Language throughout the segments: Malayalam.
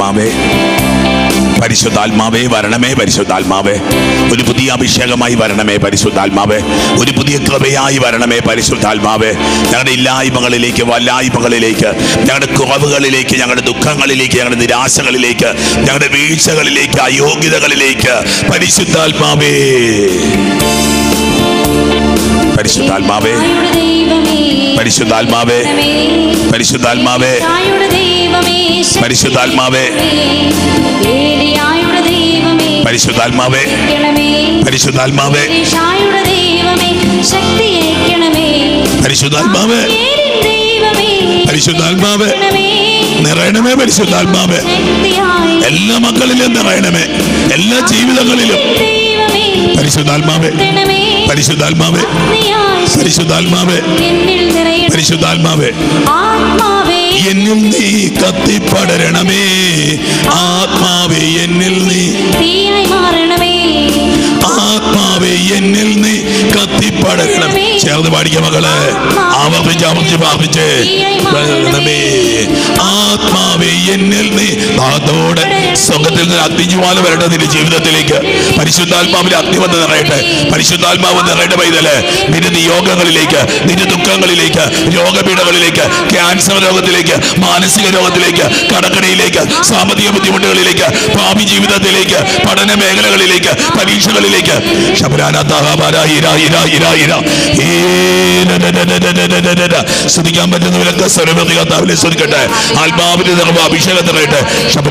പരിശുദ്ധാത്മാവേ പരിശുദ്ധാത്മാവേ വരണമേ പരിശുദ്ധാത്മാവേ ഒരു പുതിയ അഭിഷേകമായി വരണമേ പരിശുദ്ധാത്മാവേ ഒരു പുതിയ കൃപയായി വരണമേ പരിശുദ്ധാത്മാവേ ഞങ്ങളുടെ ഇല്ലായ്മകളിലേക്ക് വല്ലായ്മകളിലേക്ക് ഞങ്ങളുടെ കുറവുകളിലേക്ക് ഞങ്ങളുടെ ദുഃഖങ്ങളിലേക്ക് ഞങ്ങളുടെ നിരാശകളിലേക്ക് ഞങ്ങളുടെ വീഴ്ചകളിലേക്ക് അയോഗ്യതകളിലേക്ക് പരിശുദ്ധാത്മാവേ പരിശുദ്ധാത്മാവേ പരിശുദ്ധാത്മാവേ പരിശുദ്ധാത്മാവേ പരിശുദ്ധാത്മാവേ പരിശുദ്ധാത്മാവേ പരിശുദ്ധാത്മാവേ പരിശുദ്ധാത്മാവേ പരിശുദ്ധാത്മാവേ നിറയണമേ പരിശുദ്ധാത്മാവേ എല്ലാ മക്കളിലും നിറയണമേ എല്ലാ ജീവിതങ്ങളിലും പരിശുദ്ധാത്മാവേ പരിശുദ്ധാത്മാവേ പരിശുദ്ധാത്മാവേ പരിശുദ്ധാത്മാവേ ആത്മാവേ എന്നിൽ നീ കത്തിപ്പടരണമേ ആത്മാവേ എന്നിൽ നീ തീയായി മാറണമേ ആത്മാവേ എന്നിൽ നീ കത്തിപ്പടരണം ചേർന്ന് പാടിക്ക മകളെ ആവർത്തിച്ച് ആവർത്തിച്ച് പ്രാർത്ഥിച്ച് പടരണമേ ആത്മാവേ എന്നിൽ നീ ഭാഗത്തോടെ സ്വർഗത്തിൽ നിന്ന് അഗ്നിജ്വാല വരട്ടെ നിന്റെ ജീവിതത്തിലേക്ക് പരിശുദ്ധാത്മാവിന്റെ അഗ്നി വന്ന് നിറയട്ടെ പരിശുദ്ധാത്മാവ് നിറയട്ടെ പൈതല് നിന്റെ നിയോഗങ്ങളിലേക്ക് നിന്റെ ദുഃഖങ്ങളിലേക്ക് രോഗപീഠകളിലേക്ക് ക്യാൻസർ രോഗത്തിലേക്ക് മാനസിക രോഗത്തിലേക്ക് കടക്കടയിലേക്ക് സാമ്പത്തിക ബുദ്ധിമുട്ടുകളിലേക്ക് ഭാവി ജീവിതത്തിലേക്ക് പഠന മേഖലകളിലേക്ക് പരീക്ഷകളിലേക്ക് ശ്രദ്ധിക്കാൻ പറ്റുന്നവരൊക്കെ സ്വരമതി കർത്താവിനെ ശ്രദ്ധിക്കട്ടെ ആത്മാവിന്റെ നിറവ് അഭിഷേകം നിറയട്ടെ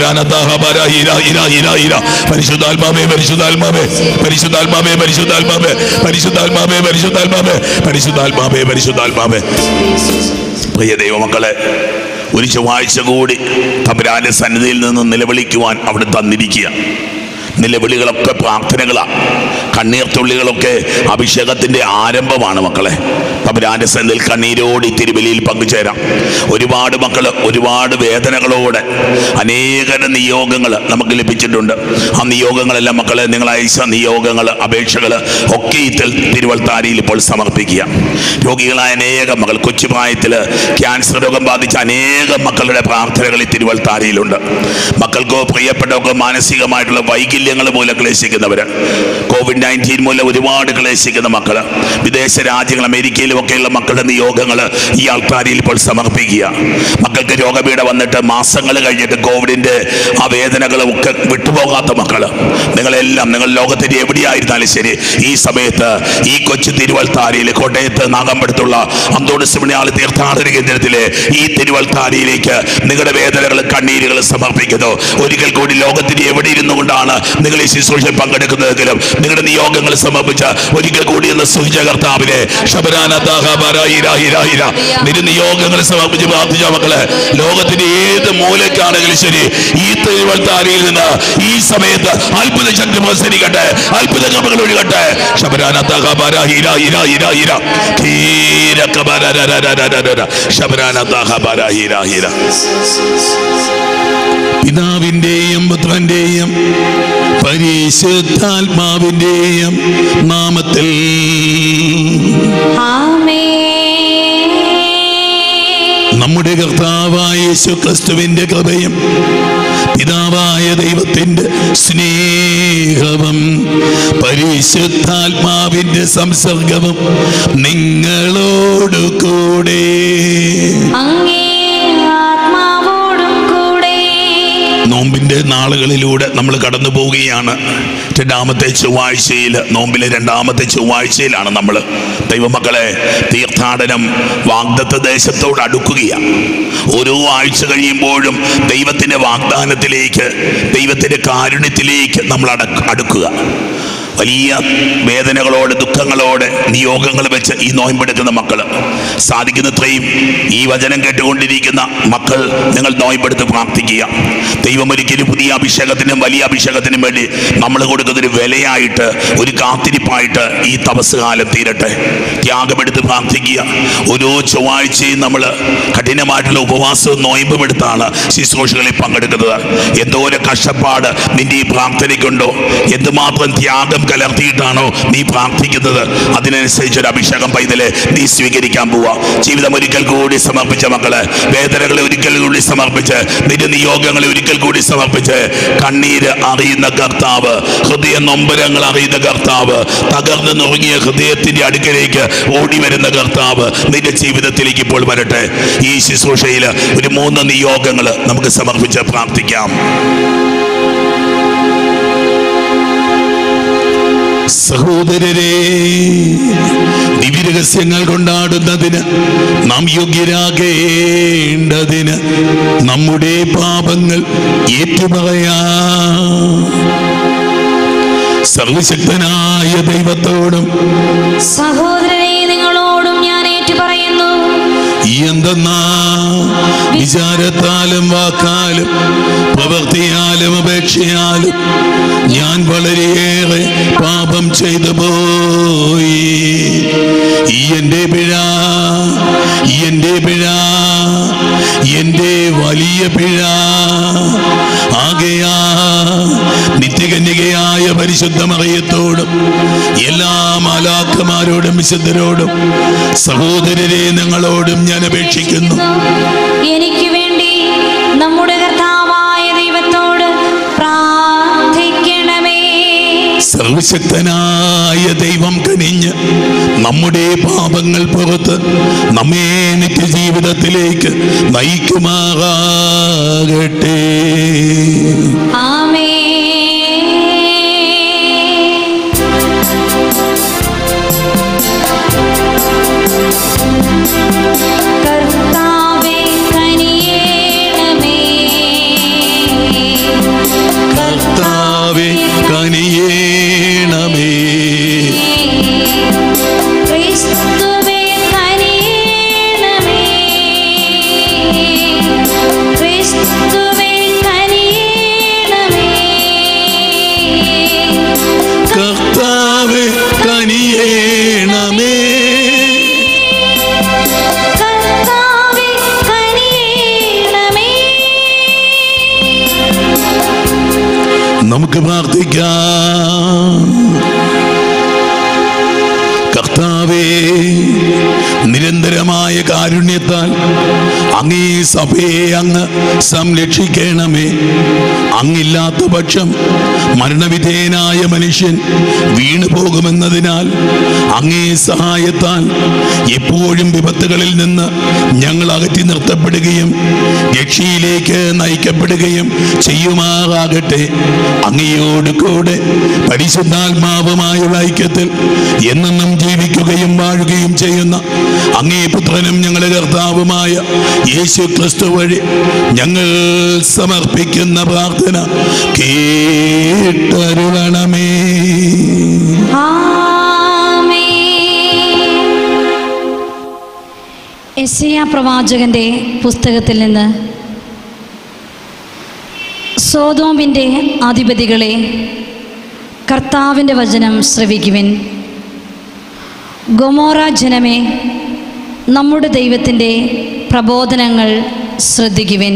പരിശുദ്ധാത്മാവേ പരിശുദ്ധാത്മാവേ പരിശുദ്ധാത്മാവേ പരിശുദ്ധാത്മാവേ പരിശുദ്ധാത്മാവേ പരിശുദ്ധാത്മാവേ പരിശുദ്ധാത്മാവേ പരിശുദ്ധാത്മാവേ പ്രിയ ദൈവമക്കളെ ഒരു ചൊവ്വാഴ്ച കൂടി തമ്പുരാന്റെ സന്നിധിയിൽ നിന്ന് നിലവിളിക്കുവാൻ അവിടെ തന്നിരിക്കുക നിലവിളികളൊക്കെ പ്രാർത്ഥനകളാണ് കണ്ണീർ തുള്ളികളൊക്കെ അഭിഷേകത്തിന്റെ ആരംഭമാണ് മക്കളെ തമ്പുരാന്റെ സന്നിധിയിൽ കണ്ണീരോട് ഈ തിരുവലിയിൽ പങ്കുചേരാം ഒരുപാട് മക്കൾ ഒരുപാട് വേദനകളോടെ അനേകം നിയോഗങ്ങൾ നമുക്ക് ലഭിച്ചിട്ടുണ്ട് ആ നിയോഗങ്ങളെല്ലാം മക്കളെ നിങ്ങൾ അയച്ച നിയോഗങ്ങൾ അപേക്ഷകൾ ഒക്കെ ഈ തിൽ- തിരുവൾത്താരിയിൽ ഇപ്പോൾ സമർപ്പിക്കുക രോഗികളായ അനേകം മക്കൾ കൊച്ചുപ്രായത്തിൽ ക്യാൻസർ രോഗം ബാധിച്ച അനേകം മക്കളുടെ പ്രാർത്ഥനകൾ ഈ തിരുവൾത്താരിയിലുണ്ട് മക്കൾക്കോ പ്രിയപ്പെട്ടവർക്കോ മാനസികമായിട്ടുള്ള വൈകല്യങ്ങൾ മൂലം ക്ലേശിക്കുന്നവർ കോവിഡ് നയൻറ്റീൻ മൂലം ഒരുപാട് ക്ലേശിക്കുന്ന മക്കൾ വിദേശ രാജ്യങ്ങൾ അമേരിക്കയിലും ഒക്കെയുള്ള മക്കളുടെ നിയോഗങ്ങൾ ഈ ആൾക്കാരിൽ ഇപ്പോൾ സമർപ്പിക്കുക മക്കൾക്ക് രോഗപീഠ വന്നിട്ട് മാസങ്ങൾ കഴിഞ്ഞിട്ട് കോവിഡിന്റെ ആ വേദനകളും ഒക്കെ വിട്ടുപോകാത്ത മക്കൾ നിങ്ങളെല്ലാം നിങ്ങൾ ലോകത്തിന്റെ എവിടെയായിരുന്നാലും ശരി ഈ സമയത്ത് ഈ കൊച്ചു തിരുവൽത്താരിയിൽ കോട്ടയത്ത് നാഗമ്പടത്തുള്ള അന്തോട് സിമിണിയാളി തീർത്ഥാടന കേന്ദ്രത്തിലെ ഈ തിരുവൽത്താരിയിലേക്ക് നിങ്ങളുടെ വേദനകൾ കണ്ണീരുകൾ സമർപ്പിക്കുന്നു ഒരിക്കൽ കൂടി ലോകത്തിന്റെ എവിടെ ഇരുന്നു കൊണ്ടാണ് നിങ്ങൾ ഈ ശുശ്രൂഷയിൽ പങ്കെടുക്കുന്നതെങ്കിലും നിങ്ങളുടെ നിയോഗങ്ങൾ സമർപ്പിച്ച് ഒരിക്കൽ കൂടി എന്ന സുഹിച്ച കർത്താവിനെ ശബരാന നിന്റെ നിയോഗങ്ങൾ സമർപ്പിച്ച് പ്രാർത്ഥിച്ച മക്കളെ ലോകത്തിന്റെ ഏത് മൂലക്കാണെങ്കിലും ശരി ഈ തിരുവൽത്താരിയിൽ നിന്ന് ഈ സമയത്ത് അത്ഭുത ശക്തി പ്രസരിക്കട്ടെ അത്ഭുത കൃപകൾ ഒഴുകട്ടെ ശബരാന ശബരാന പിതാവിന്റെയും പുത്രന്റെയും പരിശുദ്ധാത്മാവിന്റെയും നാമത്തിൽ ആമേൻ നമ്മുടെ കർത്താവായ യേശു ക്രിസ്തുവിന്റെ കൃപയും പിതാവായ ദൈവത്തിന്റെ സ്നേഹവും പരിശുദ്ധാത്മാവിന്റെ സംസർഗവും നിങ്ങളോട് കൂടെ അങ്ങേ ആത്മാവോടും കൂടെ നോമ്പിന്റെ നാളുകളിലൂടെ നമ്മൾ കടന്നു പോവുകയാണ് രണ്ടാമത്തെ ചൊവ്വാഴ്ചയിൽ നോമ്പിലെ രണ്ടാമത്തെ ചൊവ്വാഴ്ചയിലാണ് നമ്മൾ ദൈവമക്കളെ തീർത്ഥാടനം വാഗ്ദത്ത ദേശത്തോട് അടുക്കുകയാണ് ഓരോ ആഴ്ച കഴിയുമ്പോഴും ദൈവത്തിന്റെ വാഗ്ദാനത്തിലേക്ക് ദൈവത്തിന്റെ കാരുണ്യത്തിലേക്ക് നമ്മൾ അട അടുക്കുക വലിയ വേദനകളോടെ ദുഃഖങ്ങളോടെ നിയോഗങ്ങൾ വെച്ച് ഈ നോയമ്പെടുക്കുന്ന മക്കൾ സാധിക്കുന്നത്രയും ഈ വചനം കേട്ടുകൊണ്ടിരിക്കുന്ന മക്കൾ നിങ്ങൾ നോയമ്പെടുത്ത് പ്രാർത്ഥിക്കുക ദൈവം ഒരിക്കലും പുതിയ അഭിഷേകത്തിനും വലിയ അഭിഷേകത്തിനും വേണ്ടി നമ്മൾ കൊടുക്കുന്ന ഒരു വിലയായിട്ട് ഒരു കാത്തിരിപ്പായിട്ട് ഈ തപസ് കാലം തീരട്ടെ ത്യാഗമെടുത്ത് പ്രാർത്ഥിക്കുക ഓരോ ചൊവ്വാഴ്ചയും നമ്മൾ കഠിനമായിട്ടുള്ള ഉപവാസവും നോയമ്പും എടുത്താണ് ശുശ്രൂഷകളിൽ പങ്കെടുക്കുന്നത് എന്തോരം കഷ്ടപ്പാട് നിന്റെ ഈ പ്രാർത്ഥനയ്ക്കുണ്ടോ എന്തുമാത്രം ത്യാഗം കലർത്തിയിട്ടാണോ നീ പ്രാർത്ഥിക്കുന്നത് അതിനനുസരിച്ച് ഒരു അഭിഷേകം പൈതലെ നീ സ്വീകരിക്കാൻ പോവാ ജീവിതം ഒരിക്കൽ കൂടി സമർപ്പിച്ച മക്കള് വേദനകളെ ഒരിക്കൽ കൂടി സമർപ്പിച്ച് നിന്റെ നിയോഗങ്ങളെ ഒരിക്കൽ കൂടി സമർപ്പിച്ച് കണ്ണീര് അറിയുന്ന കർത്താവ് ഹൃദയ നൊമ്പരങ്ങൾ അറിയുന്ന കർത്താവ് തകർന്ന് നുറുങ്ങിയ ഹൃദയത്തിന്റെ അടുക്കലേക്ക് ഓടി വരുന്ന കർത്താവ് നിന്റെ ജീവിതത്തിലേക്ക് ഇപ്പോൾ വരട്ടെ ഈ ശുശ്രൂഷയിൽ ഒരു മൂന്ന് നിയോഗങ്ങൾ നമുക്ക് സമർപ്പിച്ച് പ്രാർത്ഥിക്കാം സഹോദരരെ ദിവ്യരഹസ്യങ്ങൾ കൊണ്ടാടുന്നതിന് നാം യോഗ്യരാകേണ്ടതിന് നമ്മുടെ പാപങ്ങൾ ഏറ്റുപറയാ സർവശക്തനായ ദൈവത്തോടും സഹോദരനെ നിങ്ങളോടും ഞാൻ ഏറ്റുപറയുന്നു എന്തെന്നാ വിചാരത്താലും വാക്കാലും പ്രവൃത്തിയാലും അപേക്ഷയാലും ഞാൻ വളരെയേറെ പാപം ചെയ്തു പോയി ഈ എൻ്റെ പിഴ ഈ എൻ്റെ പിഴ എൻ്റെ വലിയ പിഴ ആകയാ നിത്യകന്യകയായ പരിശുദ്ധ മറിയത്തോടും എല്ലാ മാലാക്കന്മാരോടും വിശുദ്ധരോടും സഹോദരരെ നിങ്ങളോടും ഞാൻ അപേക്ഷിക്കുന്നു എനിക്ക് വേണ്ടി നമ്മുടെ കർത്താവായ ദൈവത്തോട് പ്രാർത്ഥിക്കണമേ സർവശക്തനായ ദൈവം കനിഞ്ഞ് നമ്മുടെ പാപങ്ങൾ പുറത്ത് നമ്മെ നിത്യജീവിതത്തിലേക്ക് നയിക്കുമാറാകട്ടെ ആമേ കർത്താവേ കനിയേണമേ കർത്താവെ കനിയേണമേ ക്രിസ്തുവേ കനിയേണമേ ക്രിസ്തുവേ കനിയേണമേ കർത്താവെ കനിയേണമേ കർത്താവേ കനിയേണമേ നമുക്ക് പ്രാർത്ഥിക്കാം കർത്താവേ നിരന്തരമായ കാരുണ്യത്താൽ അങ്ങേ സഭയെ അങ്ങ് സംരക്ഷിക്കണമേ അങ്ങില്ലാത്ത പക്ഷം മരണവിധേയനായ മനുഷ്യൻ വീണു പോകുമെന്നതിനാൽ അങ്ങേ സഹായത്താൽ എപ്പോഴും വിപത്തുകളിൽ നിന്ന് ഞങ്ങൾ അകറ്റി നിർത്തപ്പെടുകയും രക്ഷയിലേക്ക് നയിക്കപ്പെടുകയും ചെയ്യുമാറാകട്ടെ അങ്ങയോട് കൂടെ പരിശുദ്ധാത്മാവുമായുള്ള ഐക്യത്തിൽ എന്നെന്നും ജീവിക്കുകയും വാഴുകയും ചെയ്യുന്ന അങ്ങേ പുത്രനും ഞങ്ങളുടെ കർത്താവുമായ യേശു ക്രിസ്തു വഴി ഞങ്ങൾ സമർപ്പിക്കുന്ന പ്രാർത്ഥന കേട്ടരുളണമേ എസിയ പ്രവാചകന്റെ പുസ്തകത്തിൽ നിന്ന് സോതോമിൻ്റെ അധിപതികളെ കർത്താവിൻ്റെ വചനം ശ്രവിക്കുവിൻ ഗൊമോറ ജനമേ നമ്മുടെ ദൈവത്തിൻ്റെ പ്രബോധനങ്ങൾ ശ്രദ്ധിക്കുവിൻ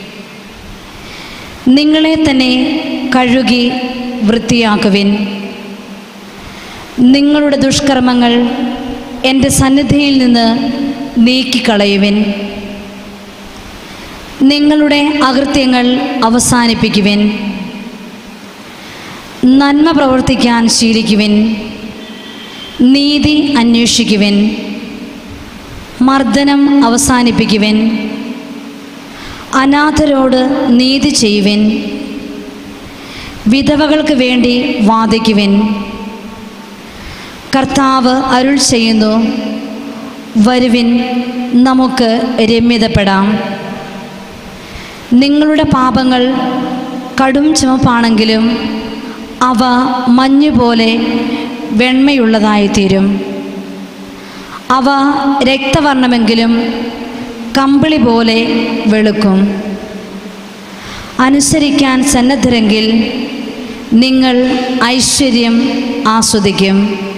നിങ്ങളെ തന്നെ കഴുകി വൃത്തിയാക്കുവിൻ നിങ്ങളുടെ ദുഷ്കർമ്മങ്ങൾ എൻ്റെ സന്നിധിയിൽ നിന്ന് നീക്കിക്കളയുവിൻ നിങ്ങളുടെ അകൃത്യങ്ങൾ അവസാനിപ്പിക്കുവിൻ നന്മ പ്രവർത്തിക്കാൻ ശീലിക്കുവിൻ നീതി അന്വേഷിക്കുവിൻ മർദ്ദനം അവസാനിപ്പിക്കുവിൻ അനാഥരോട് നീതി ചെയ്യുവിൻ വിധവകൾക്ക് വേണ്ടി വാദിക്കുവിൻ കർത്താവ് അരുൾ ചെയ്യുന്നു വരുവിൻ നമുക്ക് രമ്യതപ്പെടാം നിങ്ങളുടെ പാപങ്ങൾ കടും ചുമപ്പാണെങ്കിലും അവ മഞ്ഞുപോലെ വെണ്മയുള്ളതായിത്തീരും അവ രക്തവർണ്ണമെങ്കിലും കമ്പിളി പോലെ വെളുക്കും അനുസരിക്കാൻ സന്നദ്ധരെങ്കിൽ നിങ്ങൾ ഐശ്വര്യം ആസ്വദിക്കും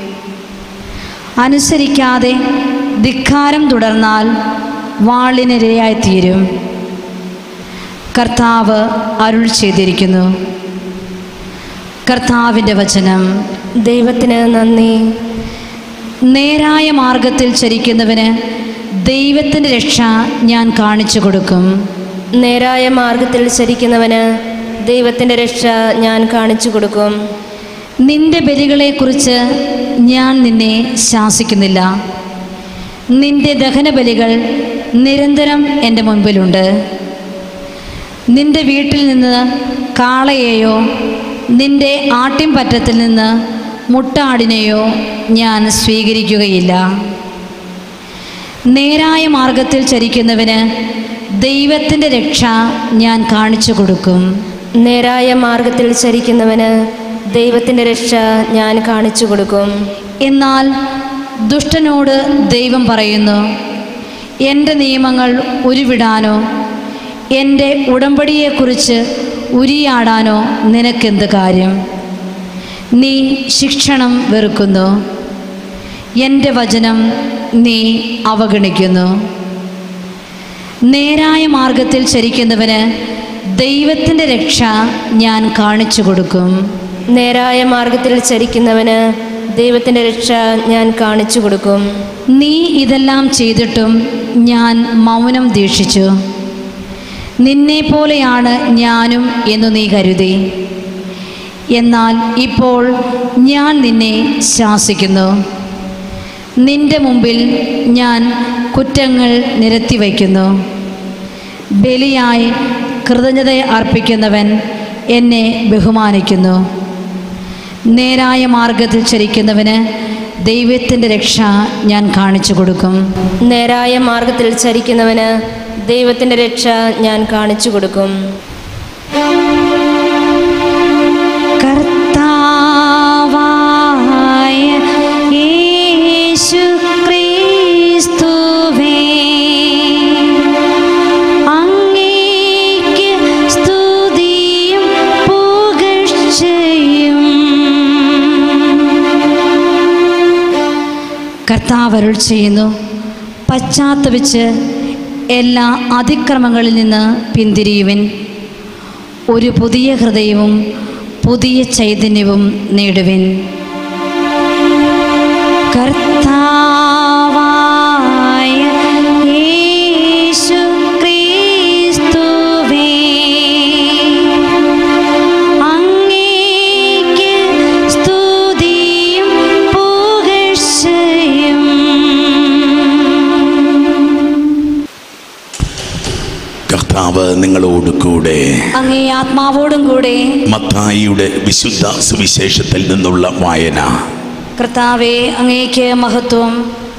അനുസരിക്കാതെ ധിക്കാരം തുടർന്നാൽ വാളിനിരയായിത്തീരും കർത്താവ് അരുൾ ചെയ്തിരിക്കുന്നു കർത്താവിൻ്റെ വചനം ദൈവത്തിന് നന്ദി നേരായ മാർഗത്തിൽ ചരിക്കുന്നവന് ദൈവത്തിൻ്റെ രക്ഷ ഞാൻ കാണിച്ചു കൊടുക്കും നേരായ മാർഗത്തിൽ ചരിക്കുന്നവന് ദൈവത്തിൻ്റെ രക്ഷ ഞാൻ കാണിച്ചു കൊടുക്കും നിന്റെ ബലികളെക്കുറിച്ച് ഞാൻ നിന്നെ ശാസിക്കുന്നില്ല നിന്റെ ദഹനബലികൾ നിരന്തരം എൻ്റെ മുൻപിലുണ്ട് നിന്റെ വീട്ടിൽ നിന്ന് കാളയെയോ നിന്റെ ആട്ടിൻപറ്റത്തിൽ നിന്ന് മുട്ടാടിനെയോ ഞാൻ സ്വീകരിക്കുകയില്ല നേരായ മാർഗത്തിൽ ചരിക്കുന്നവന് ദൈവത്തിൻ്റെ രക്ഷ ഞാൻ കാണിച്ചു കൊടുക്കും നേരായ മാർഗത്തിൽ ചരിക്കുന്നവന് ദൈവത്തിൻ്റെ രക്ഷ ഞാൻ കാണിച്ചു കൊടുക്കും എന്നാൽ ദുഷ്ടനോട് ദൈവം പറയുന്നു എൻ്റെ നിയമങ്ങൾ ഉരുവിടാനോ എൻ്റെ ഉടമ്പടിയെക്കുറിച്ച് ഉരിയാടാനോ നിനക്കെന്ത് കാര്യം നീ ശിക്ഷണം വെറുക്കുന്നു എൻ്റെ വചനം നീ അവഗണിക്കുന്നു നേരായ മാർഗത്തിൽ ചരിക്കുന്നവന് ദൈവത്തിൻ്റെ രക്ഷ ഞാൻ കാണിച്ചു കൊടുക്കും നേരായ മാർഗത്തിൽ ചരിക്കുന്നവന് ദൈവത്തിൻ്റെ രക്ഷ ഞാൻ കാണിച്ചു കൊടുക്കും നീ ഇതെല്ലാം ചെയ്തിട്ടും ഞാൻ മൗനം ദീക്ഷിച്ചു നിന്നെ പോലെയാണ് ഞാനും എന്നു നീ കരുതി എന്നാൽ ഇപ്പോൾ ഞാൻ നിന്നെ ശാസിക്കുന്നു നിന്റെ മുമ്പിൽ ഞാൻ കുറ്റങ്ങൾ നിരത്തി വയ്ക്കുന്നു ബലിയായി കൃതജ്ഞത അർപ്പിക്കുന്നവൻ എന്നെ ബഹുമാനിക്കുന്നു നേരായ മാർഗത്തിൽ ചരിക്കുന്നവന് ദൈവത്തിൻ്റെ രക്ഷ ഞാൻ കാണിച്ചു കൊടുക്കും നേരായ മാർഗത്തിൽ ചരിക്കുന്നവന് ദൈവത്തിൻ്റെ രക്ഷ ഞാൻ കാണിച്ചു കൊടുക്കും കർത്താവായ യേശു ക്രിസ്തുവേ അങ്ങേക്ക് സ്തുതിയും പുകഴ്ചയും കർത്താവ് അരുൾ ചെയ്യുന്നു പശ്ചാത്തപിച്ച് എല്ലാ അതിക്രമങ്ങളിൽ നിന്ന് പിന്തിരിയുവിൻ ഒരു പുതിയ ഹൃദയവും പുതിയ ചൈതന്യവും നേടുവിൻ കർത്താവായ യേശു ക്രിസ്തുവേ അങ്ങേക്ക് സ്തുതിയും പുകഴ്ചയും കർത്താവ് നിങ്ങളോട് കൂടെ അങ്ങേ ആത്മാവോടും കൂടെ മത്തായിയുടെ വിശുദ്ധ സുവിശേഷത്തിൽ നിന്നുള്ള വായന കർത്താവെ അങ്ങേക്ക് മഹത്വം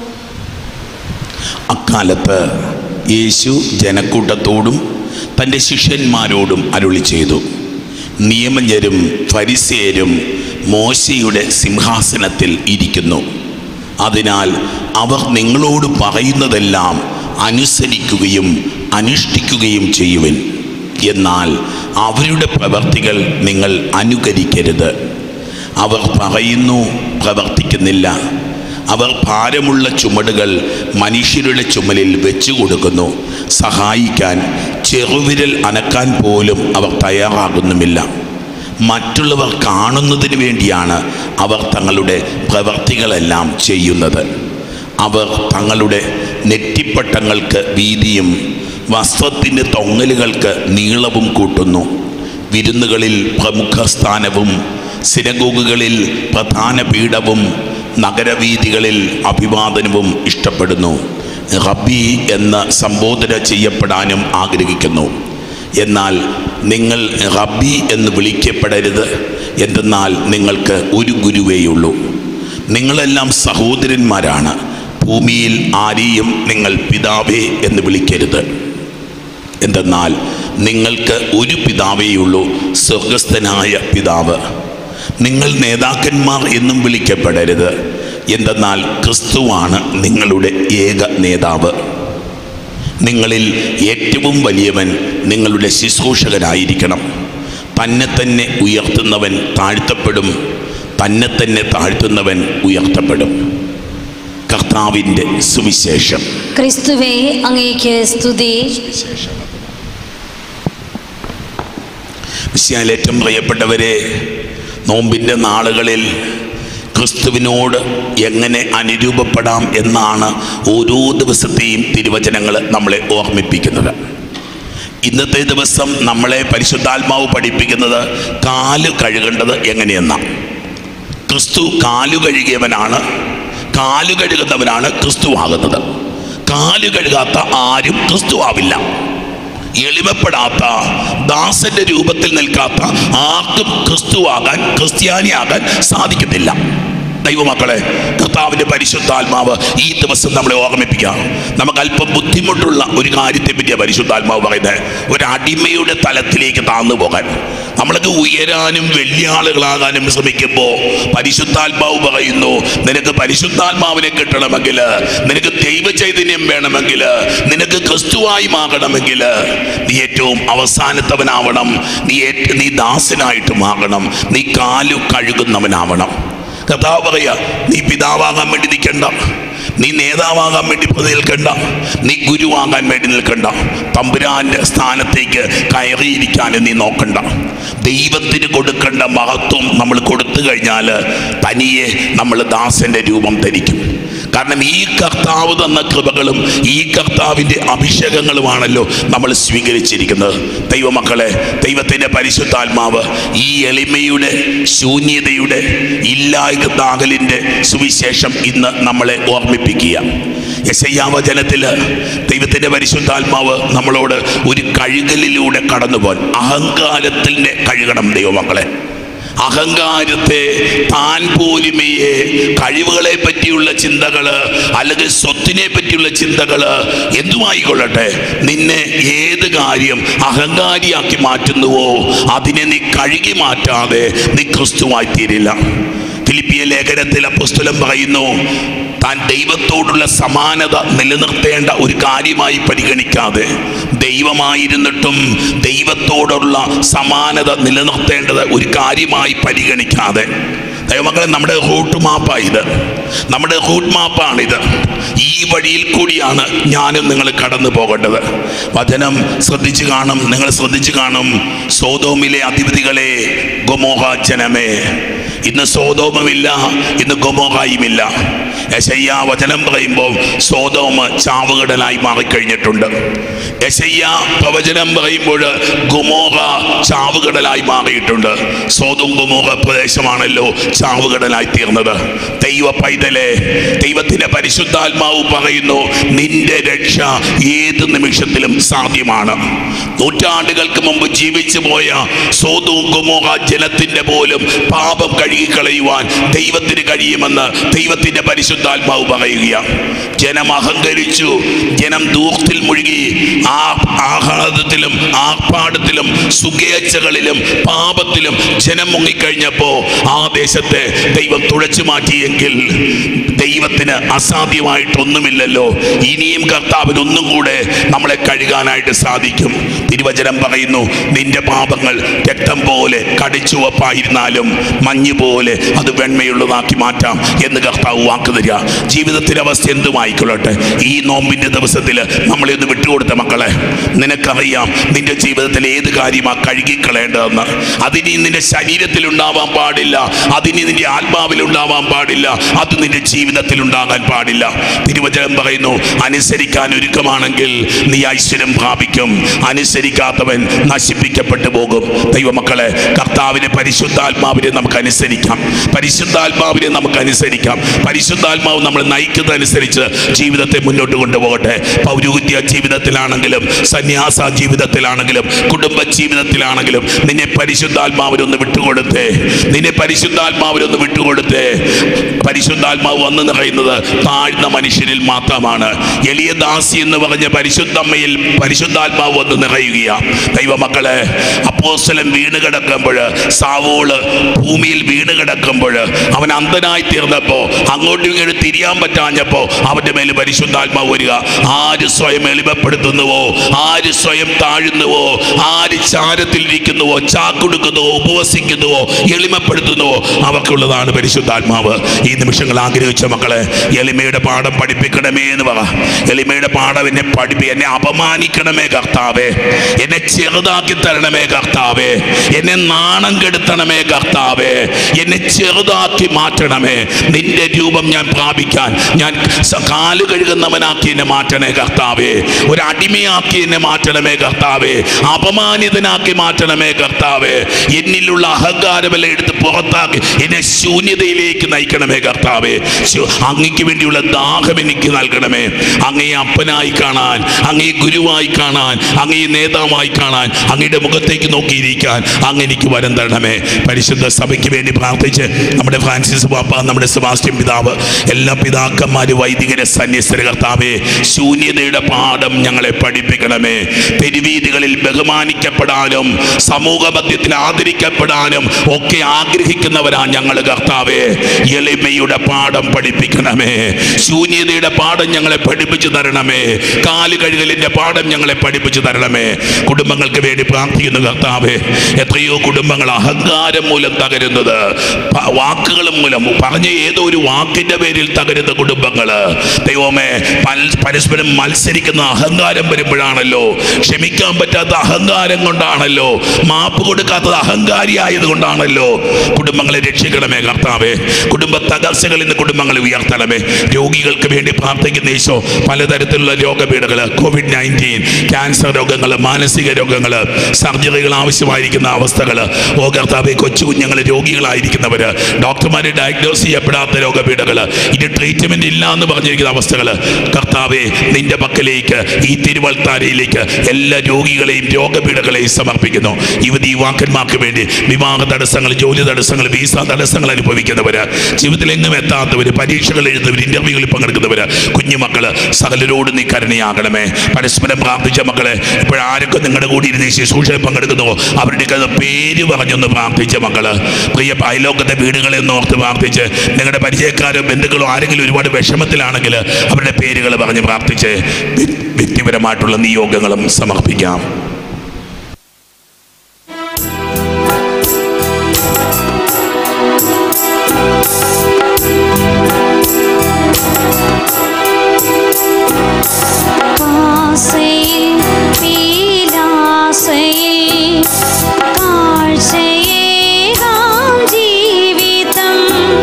അക്കാലത്ത് യേശു ജനക്കൂട്ടത്തോടും തൻ്റെ ശിഷ്യന്മാരോടും അരുളി ചെയ്തു നിയമജ്ഞരും ഫരിസേരും മോശയുടെ സിംഹാസനത്തിൽ ഇരിക്കുന്നു അതിനാൽ അവർ നിങ്ങളോട് പറയുന്നതെല്ലാം അനുസരിക്കുകയും അനുഷ്ഠിക്കുകയും ചെയ്യുവിൻ എന്നാൽ അവരുടെ പ്രവർത്തികൾ നിങ്ങൾ അനുകരിക്കരുത് അവർ പറയുന്നു പ്രവർത്തിക്കുന്നില്ല അവർ ഭാരമുള്ള ചുമടുകൾ മനുഷ്യരുടെ ചുമലിൽ വെച്ചു കൊടുക്കുന്നു സഹായിക്കാൻ ചെറുവിരൽ അനക്കാൻ പോലും അവർ തയ്യാറാകുന്നുമില്ല മറ്റുള്ളവർ കാണുന്നതിന് വേണ്ടിയാണ് അവർ തങ്ങളുടെ പ്രവർത്തികളെല്ലാം ചെയ്യുന്നത് അവർ തങ്ങളുടെ നെറ്റിപ്പട്ടങ്ങൾക്ക് വീതിയും വസ്ത്രത്തിൻ്റെ തൊങ്ങലുകൾക്ക് നീളവും കൂട്ടുന്നു വിരുന്നുകളിൽ പ്രമുഖ സ്ഥാനവും സിനഗോഗുകളിൽ പ്രധാന പീഠവും നഗരവീഥികളിൽ അഭിവാദനവും ഇഷ്ടപ്പെടുന്നു റബ്ബി എന്ന് സംബോധന ചെയ്യപ്പെടാനും ആഗ്രഹിക്കുന്നു എന്നാൽ നിങ്ങൾ റബ്ബി എന്ന് വിളിക്കപ്പെടരുത് എന്തെന്നാൽ നിങ്ങൾക്ക് ഒരു ഗുരുവേയുള്ളൂ നിങ്ങളെല്ലാം സഹോദരന്മാരാണ് ഭൂമിയിൽ ആരെയും നിങ്ങൾ പിതാവേ എന്ന് വിളിക്കരുത് എന്തെന്നാൽ നിങ്ങൾക്ക് ഒരു പിതാവേയുള്ളൂ സ്വർഗസ്ഥനായ പിതാവ് നിങ്ങൾ നേതാക്കന്മാർ എന്നും വിളിക്കപ്പെടരുത് എന്തെന്നാൽ ക്രിസ്തുവാണ് നിങ്ങളുടെ ഏക നേതാവ് നിങ്ങളിൽ ഏറ്റവും വലിയവൻ നിങ്ങളുടെ ശുശ്രൂഷകനായിരിക്കണം തന്നെ തന്നെ ഉയർത്തുന്നവൻ താഴ്ത്തപ്പെടും തന്നെ തന്നെ താഴ്ത്തുന്നവൻ ഉയർത്തപ്പെടും കർത്താവിൻ്റെ സുവിശേഷം ക്രിസ്തുവേ അങ്ങേക്ക് സ്തുതി വിശ്യാൽ ഏറ്റവും പ്രിയപ്പെട്ടവരെ നോമ്പിൻ്റെ നാളുകളിൽ ക്രിസ്തുവിനോട് എങ്ങനെ അനുരൂപപ്പെടാം എന്നാണ് ഓരോ ദിവസത്തെയും തിരുവചനങ്ങൾ നമ്മളെ ഓർമ്മിപ്പിക്കുന്നത് ഇന്നത്തെ ദിവസം നമ്മളെ പരിശുദ്ധാത്മാവ് പഠിപ്പിക്കുന്നത് കാല് കഴുകേണ്ടത് എങ്ങനെയെന്നാണ് ക്രിസ്തു കാലു കഴുകിയവനാണ് കാലു കഴുകുന്നവനാണ് ക്രിസ്തു ആകുന്നത് കാലു കഴുകാത്ത ആരും ക്രിസ്തു ആവില്ല എളിമപ്പെടാത്ത ദാസന്റെ രൂപത്തിൽ നിൽക്കാത്ത ആർക്കും ക്രിസ്തുവാകാൻ ക്രിസ്ത്യാനിയാകാൻ സാധിക്കുന്നില്ല ദൈവമക്കളെ കർത്താവിൻ്റെ പരിശുദ്ധാത്മാവ് ഈ ദിവസം നമ്മളെ ഓർമ്മിപ്പിക്കാം നമുക്ക് അല്പം ബുദ്ധിമുട്ടുള്ള ഒരു കാര്യത്തെ പറ്റിയ പരിശുദ്ധാത്മാവ് പറയുന്നത് ഒരു അടിമയുടെ തലത്തിലേക്ക് താന്നു പോകാൻ നമ്മളൊക്കെ ഉയരാനും വലിയ ആളുകളാകാനും ശ്രമിക്കുമ്പോൾ പരിശുദ്ധാത്മാവ് പറയുന്നു നിനക്ക് പരിശുദ്ധാത്മാവിനെ കിട്ടണമെങ്കിൽ നിനക്ക് ദൈവ ചൈതന്യം വേണമെങ്കിൽ നിനക്ക് ക്രിസ്തുവായി മാറണമെങ്കിൽ നീ ഏറ്റവും അവസാനത്തവനാവണം നീ ഏറ്റ- നീ ദാസനായിട്ട് മാറണം നീ കാലു കഴുകുന്നവനാവണം കഥാവ് പറയാ നീ പിതാവാകാൻ വേണ്ടി നിൽക്കണ്ട നീ നേതാവാകാൻ വേണ്ടി നിൽക്കണ്ട നീ ഗുരുവാകാൻ വേണ്ടി നിൽക്കണ്ട തമ്പുരാന്റെ സ്ഥാനത്തേക്ക് കയറിയിരിക്കാനും നീ നോക്കണ്ട ദൈവത്തിന് കൊടുക്കേണ്ട മഹത്വം നമ്മൾ കൊടുത്തു കഴിഞ്ഞാൽ തനിയെ നമ്മൾ ദാസന്റെ രൂപം ധരിക്കും കാരണം ഈ കർത്താവ് തന്ന കൃപകളും ഈ കർത്താവിൻ്റെ അഭിഷേകങ്ങളുമാണല്ലോ നമ്മൾ സ്വീകരിച്ചിരിക്കുന്നത് ദൈവമക്കളെ ദൈവത്തിൻ്റെ പരിശുദ്ധാത്മാവ് ഈ എളിമയുടെ ശൂന്യതയുടെ ഇല്ലായ്മതാകലിൻ്റെ സുവിശേഷം ഇന്ന് നമ്മളെ ഓർമ്മിപ്പിക്കുക യശയ്യാവചനത്തിൽ ദൈവത്തിൻ്റെ പരിശുദ്ധാത്മാവ് നമ്മളോട് ഒരു കഴുകലിലൂടെ കടന്നുപോകാൻ അഹങ്കാരത്തിൻ്റെ കഴുകണം ദൈവമക്കളെ അഹങ്കാരത്തെ താൻ പോലുമയെ കഴിവുകളെ പറ്റിയുള്ള ചിന്തകള് അല്ലെങ്കിൽ സ്വത്തിനെ പറ്റിയുള്ള ചിന്തകള് എന്തുമായിക്കൊള്ളട്ടെ നിന്നെ ഏത് കാര്യം അഹങ്കാരിയാക്കി മാറ്റുന്നുവോ അതിനെ നീ കഴുകി മാറ്റാതെ നീ ക്രിസ്തുവായി തീരില്ല ഫിലിപ്പിയ ലേഖനത്തിൽ അപ്പുസ്തലം പറയുന്നു താൻ ദൈവത്തോടുള്ള സമാനത നിലനിർത്തേണ്ട ഒരു കാര്യമായി പരിഗണിക്കാതെ ദൈവമായിരുന്നിട്ടും ദൈവത്തോടുള്ള സമാനത നിലനിർത്തേണ്ടത് ഒരു കാര്യമായി പരിഗണിക്കാതെ ദൈവമക്കളെ നമ്മുടെ റൂട്ട് മാപ്പാണ് ഇത് നമ്മുടെ റൂട്ട് മാപ്പാണിത് ഈ വഴിയിൽ കൂടിയാണ് ഞാനും നിങ്ങൾ കടന്നു പോകേണ്ടത് വചനം ശ്രദ്ധിച്ചു കാണും നിങ്ങൾ ശ്രദ്ധിച്ചു കാണും സോതോമിലെ അധിപതികളെ ഗൊമോഹ ജനമേ ഇന്ന് സോതോമുമില്ല ഇന്ന് ഗൊമോഹായുമില്ല യശയ്യ വചനം പറയുമ്പോൾ സോതോമ് ചാവുകടലായി മാറിക്കഴിഞ്ഞിട്ടുണ്ട് യശയ്യ പ്രവചനം പറയുമ്പോൾ ഗുമോഹ ചാവുകടലായി മാറിയിട്ടുണ്ട് സോതും ഗുമോഹ പ്രദേശമാണല്ലോ ചാവുകടലായി തീർന്നത് ദൈവ പൈതലെ ദൈവത്തിന്റെ പരിശുദ്ധാത്മാവ് പറയുന്നു നിന്റെ രക്ഷ ഏത് നിമിഷത്തിലും സാധ്യമാണ് നൂറ്റാണ്ടുകൾക്ക് മുമ്പ് ജീവിച്ചു പോയ സോതും ഗുമോഹ ജനത്തിന്റെ പോലും പാപം കഴുകിക്കളയുവാൻ ദൈവത്തിന് കഴിയുമെന്ന് ദൈവത്തിന്റെ പരിശുദ്ധാത്മാവ് പറയുകയാണ് ജനം അഹങ്കരിച്ചു ജനം ദൂർത്തിൽ മുഴുകി ആ ആഹ്ലാദത്തിലും ആർപ്പാടത്തിലും സുഖേച്ഛകളിലും പാപത്തിലും ജനം മുങ്ങിക്കഴിഞ്ഞപ്പോ ആ ദേശത്തെ ദൈവം തുഴച്ചു മാറ്റിയെങ്കിൽ ദൈവത്തിന് അസാധ്യമായിട്ടൊന്നുമില്ലല്ലോ ഇനിയും കർത്താവിന് ഒന്നും കൂടെ നമ്മളെ കഴുകാനായിട്ട് സാധിക്കും തിരുവചനം പറയുന്നു നിന്റെ പാപങ്ങൾ രക്തം പോലെ കടിച്ചുവപ്പായിരുന്നാലും മഞ്ഞ് പോലെ അത് വെണ്മയുള്ളതാക്കി മാറ്റാം എന്ന് കർത്താവ് വാക്ക് തരിക ജീവിതത്തിൻ്റെ അവസ്ഥ എന്തുമായിക്കൊള്ളട്ടെ ഈ നോമ്പിൻ്റെ ദിവസത്തിൽ നമ്മളെ ഒന്ന് വിട്ടുകൊടുത്ത മക്കളെ നിനക്കറിയാം നിന്റെ ജീവിതത്തിൽ ഏത് കാര്യമാണ് കഴുകിക്കളയേണ്ടതെന്ന് അതിനി നിന്റെ ശരീരത്തിൽ ഉണ്ടാവാൻ പാടില്ല അതിനി നിന്റെ ആത്മാവിൽ ഉണ്ടാവാൻ പാടില്ല അത് നിന്റെ ജീവിതത്തിൽ ഉണ്ടാകാൻ പാടില്ല തിരുവചനം പറയുന്നു അനുസരിക്കാൻ ഒരുക്കമാണെങ്കിൽ നീ ഐശ്വര്യം പ്രാപിക്കും അനുസരിക്കാത്തവൻ നശിപ്പിക്കപ്പെട്ടു പോകും ദൈവമക്കളെ കർത്താവിനെ പരിശുദ്ധാത്മാവിനെ നമുക്ക് അനുസരിക്കാം പരിശുദ്ധാത്മാവിനെ നമുക്ക് അനുസരിക്കാം പരിശുദ്ധാത്മാവ് നമ്മൾ നയിക്കുന്നതനുസരിച്ച് ജീവിതത്തെ മുന്നോട്ട് കൊണ്ടുപോകട്ടെ പൗരോഹിത്യ ജീവിതത്തിലാണെങ്കിലും സന്യാസ ജീവിതത്തിലാണെങ്കിലും കുടുംബ ജീവിതത്തിലാണെങ്കിലും നിന്നെ പരിശുദ്ധാത്മാവിനൊന്ന് വിട്ടുകൊടുത്തേ നിന്നെ പരിശുദ്ധാത്മാവിനൊന്ന് വിട്ടുകൊടുത്തേ പരിശുദ്ധാത്മാവ് വന്നു നിറയുന്നത് താഴ്ന്ന മനുഷ്യരിൽ മാത്രമാണ് എളിയ ദാസി എന്ന് പറഞ്ഞ പരിശുദ്ധമ്മയിൽ പരിശുദ്ധാത്മാവ് വന്ന് നിറയുകയാണ് ദൈവമക്കളെ അപ്പോസ്തലൻ വീണ് കിടക്കുമ്പോൾ സാവോള് ഭൂമിയിൽ വീണ് വീണ് കിടക്കുമ്പോൾ അവൻ അന്ധനായി തീർന്നപ്പോ അങ്ങോട്ടും ഇങ്ങോട്ടും തിരിയാൻ പറ്റാഞ്ഞപ്പോ അവന്റെ മേൽ പരിശുദ്ധാത്മാവ് വരിക ആര് സ്വയം എളിമപ്പെടുത്തുന്നുവോ ആര് സ്വയം താഴുന്നുവോ ആര് ചാരത്തിൽ ഇരിക്കുന്നുവോ ചാക്കൊടുക്കുന്നുവോ ഉപവസിക്കുന്നുവോ എളിമപ്പെടുത്തുന്നുവോ അവർക്കുള്ളതാണ് പരിശുദ്ധാത്മാവ് ഈ നിമിഷങ്ങൾ ആഗ്രഹിച്ച മക്കളെ എളിമയുടെ പാഠം പഠിപ്പിക്കണമേ എന്ന് പറ എളിമയുടെ പാഠം എന്നെ പഠിപ്പി എന്നെ അപമാനിക്കണമേ കർത്താവേ എന്നെ ചെറുതാക്കി തരണമേ കർത്താവേ എന്നെ നാണം കെടുത്തണമേ കർത്താവേ എന്നെ ചെറുതാക്കി മാറ്റണമേ നിന്റെ രൂപം ഞാൻ പ്രാപിക്കാൻ ഞാൻ സ- കാല് കഴുകുന്നവനാക്കി എന്നെ മാറ്റണേ കർത്താവേ ഒരു അടിമയാക്കി എന്നെ മാറ്റണമേ കർത്താവേ അപമാനിതനാക്കി മാറ്റണമേ കർത്താവേ എന്നിലുള്ള അഹങ്കാരമെല്ലാം എടുത്ത് പുറത്താക്കി എന്നെ ശൂന്യതയിലേക്ക് നയിക്കണമേ കർത്താവേ ശു- അങ്ങയ്ക്ക് വേണ്ടിയുള്ള ദാഹം എനിക്ക് നൽകണമേ അങ്ങയെ അപ്പനായി കാണാൻ അങ്ങയെ ഗുരുവായി കാണാൻ അങ്ങയെ നേതാവായി കാണാൻ അങ്ങയുടെ മുഖത്തേക്ക് നോക്കിയിരിക്കാൻ അങ്ങ് എനിക്ക് വരം തരണമേ പരിശുദ്ധ സഭയ്ക്ക് വേണ്ടി പ്രാർത്ഥിച്ച് നമ്മുടെ ഫ്രാൻസിസ് പാപ്പ നമ്മുടെ സെബാസ്റ്റ്യൻ പിതാവ് എല്ലാ പിതാക്കന്മാര് വൈദികരെ സന്യസ്തര കർത്താവേ ശൂന്യതയുടെ പാഠം ഞങ്ങളെ പഠിപ്പിക്കണമേ തെരുവീതികളിൽ ബഹുമാനിക്കപ്പെടാനും സമൂഹ മധ്യത്തിൽ ആദരിക്കപ്പെടാനും ഒക്കെ ആഗ്രഹിക്കുന്നവരാ ഞങ്ങൾ കർത്താവേ എളിമയുടെ പാഠം പഠിപ്പിക്കണമേ ശൂന്യതയുടെ പാഠം ഞങ്ങളെ പഠിപ്പിച്ചു തരണമേ കാല് കഴുകലിന്റെ പാഠം ഞങ്ങളെ പഠിപ്പിച്ചു തരണമേ കുടുംബങ്ങൾക്ക് വേണ്ടി പ്രാർത്ഥിക്കുന്നു കർത്താവേ എത്രയോ കുടുംബങ്ങൾ അഹങ്കാരം മൂലം തകരുന്നത് പ- വാക്കുകൾ മൂലം പറഞ്ഞ ഏതോ ഒരു വാക്കിന്റെ പേരിൽ തകരുന്ന കുടുംബങ്ങള് ദൈവമേ പൽ- പരസ്പരം മത്സരിക്കുന്ന അഹങ്കാരം വരുമ്പോഴാണല്ലോ ക്ഷമിക്കാൻ പറ്റാത്ത അഹങ്കാരം കൊണ്ടാണല്ലോ മാപ്പ് കൊടുക്കാത്തത് അഹങ്കാരിയായത് കൊണ്ടാണല്ലോ കുടുംബങ്ങളെ രക്ഷിക്കണമേ കർത്താവേ കുടുംബ തകർച്ചകളിൽ നിന്ന് കുടുംബങ്ങളെ ഉയർത്തണമേ രോഗികൾക്ക് വേണ്ടി പ്രാർത്ഥിക്കുന്ന ഈശോ പലതരത്തിലുള്ള രോഗപീഠകൾ കോവിഡ് നയൻറ്റീൻ ക്യാൻസർ രോഗങ്ങൾ മാനസിക രോഗങ്ങൾ സർജറികൾ ആവശ്യമായിരിക്കുന്ന അവസ്ഥകൾ ഓ കർത്താവെ കൊച്ചു കുഞ്ഞുങ്ങൾ രോഗികളായിരിക്കുന്നവർ ഡോക്ടർമാരെ ഡയഗ്നോസ് ചെയ്യപ്പെടാത്ത രോഗപീഠകൾ ഇനി ട്രീറ്റ്മെന്റ് ഇല്ല എന്ന് പറഞ്ഞിരിക്കുന്ന അവസ്ഥകൾ കർത്താവെ നിന്റെ പക്കലേക്ക് ഈ തിരുവൾത്താരയിലേക്ക് എല്ലാ രോഗികളെയും രോഗപീഠകളെയും സമർപ്പിക്കുന്നു യുവതി യുവാക്കന്മാർക്ക് വേണ്ടി വിവാഹ തടസ്സങ്ങൾ ജോലി തടസ്സങ്ങൾ വീസ തടസ്സങ്ങൾ അനുഭവിക്കുന്നവർ ജീവിതത്തിൽ എങ്ങും എത്താത്തവർ പരീക്ഷകൾ എഴുതുന്നവർ ഇന്റർവ്യൂകളിൽ പങ്കെടുക്കുന്നവർ കുഞ്ഞുമക്കൾ സകലരോട് നീ കരുണയാകണമേ പരസ്പരം പ്രാർത്ഥിച്ച മക്കളെ ഇപ്പോഴാരൊക്കെ നിങ്ങളുടെ കൂടി ഇരുന്ന് ഈ ശുശ്രൂഷയിൽ പങ്കെടുക്കുന്നുവോ അവരുടെയൊക്കെ പേര് പറഞ്ഞൊന്ന് പ്രാർത്ഥിച്ച മക്കള് പ്രിയ അയലോക്കത്തെ വീടുകളെ ഒന്ന് ഓർത്ത് പ്രാർത്ഥിച്ച് നിങ്ങളുടെ പരിചയക്കാരോ ബന്ധുക്കളോ ആരെങ്കിലും ഒരുപാട് വിഷമത്തിലാണെങ്കിൽ അവരുടെ പേരുകൾ പറഞ്ഞ് പ്രാർത്ഥിച്ച് വ്യ- വ്യക്തിപരമായിട്ടുള്ള നിയോഗങ്ങളും സമർപ്പിക്കാം ആസയിൽ പീലാസയിൽ കാഴ്ചയേകാം ജീവിതം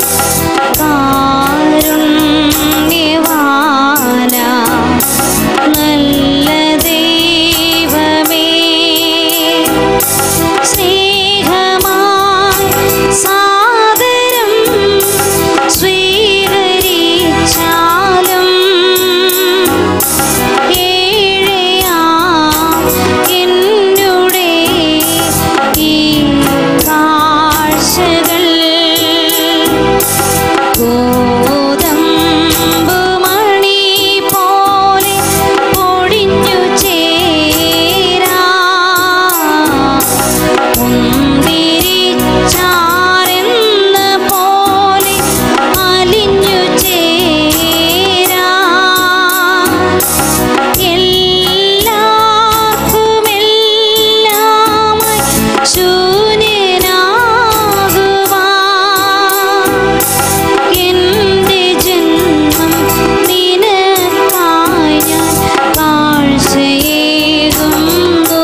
കാരുണ്യവാന നല്ല ദൈവമേ സ്നേഹമായി സാദരം സ്വീകരിച്ചാലും ഏഴയാം എന്നുടെ ഈ കാഴ്ചകൾ ഗോതമ്പുമണി പോലെ പൊടിഞ്ഞു ചേരാ മുന്തിരിച്ചാരെന്ന പോലെ അലിഞ്ഞു ചേരാ എല്ലാവർക്കുമെല്ലാമായി ശൂന്യനാകുവാൻ എന്റെ ജന്മം നിനക്കായി ഞാൻ കാഴ്ചയേകുന്നു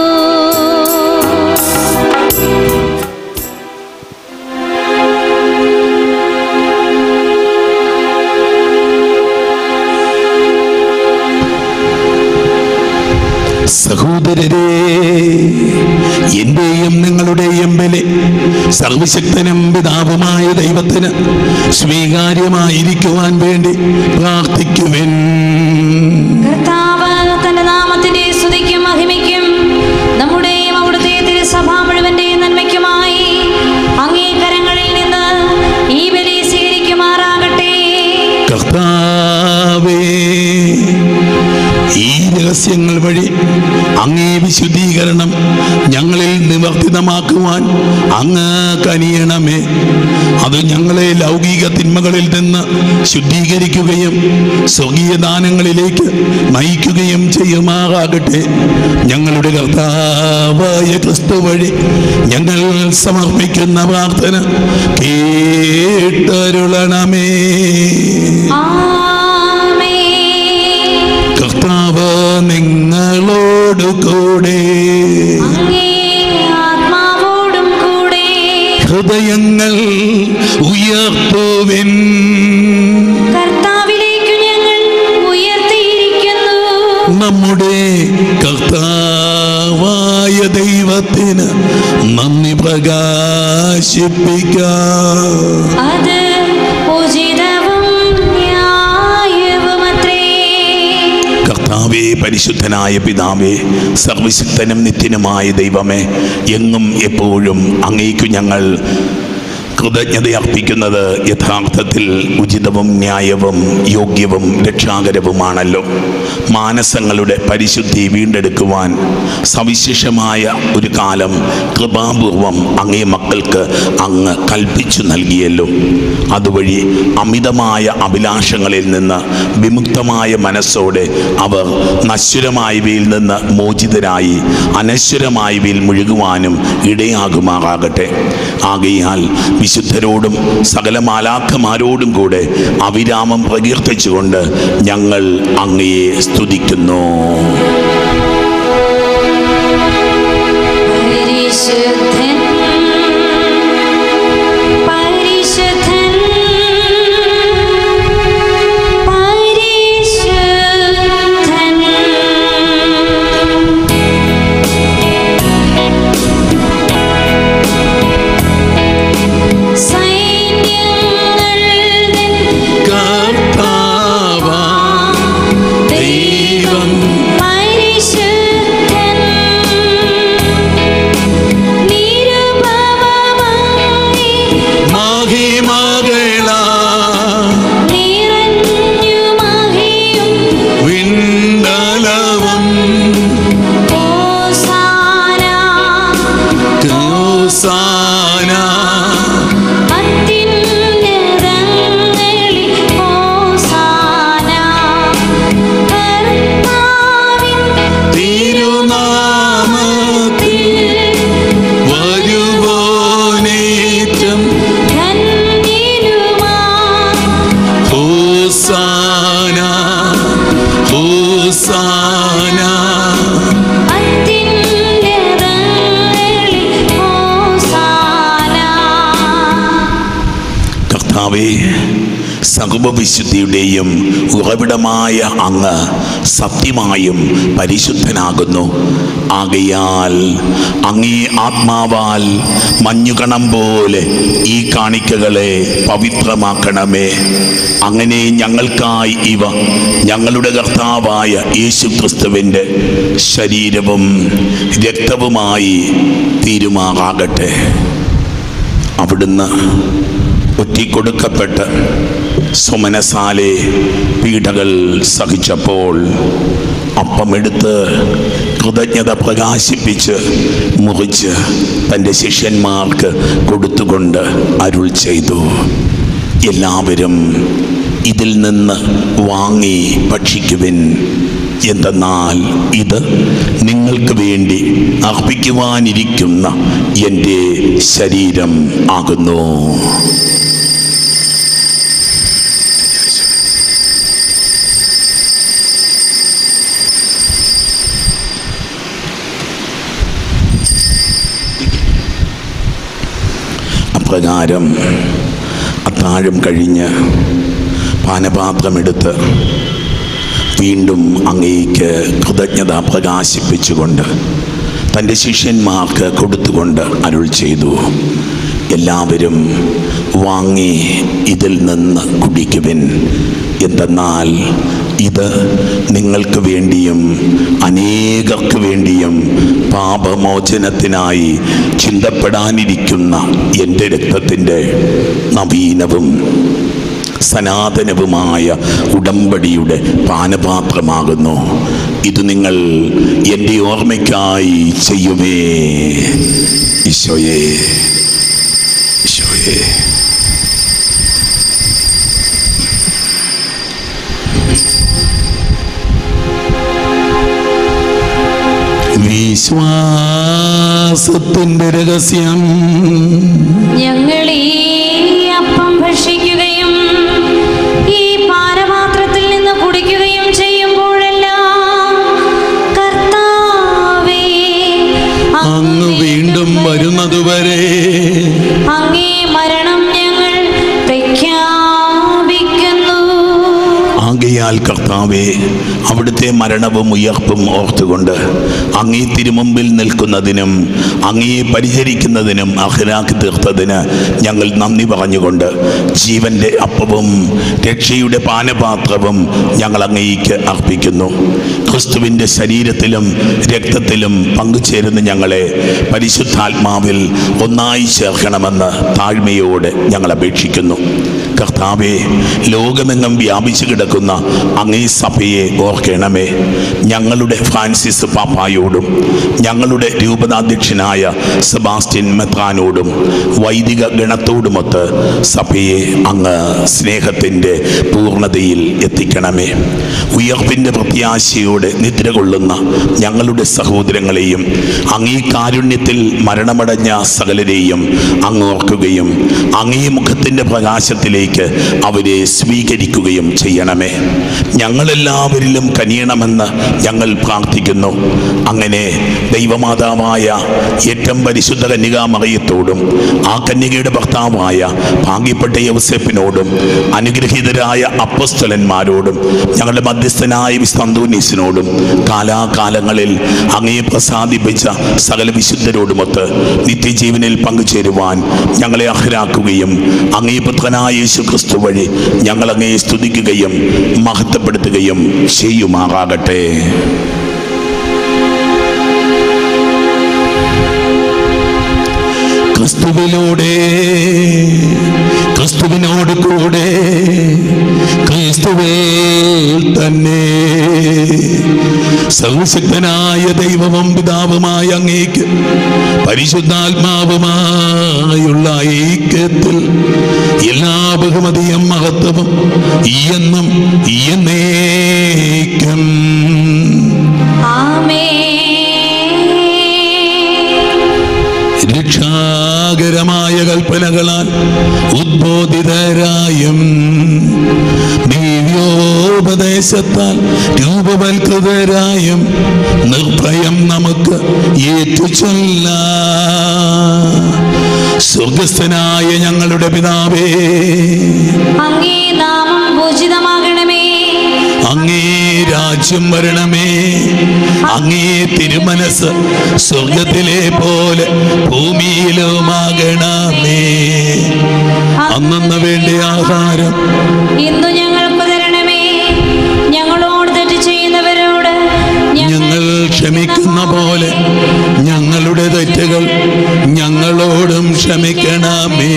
സഹോദരരെ എന്റെയും നിങ്ങളുടെയും ബലി സർവശക്തനും പിതാവുമായ ദൈവത്തിന് സ്വീകാര്യമായിരിക്കുവാൻ വേണ്ടി പ്രാർത്ഥിക്കുവൻ കർത്താവ് തന്റെ നാമത്തിന്റെ സ്തുതിക്കും മഹിമയ്ക്കും നമ്മുടെയും അവിടുത്തെ തിരുസഭ മുഴുവന്റെയും നന്മയ്ക്കുമായി അങ്ങേ കരങ്ങളിൽ നിന്ന് ഈ ബലി സ്വീകരിക്കുമാറാകട്ടെ കർത്താവേ ഈ രഹസ്യങ്ങൾ വഴി അങ്ങേ വിശുദ്ധീകരണം ഞങ്ങളിൽ നിവർത്തിതമാക്കുവാൻ അങ്ങ് കനിയണമേ അത് ഞങ്ങളെ ലൗകിക തിന്മകളിൽ നിന്ന് ശുദ്ധീകരിക്കുകയും സ്വർഗീയ ദാനങ്ങളിലേക്ക് നയിക്കുകയും ചെയ്യുമാറാകട്ടെ ഞങ്ങളുടെ കർത്താവായ ക്രിസ്തു വഴി ഞങ്ങൾ സമർപ്പിക്കുന്ന പ്രാർത്ഥന കേട്ടരുളണമേ ആമേൻ കർത്താവ് നിങ്ങളോട് കൂടെ അങ്ങേ ആത്മാവോടും കൂടെ ഹൃദയങ്ങൾ ഉയർത്തുവിൻ കർത്താവിലേക്കു ഞങ്ങൾ ഉയർത്തിയിരിക്കുന്നു നമ്മുടെ കർത്താവായ ദൈവത്തിന് നന്ദി പ്രകാശിപ്പിക്കാം അത് ഉചിതവും ന്യായവുമത്രേ കർത്താവേ പരിശുദ്ധനായ പിതാവേ സർവശക്തനും നിത്യനുമായ ദൈവമേ എങ്ങും എപ്പോഴും അങ്ങേക്കു ഞങ്ങൾ കൃതജ്ഞത അർപ്പിക്കുന്നത് യഥാർത്ഥത്തിൽ ഉചിതവും ന്യായവും യോഗ്യവും രക്ഷാകരവുമാണല്ലോ മാനസങ്ങളുടെ പരിശുദ്ധി വീണ്ടെടുക്കുവാൻ സവിശേഷമായ ഒരു കാലം കൃപാപൂർവം അങ്ങേ മക്കൾക്ക് അങ്ങ് കൽപ്പിച്ചു നൽകിയല്ലോ അതുവഴി അമിതമായ അഭിലാഷങ്ങളിൽ നിന്ന് വിമുക്തമായ മനസ്സോടെ അവർ നശ്വരമായവയിൽ നിന്ന് മോചിതരായി അനശ്വരമായവയിൽ മുഴുകുവാനും ഇടയാകുമാറാകട്ടെ ആകയാൽ വിശുദ്ധരോടും സകല മാലാഖമാരോടും കൂടെ അവിരാമം പ്രകീർത്തിച്ചുകൊണ്ട് ഞങ്ങൾ അങ്ങയെ സ്തുതിക്കുന്നു പരിശുദ്ധൻ പരിശുദ്ധൻ പരിശുദ്ധൻ സൈന്യങ്ങളുടെ കർത്താവാ ദൈവം പരിശുദ്ധൻ നിരുപമമങ്ങി മഹിമകളാ നിറഞ്ഞു മഹിയും വിണ്ടലവും ഹോസാന ഹോസാന അത്യുന്നതങ്ങളിൽ ഹോസാന കർത്താവിൻ തിരുനാമത്തിൽ വരുവോനേറ്റം ധന്യനുമാ ഹോസാന ഹോസാന അത്യുന്നതങ്ങളിൽ ഹോസാന കർത്താവേ സർവവിശുദ്ധിയുടെയും ഉറവിടമായ അങ്ങ് സത്യമായും പരിശുദ്ധനാകുന്നു ആകയാൽ അങ്ങേ ആത്മാവാൽ മഞ്ഞുകണം പോലെ ഈ കാണിക്കകളെ പവിത്രമാക്കണമേ അങ്ങനെ ഞങ്ങൾക്കായി ഇവ ഞങ്ങളുടെ കർത്താവായ യേശു ക്രിസ്തുവിൻ്റെ ശരീരവും രക്തവുമായി തീരുമാറാകട്ടെ അവിടുന്ന് ഒറ്റിക്കൊടുക്കപ്പെട്ട് സുമനസാലെ പീഡകൾ സഹിച്ചപ്പോൾ അപ്പമെടുത്ത് കൃതജ്ഞത പ്രകാശിപ്പിച്ച് മുറിച്ച് തൻ്റെ ശിഷ്യന്മാർക്ക് കൊടുത്തുകൊണ്ട് അരുൾ ചെയ്തു എല്ലാവരും ഇതിൽ നിന്ന് വാങ്ങി ഭക്ഷിക്കുവിൻ എന്തെന്നാൽ ഇത് നിങ്ങൾക്ക് വേണ്ടി അർപ്പിക്കുവാനിരിക്കുന്ന എൻ്റെ ശരീരം ആകുന്നു അപ്രകാരം അത്താഴം കഴിഞ്ഞ് പാനപാത്രമെടുത്ത് വീണ്ടും അങ്ങേക്ക് കൃതജ്ഞത പ്രകാശിപ്പിച്ചുകൊണ്ട് തൻ്റെ ശിഷ്യന്മാർക്ക് കൊടുത്തുകൊണ്ട് അരുൾ ചെയ്തു എല്ലാവരും വാങ്ങി ഇതിൽ നിന്ന് കുടിക്കുവിൻ എന്തെന്നാൽ ഇത് നിങ്ങൾക്ക് വേണ്ടിയും അനേകർക്ക് വേണ്ടിയും പാപമോചനത്തിനായി ചിന്തപ്പെടാനിരിക്കുന്ന എൻ്റെ രക്തത്തിൻ്റെ നവീനവും സനാതനവുമായ ഉടമ്പടിയുടെ പാനപാത്രമാകുന്നു ഇത് നിങ്ങൾ എൻ്റെ ഓർമ്മയ്ക്കായി ചെയ്യുമേ ഈശോയെ ഈശോയെ വിശ്വാസത്തിന്റെ രഹസ്യം ഞങ്ങൾ ഈ അപ്പം ഭക്ഷിക്കുകയും ഈ പാനപാത്രത്തിൽ നിന്ന് കുടിക്കുകയും ചെയ്യുമ്പോഴെല്ലാം കർത്താവേ അങ്ങ് വീണ്ടും വരുന്നതുവരെ അങ്ങേ മരണം ഞങ്ങൾ പ്രഖ്യാപിക്കുന്നു ആകയാൽ കർത്താവെ അവിടുത്തെ മരണവും ഉയർപ്പും ഓർത്തുകൊണ്ട് അങ്ങേ തിരുമുമ്പിൽ നിൽക്കുന്നതിനും അങ്ങയെ പരിചരിക്കുന്നതിനും അഹ്ലാക്കി തീർത്തതിന് ഞങ്ങൾ നന്ദി പറഞ്ഞുകൊണ്ട് ജീവന്റെ അപ്പവും രക്ഷയുടെ പാനപാത്രവും ഞങ്ങൾ അങ്ങേക്ക് അർപ്പിക്കുന്നു ക്രിസ്തുവിൻ്റെ ശരീരത്തിലും രക്തത്തിലും പങ്കുചേരുന്ന ഞങ്ങളെ പരിശുദ്ധാത്മാവിൽ ഒന്നായി ചേർക്കണമെന്ന് താഴ്മയോടെ ഞങ്ങൾ അപേക്ഷിക്കുന്നു കർത്താവെ ലോകമെങ്ങും വ്യാപിച്ചു കിടക്കുന്ന അങ്ങേ സഭയെ ഓർക്കണമേ ഞങ്ങളുടെ ഫ്രാൻസിസ് പാപ്പായോടും ഞങ്ങളുടെ രൂപതാധ്യക്ഷനായ സെബാസ്റ്റ്യൻ മെത്രാനോടും വൈദിക ഗണത്തോടുമൊത്ത് സഭയെ അങ്ങ് സ്നേഹത്തിൻ്റെ പൂർണ്ണതയിൽ എത്തിക്കണമേ ഉയർപ്പിൻ്റെ പ്രത്യാശയോടെ നിദ്ര കൊള്ളുന്ന ഞങ്ങളുടെ സഹോദരങ്ങളെയും അങ്ങേ കാരുണ്യത്തിൽ മരണമടഞ്ഞ സകലരെയും അങ്ങ് ഓർക്കുകയും അങ്ങേ മുഖത്തിൻ്റെ പ്രകാശത്തിലേക്ക് അവരെ സ്വീകരിക്കുകയും ചെയ്യണമേ ഞങ്ങളെല്ലാവരിലും കനിയണമെന്ന് ഞങ്ങൾ പ്രാർത്ഥിക്കുന്നു അങ്ങനെ ദൈവമാതാവായ ഏറ്റവും പരിശുദ്ധ കന്യകാമറിയത്തോടും ആ കന്യകയുടെ ഭർത്താവായ ഭാഗ്യപ്പെട്ട യവസേപ്പിനോടും അനുഗ്രഹീതരായ അപ്പസ്തലന്മാരോടും ഞങ്ങളുടെ മധ്യസ്ഥനായ വിസ്തന്തൂനീസിനോടും കാലാകാലങ്ങളിൽ അങ്ങയെ പ്രസാദിപ്പിച്ച സകല വിശുദ്ധരോടുമൊത്ത് നിത്യജീവനിൽ പങ്കുചേരുവാൻ ഞങ്ങളെ അർഹരാക്കുകയും അങ്ങേ പുത്രനായ യേശു ക്രിസ്തു വഴി ഞങ്ങൾ അങ്ങയെ സ്തുതിക്കുകയും മഹത്വപ്പെടുത്തുകയും ചെയ്യുമാറാകട്ടെ ക്രിസ്തുവിലൂടെ ക്രിസ്തുവിനോട് കൂടെ ക്രിസ്തുവേ തന്നെ സർവശക്തനായ ദൈവവും പിതാവുമായ അങ്ങേക്ക് പരിശുദ്ധാത്മാവുമായുള്ള ഐക്യത്തിൽ എല്ലാ ബഹുമതിയും മഹത്വവും ഈ എന്നും ഈ എന്നേക്കും ആമേൻ രക്ഷാകരമായ കൽപ്പനകളാൽ ഉദ്ബോധിതരായും ദിവ്യോപദേശത്താൽ രൂപവൽകൃതരായും നിർഭയം നമുക്ക് ഏറ്റുചൊല്ല സ്വർഗസ്ഥനായ ഞങ്ങളുടെ പിതാവേ അങ്ങേ നാമം പൂജിതമാകണമേ അങ്ങേ രാജ്യം വരണമേ അങ്ങേ തിരുമനസ് സ്വർഗത്തിലെ പോലെ ഭൂമിയിലുമാകണമേ അന്നു വേണ്ട ആഹാരം ഇന്നു ഞങ്ങൾക്ക് തരണമേ ഞങ്ങളോട് തെറ്റ് ചെയ്യുന്നവരോട് ഞങ്ങൾ ക്ഷമിക്കുന്ന പോലെ ഞങ്ങളുടെ തെറ്റുകൾ ഞങ്ങളോടും ക്ഷമിക്കണമേ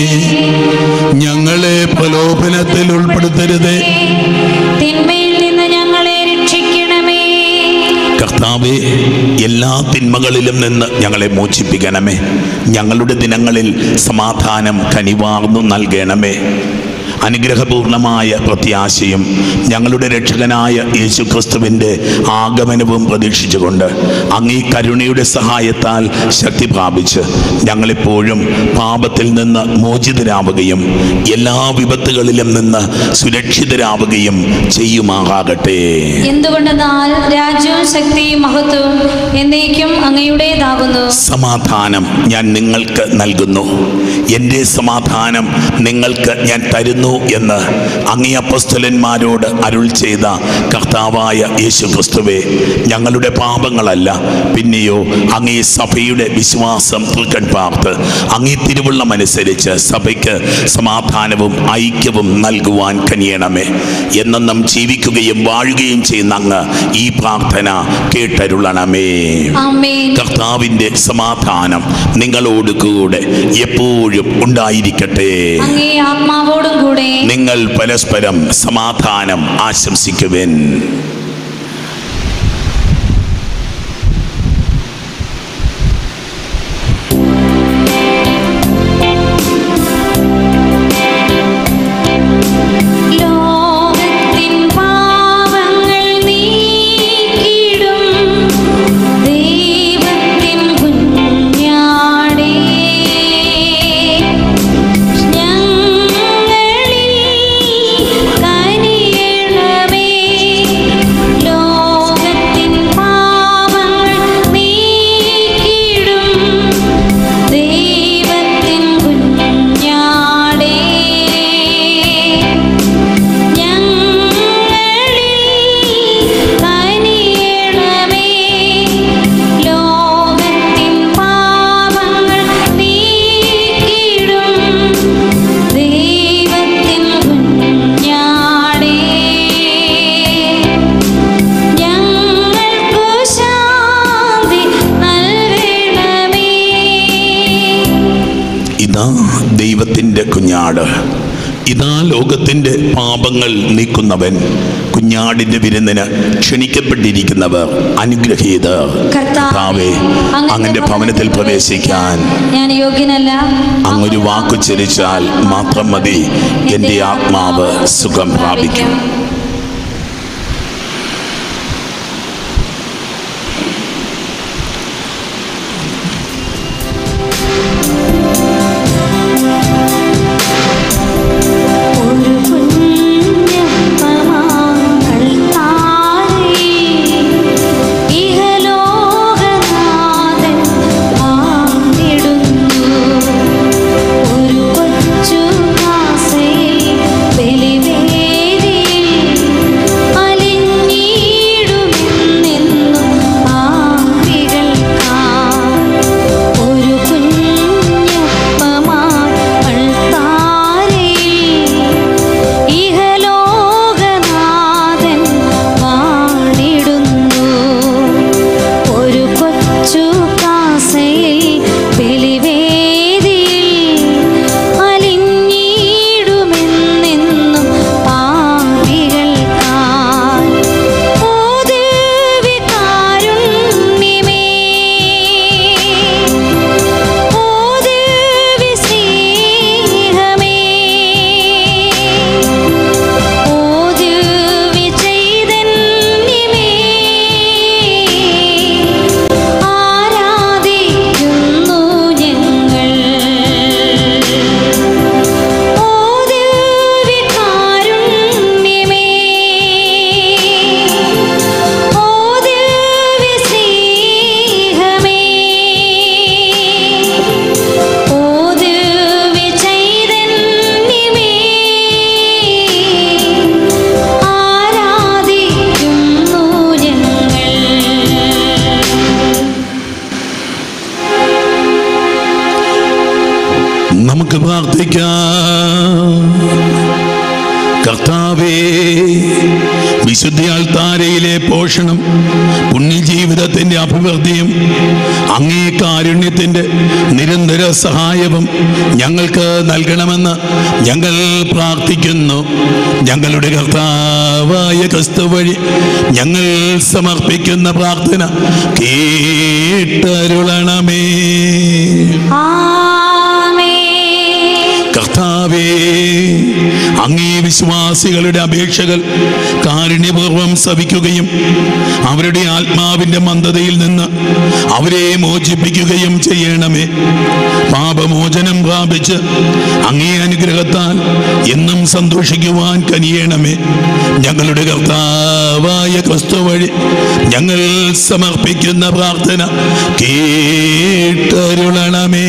ഞങ്ങളെ പ്രലോഭനത്തിൽ ഉൾപ്പെടുത്തരുതേ തിന്മയിൽ നിന്ന് ഞങ്ങളെ രക്ഷിക്കണമേ കർത്താവെ എല്ലാ തിന്മകളിലും നിന്ന് ഞങ്ങളെ മോചിപ്പിക്കണമേ ഞങ്ങളുടെ ദിനങ്ങളിൽ സമാധാനം കനിവാർന്നു നൽകണമേ അനുഗ്രഹപൂർണമായ പ്രത്യാശയും ഞങ്ങളുടെ രക്ഷകനായ യേശു ക്രിസ്തുവിൻ്റെ ആഗമനവും പ്രതീക്ഷിച്ചുകൊണ്ട് അങ്ങീ കരുണയുടെ സഹായത്താൽ ശക്തി പ്രാപിച്ച് ഞങ്ങളെപ്പോഴും പാപത്തിൽ നിന്ന് മോചിതരാവുകയും എല്ലാ വിപത്തുകളിലും നിന്ന് സുരക്ഷിതരാവുകയും ചെയ്യുമാറാകട്ടെ എന്തുകൊണ്ടെന്നാൽ രാജ്യവും ശക്തിയും മഹത്വവും എന്നേക്കും അങ്ങയുടേതാകുന്നു സമാധാനം ഞാൻ നിങ്ങൾക്ക് നൽകുന്നു എൻ്റെ സമാധാനം നിങ്ങൾക്ക് ഞാൻ തരുന്നു എന്ന് അങ്ങേ അപ്പസ്തലന്മാരോട് അരുൾ ചെയ്ത കർത്താവായ യേശു ക്രിസ്തുവെ ഞങ്ങളുടെ പാപങ്ങളല്ല പിന്നെയോ അങ്ങേ സഭയുടെ വിശ്വാസം തൃക്കൺ പാർത്ത് അങ്ങേ തിരുവുള്ളമനുസരിച്ച് സഭയ്ക്ക് സമാധാനവും ഐക്യവും നൽകുവാൻ കനിയണമേ എന്നെന്നും ജീവിക്കുകയും വാഴുകയും ചെയ്യുന്ന അങ്ങ് ഈ പ്രാർത്ഥന കേട്ടരുളണമേ ആമേൻ കർത്താവിന്റെ സമാധാനം നിങ്ങളോട് കൂടെ എപ്പോഴും ഉണ്ടായിരിക്കട്ടെ അങ്ങേ ആത്മാവോടും കൂടെ നിങ്ങൾ പരസ്പരം സമാധാനം ആശംസിക്കുവിൻ ലോകത്തിൻ പാവങ്ങൾ നീക്കിടും ദൈവപുത്രൻ കുഞ്ഞാട് ഇതാ ലോകത്തിൻ്റെ പാപങ്ങൾ നീക്കുന്നവൻ കുഞ്ഞാടിൻ്റെ വിരുന്നിന് ക്ഷണിക്കപ്പെട്ടിരിക്കുന്നവർ അനുഗ്രഹീതർ കർത്താവേ അങ്ങന്റെ ഭവനത്തിൽ പ്രവേശിക്കാൻ ഞാൻ യോഗ്യനല്ല അങ്ങൊരു വാക്കുച്ചരിച്ചാൽ മാത്രം മതി എൻ്റെ ആത്മാവ് സുഖം പ്രാപിക്കും ഒരു കുഞ്ഞപ്പമാങ്ങൾ താരേ ഇഹലോകനാഥൻ ആണിടുന്നു ഒരു കൊച്ചു കാസയിൽ ബലിവേദിയിൽ അലിഞ്ഞിടുമെന്നെന്നും ആവികൾക്കായി ഒരു കുഞ്ഞപ്പമായി അൾത്താരയിൽ ഇഹലോകനാഥൻ വാണിടുന്നു ഒരു കൊച്ചു കാസയിൽ ബലിവേദിയിൽ അലിഞ്ഞിടുമെന്നെന്നും പാപികൾക്കായി ഓ ദിവ്യകാരുണ്യമേ ഓ ദിവ്യസ്നേഹമേ ഓ ദിവ്യചൈതന്യമേ ആരാധിക്കുന്നു ഞങ്ങൾ ഓ ദിവ്യകാരുണ്യമേ ഓ ദിവ്യസ്നേഹമേ ഓ ദിവ്യചൈതന്യമേ ആരാധിക്കുന്നു ഞങ്ങൾ നമുക്ക് പ്രാർത്ഥിക്കാം കർത്താവേ വിശുദ്ധ താരയിലെ പോഷണം പുണ്യജീവിതത്തിന്റെ അഭിവൃദ്ധിയും അങ്ങേ കാരുണ്യത്തിന്റെ നിരന്തര സഹായവും ഞങ്ങൾക്ക് നൽകണമെന്ന് ഞങ്ങൾ പ്രാർത്ഥിക്കുന്നു ഞങ്ങളുടെ കർത്താവായ ക്രിസ്തു വഴി ഞങ്ങൾ സമർപ്പിക്കുന്ന പ്രാർത്ഥന കേട്ടരുളണമേ ആമേൻ കർത്താവേ അങ്ങേ വിശ്വാസികളുടെ അപേക്ഷകൾ കാരുണ്യപൂർവം സവിക്കുകയും അവരുടെ ആത്മാവിന്റെ മന്ദതയിൽ നിന്ന് അവരെ മോചിപ്പിക്കുകയും ചെയ്യണമേ പാപമോചനം പ്രാപിച്ച് അങ്ങേ അനുഗ്രഹത്താൽ എന്നും സന്തോഷിക്കുവാൻ കനിയണമേ ഞങ്ങളുടെ കർത്താവായ ക്രിസ്തു വഴി ഞങ്ങൾ സമർപ്പിക്കുന്ന പ്രാർത്ഥന കേട്ടരുളണമേ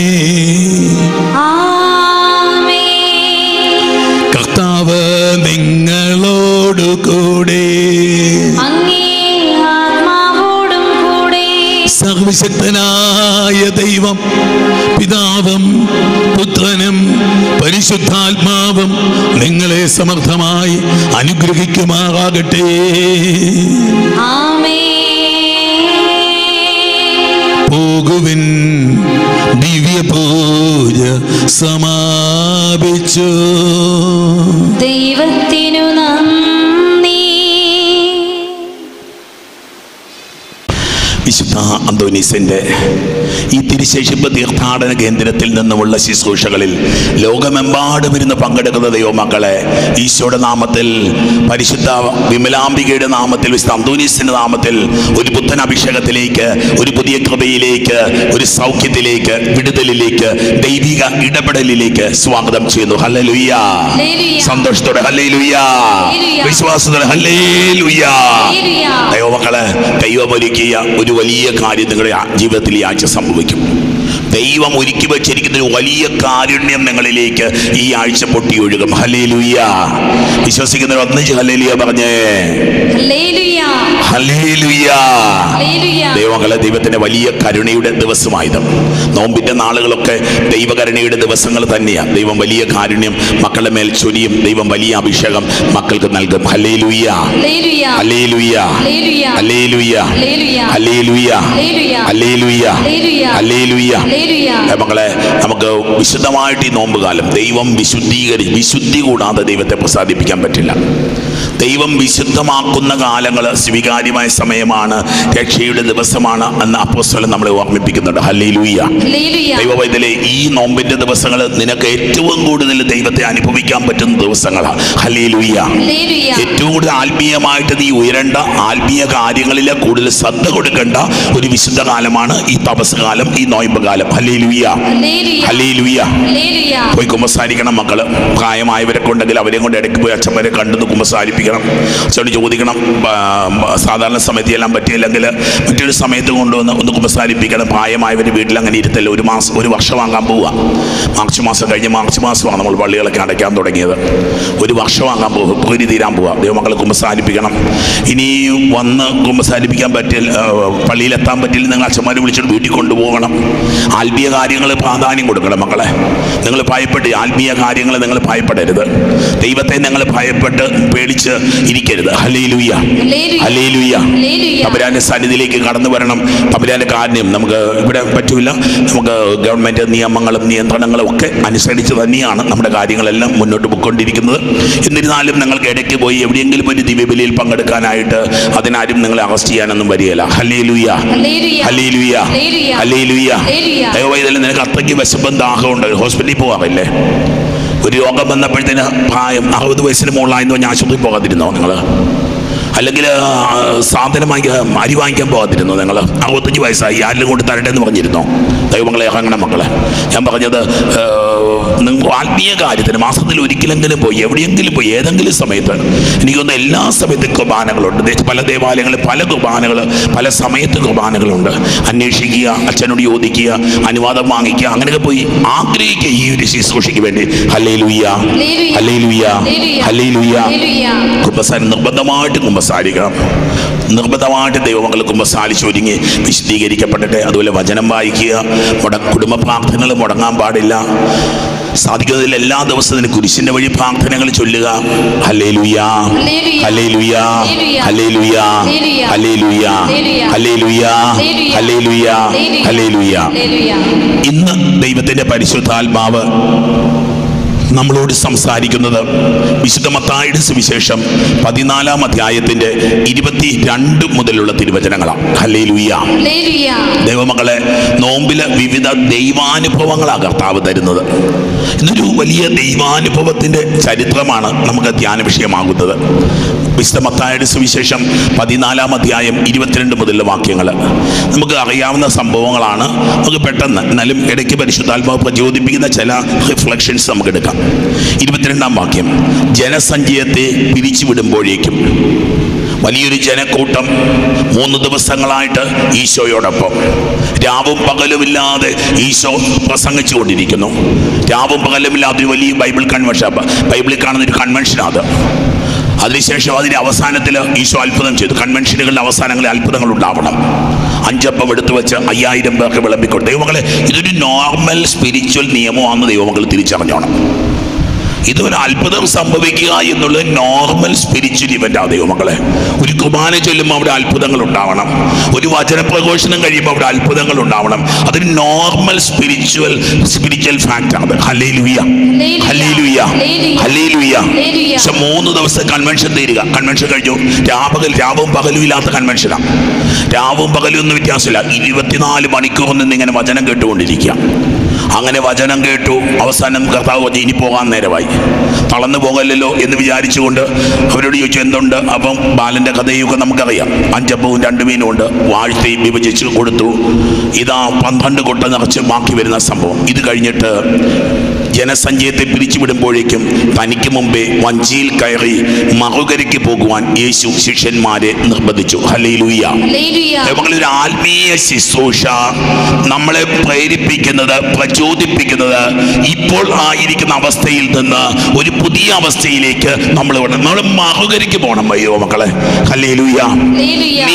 ആമേൻ കർത്താവ് നിങ്ങളോടു കൂടെ അങ്ങേ ആത്മാവോടും കൂടെ സർവശക്തനായ ദൈവം പിതാവും പുത്രനും പരിശുദ്ധാത്മാവും നിങ്ങളെ സമർത്ഥമായി അനുഗ്രഹിക്കുമാറാകട്ടെ ആമേൻ പോകുവിൻ ദിവ്യപൂജ സമാപിച്ചു ദൈവത്തിനു നന്ദി വിശുദ്ധ അന്തോനീസിന്റെ ഈ തിരുശേഷിപ്പ് തീർത്ഥാടന കേന്ദ്രത്തിൽ നിന്നുമുള്ള ശുശ്രൂഷകളിൽ ലോകമെമ്പാടും ഇരുന്ന് പങ്കെടുക്കുന്ന ദൈവമക്കളെ ഈശോയുടെ നാമത്തിൽ പരിശുദ്ധ വിമലാംബികയുടെ നാമത്തിൽ വിശുദ്ധ അന്തോനീസിന്റെ നാമത്തിൽ ഒരു പുത്തൻ അഭിഷേകത്തിലേക്ക് ഒരു പുതിയ കൃപയിലേക്ക് ഒരു സൗഖ്യത്തിലേക്ക് വിടുതലിലേക്ക് ദൈവിക ഇടപെടലിലേക്ക് സ്വാഗതം ചെയ്യുന്നു ഹല്ലേലൂയ ഹല്ലേലൂയ. സന്തോഷത്തോടെ ഹല്ലേലൂയ ഹല്ലേലൂയ. വിശ്വാസത്തോടെ ഹല്ലേലൂയ ഹല്ലേലൂയ. ദൈവമക്കളെ ദൈവമൊരുക്കിയ ഒരു വലിയ കാര്യം നിങ്ങളുടെ ആ- ജീവിതത്തിൽ ഈ ആഴ്ച സംഭവിക്കും ദൈവം ഒരുക്കി വെച്ചിരിക്കുന്ന ഒരു വലിയ കാരുണ്യം നിങ്ങളിലേക്ക് ഈ ആഴ്ച പൊട്ടി ഒഴുകും ഹലേലുയ്യ വിശ്വസിക്കുന്നവർ ഒന്നിച്ച് ഹലേലുയ പറഞ്ഞേ ഹല്ലേലൂയ ഹലേലുയ്യ ഹല്ലേലൂയ ദൈവങ്ങളെ ദൈവത്തിന്റെ വലിയ കരുണയുടെ ദിവസമായത് നോമ്പിന്റെ നാളുകളൊക്കെ ദൈവകരുണയുടെ ദിവസങ്ങൾ തന്നെയാണ് ദൈവം വലിയ കാരുണ്യം മക്കളുടെ മേൽ ചൊരിയും ദൈവം വലിയ അഭിഷേകം മക്കൾക്ക് നൽകും hallelujah hallelujah hallelujah hallelujah hallelujah hallelujah hallelujah hallelujah hallelujah hallelujah hallelujah hallelujah ഏ, മക്കളെ നമുക്ക് വിശുദ്ധമായിട്ട് ഈ നോമ്പ് കാലം ദൈവം വിശുദ്ധീകരി വിശുദ്ധി കൂടാതെ ദൈവത്തെ പ്രസാദിപ്പിക്കാൻ പറ്റില്ല ദൈവം വിശുദ്ധമാക്കുന്ന കാലങ്ങൾ സ്വീകാര്യമായ സമയമാണ് രക്ഷയുടെ ദിവസമാണ് എന്ന് അപ്പോസ്തലൻ നമ്മളെ ഓർമ്മിപ്പിക്കുന്നുണ്ട് ഹല്ലേലൂയ ഹല്ലേലൂയ ദൈവവൈദ്യലെ ഈ നോമ്പിന്റെ ദിവസങ്ങൾ നിനക്ക് ഏറ്റവും കൂടുതൽ ദൈവത്തെ അനുഭവിക്കാൻ പറ്റുന്ന ദിവസങ്ങളാണ് ഹല്ലേലൂയ ഹല്ലേലൂയ ഏറ്റവും കൂടുതൽ ആത്മീയമായിട്ട് നീ ഉയരേണ്ട ആത്മീയ കാര്യങ്ങളിൽ കൂടുതൽ ശ്രദ്ധ കൊടുക്കേണ്ട ഒരു വിശുദ്ധ കാലമാണ് ഈ തപസ് കാലം ഈ നോയമ്പ് കാലം ഹല്ലേലൂയ ഹല്ലേലൂയ ഹല്ലേലൂയ ഹല്ലേലൂയ പോയി കുമ്പസാരിക്കണം മക്കള് പ്രായമായവരൊക്കെ ഉണ്ടെങ്കിൽ അവരെയും കൊണ്ട് ഇടയ്ക്ക് പോയി അച്ഛന്മാരെ കണ്ടെന്ന് കുമ്പസാരിപ്പിക്കണം അച്ഛനോട് ചോദിക്കണം ആ, സാധാരണ സമയത്ത് എല്ലാം പറ്റിയില്ലെങ്കിൽ മറ്റൊരു സമയത്ത് കൊണ്ടുവന്ന് ഒന്ന് കുമ്പസാരിപ്പിക്കണം പ്രായമായവർ വീട്ടിൽ അങ്ങനെ ഇരുത്തല്ല ഒരു മാസം ഒരു വർഷം വാങ്ങാൻ പോവുക മാർച്ച് മാസം കഴിഞ്ഞ് മാർച്ച് മാസമാണ് നമ്മൾ പള്ളികളൊക്കെ അടയ്ക്കാൻ തുടങ്ങിയത് ഒരു വർഷം വാങ്ങാൻ പോകും പകുതി തീരാൻ പോവുക ദൈവമക്കളെ കുമ്പസാരിപ്പിക്കണം ഇനി വന്ന് കുമ്പസാരിപ്പിക്കാൻ പറ്റില്ല ആ, പള്ളിയിലെത്താൻ പറ്റില്ല നിങ്ങൾ അച്ഛന്മാരെ വിളിച്ചിട്ട് വീട്ടിൽ കൊണ്ടുപോകണം ആത്മീയ കാര്യങ്ങൾ പ്രാധാന്യം കൊടുക്കണം മക്കളെ നിങ്ങൾ ഭയപ്പെട്ട് ആത്മീയ കാര്യങ്ങൾ നിങ്ങൾ ഭയപ്പെടരുത് ദൈവത്തെ നിങ്ങൾ ഭയപ്പെട്ട് പേടിച്ച് ഇരിക്കരുത് ഹല്ലേലൂയ ഹല്ലേലൂയ ഹല്ലേലൂയ ഹല്ലേലൂയ തമ്പുരാന്റെ സന്നിധിയിലേക്ക് കടന്നു വരണം തമ്പുരാന്റെ കാര്യം നമുക്ക് ഇവിടെ പറ്റൂല നമുക്ക് ഗവൺമെന്റ് നിയമങ്ങളും നിയന്ത്രണങ്ങളും ഒക്കെ അനുസരിച്ച് തന്നെയാണ് നമ്മുടെ കാര്യങ്ങളെല്ലാം മുന്നോട്ട് പോയിക്കൊണ്ടിരിക്കുന്നത് എന്നിരുന്നാലും നിങ്ങൾക്ക് ഇടയ്ക്ക് പോയി എവിടെയെങ്കിലും ഒരു ദിവ്യബലിയിൽ പങ്കെടുക്കാനായിട്ട് അതിനാരും നിങ്ങളെ അറസ്റ്റ് ചെയ്യാനൊന്നും വരികയില്ല hallelujah hallelujah hallelujah hallelujah hallelujah hallelujah ദൈവവൈദ്യം നിനക്ക് അത്രയ്ക്ക് വിശപ്പും ദാഹമുണ്ട് ഹോസ്പിറ്റലിൽ പോകാറില്ലേ ഒരു രോഗം വന്നപ്പോഴത്തേന് പ്രായം അറുപത് വയസ്സിന് മുകളിലായെന്ന് പറഞ്ഞാൽ ആശുപത്രിയിൽ പോകാതിരുന്നോ നിങ്ങൾ അല്ലെങ്കിൽ ആ, സാധനം വാങ്ങിക്കാൻ അരി വാങ്ങിക്കാൻ പോകാതിരുന്നോ നിങ്ങൾ അറുപത്തഞ്ച് വയസ്സായി ആരിലും കൊണ്ട് തരട്ടെ എന്ന് പറഞ്ഞിരുന്നോ ദൈവങ്ങളെ ഇറങ്ങണം മക്കളെ ഞാൻ പറഞ്ഞത് നിങ്ങൾ ആത്മീയ കാര്യത്തിന് മാസത്തിൽ ഒരിക്കലെങ്കിലും പോയി എവിടെയെങ്കിലും പോയി ഏതെങ്കിലും സമയത്ത് എനിക്കൊന്ന് എല്ലാ സമയത്തും കുർബാനകളുണ്ട് ദേ- പല ദേവാലയങ്ങളിൽ പല കുർബാനകൾ പല സമയത്ത് കുർബാനകളുണ്ട് അന്വേഷിക്കുക അച്ഛനോട് ചോദിക്കുക അനുവാദം വാങ്ങിക്കുക അങ്ങനെയൊക്കെ പോയി ആഗ്രഹിക്കുക ഈ ഒരു ശുശ്രൂഷയ്ക്ക് വേണ്ടി ഹല്ലേ ലുയ്യ ഹല്ലേലൂയ. ഹല്ലേ ലുയ്യ ഹല്ലേലൂയ. ഹല്ലേ ലുയ്യ ഹല്ലേലൂയ കുമ്പസാരം നിർബന്ധമായിട്ട് കുമ്പസാരിക്കണം നിർബന്ധമായിട്ട് ദൈവമകൾ കുമ്പസാരിച്ച് ഒരുങ്ങി വിശദീകരിക്കപ്പെടട്ടെ അതുപോലെ വചനം വായിക്കുക മുട കുടുംബ പ്രാർത്ഥനകൾ മുടങ്ങാൻ പാടില്ല സാധിക്കുന്നതിൽ എല്ലാ ദിവസവും കുരിശിന്റെ വഴി പ്രാർത്ഥനകൾ ചൊല്ലുക ഹല്ലേ ലുയാ ഹല്ലേലൂയ. ഹല്ലേ ലുയാ ഹല്ലേലൂയ. ഹല്ലേ ലുയാ ഹല്ലേലൂയ. ഹല്ലേ ലുയാ ഹല്ലേലൂയ. ഹല്ലേ ലുയാ ഹല്ലേലൂയ. ഹല്ലേ ലുയാ ഹല്ലേ ലുയാ ഹല്ലേലൂയ ഇന്ന് ദൈവത്തിന്റെ പരിശുദ്ധാത്മാവ് നമ്മളോട് സംസാരിക്കുന്നത് വിശുദ്ധ മത്തായുടെ സുവിശേഷം പതിനാലാം അധ്യായത്തിന്റെ ഇരുപത്തി രണ്ട് മുതലുള്ള തിരുവചനങ്ങളാണ് ഹല്ലേ ലുയ്യ ഹല്ലേലൂയ ദൈവമക്കളെ നോമ്പില് വിവിധ ദൈവാനുഭവങ്ങളാണ് കർത്താവ് തരുന്നത് ഇതൊരു വലിയ ദൈവാനുഭവത്തിന്റെ ചരിത്രമാണ് നമുക്ക് ധ്യാന വിഷയമാകുന്നത് വിശുദ്ധ മത്തായുടെ സുവിശേഷം പതിനാലാം അധ്യായം ഇരുപത്തിരണ്ട് മുതലുള്ള വാക്യങ്ങൾ നമുക്ക് അറിയാവുന്ന സംഭവങ്ങളാണ് നമുക്ക് പെട്ടെന്ന് എന്നാലും ഇടയ്ക്ക് പരിശുദ്ധാത്മാവ് പ്രചോദിപ്പിക്കുന്ന ചില റിഫ്ലക്ഷൻസ് നമുക്ക് എടുക്കാം ഇരുപത്തിരണ്ടാം വാക്യം ജനസഞ്ചയത്തെ പിരിച്ചുവിടുമ്പോഴേക്കും വലിയൊരു ജനക്കൂട്ടം മൂന്ന് ദിവസങ്ങളായിട്ട് ഈശോയോടൊപ്പം രാവും പകലുമില്ലാതെ ഈശോ പ്രസംഗിച്ചു കൊണ്ടിരിക്കുന്നു രാവും പകലുമില്ലാതെ ഒരു വലിയ ബൈബിൾ കൺവെൻഷൻ ബൈബിളിൽ കാണുന്ന ഒരു കൺവെൻഷനാണ് അത് അതിനുശേഷം അതിന്റെ അവസാനത്തിൽ ഈശോ അത്ഭുതം ചെയ്തു കൺവെൻഷനുകളുടെ അവസാനങ്ങളിൽ അത്ഭുതങ്ങൾ ഉണ്ടാവണം അഞ്ചപ്പം എടുത്തു വെച്ച് അയ്യായിരം പേർക്ക് വിളമ്പിക്കൊണ്ട് ദൈവമകളെ ഇതൊരു നോർമൽ സ്പിരിച്വൽ നിയമമാണെന്ന് ദൈവമകൾ തിരിച്ചറിഞ്ഞോണം ഇതൊരു അത്ഭുതം സംഭവിക്കുക എന്നുള്ളത് നോർമൽ സ്പിരിച്വൽ ഇവന്റ് ആ ദൈവമക്കളെ ഒരു കുർബാന ചൊല്ലുമ്പോൾ അവിടെ അത്ഭുതങ്ങൾ ഉണ്ടാവണം ഒരു വചനപ്രഘോഷണം കഴിയുമ്പോൾ അവിടെ അത്ഭുതങ്ങൾ ഉണ്ടാവണം അതൊരു നോർമൽ സ്പിരിച്വൽ സ്പിരിച്വൽ ഫാക്റ്റ് ആണ് ഹല്ലേ ലുയ്യ ഹല്ലേ ലുയ്യ ഹല്ലേ ലുയ്യ ഹല്ലേലൂയ. പക്ഷെ മൂന്ന് ദിവസം കൺവെൻഷൻ തീരുക കൺവെൻഷൻ കഴിഞ്ഞു രാപകൽ രാവും പകലും ഇല്ലാത്ത കൺവെൻഷനാണ് രാവും പകലും ഒന്നും വ്യത്യാസമില്ല ഇരുപത്തിനാല് മണിക്കൂർ നിന്ന് ഇങ്ങനെ വചനം കേട്ടുകൊണ്ടിരിക്കുക അങ്ങനെ വചനം കേട്ടു അവസാനം കർത്താവ് പറഞ്ഞു ഇനി പോകാൻ നേരമായി തളർന്നു പോകല്ലല്ലോ എന്ന് വിചാരിച്ചുകൊണ്ട് അവരോട് ചോദിച്ചു എന്തുണ്ട് അപ്പം ബാലന്റെ കഥയൊക്കെ നമുക്കറിയാം അഞ്ചപ്പവും രണ്ട് മീനും ഉണ്ട് വാഴ്ത്തി വിഭജിച്ച് കൊടുത്തു ഇതാ പന്ത്രണ്ട് കൊട്ട നിറച്ച് ബാക്കി വരുന്ന സംഭവം ഇത് കഴിഞ്ഞിട്ട് ജനസഞ്ചയത്തെ പിരിച്ചുവിടുമ്പോഴേക്കും തനിക്ക് മുമ്പേ വഞ്ചിയിൽ കയറി മറുകരയ്ക്ക് പോകുവാൻ യേശു ശിഷ്യന്മാരെ നിർബന്ധിച്ചു ഹലയിലൂയ ഹല്ലേലൂയ ഒരു ആത്മീയ ശുശ്രൂഷ നമ്മളെ പ്രേരിപ്പിക്കുന്നത് പ്രചോദിപ്പിക്കുന്നത് ഇപ്പോൾ ആയിരിക്കുന്ന അവസ്ഥയിൽ നിന്ന് ഒരു പുതിയ അവസ്ഥയിലേക്ക് നമ്മൾ വേണം നമ്മൾ മറുകരിക്ക് പോകണം അയ്യോ മക്കളെ ഹല്ലേലൂയ ഹല്ലേലൂയ നീ നിൽക്കുന്ന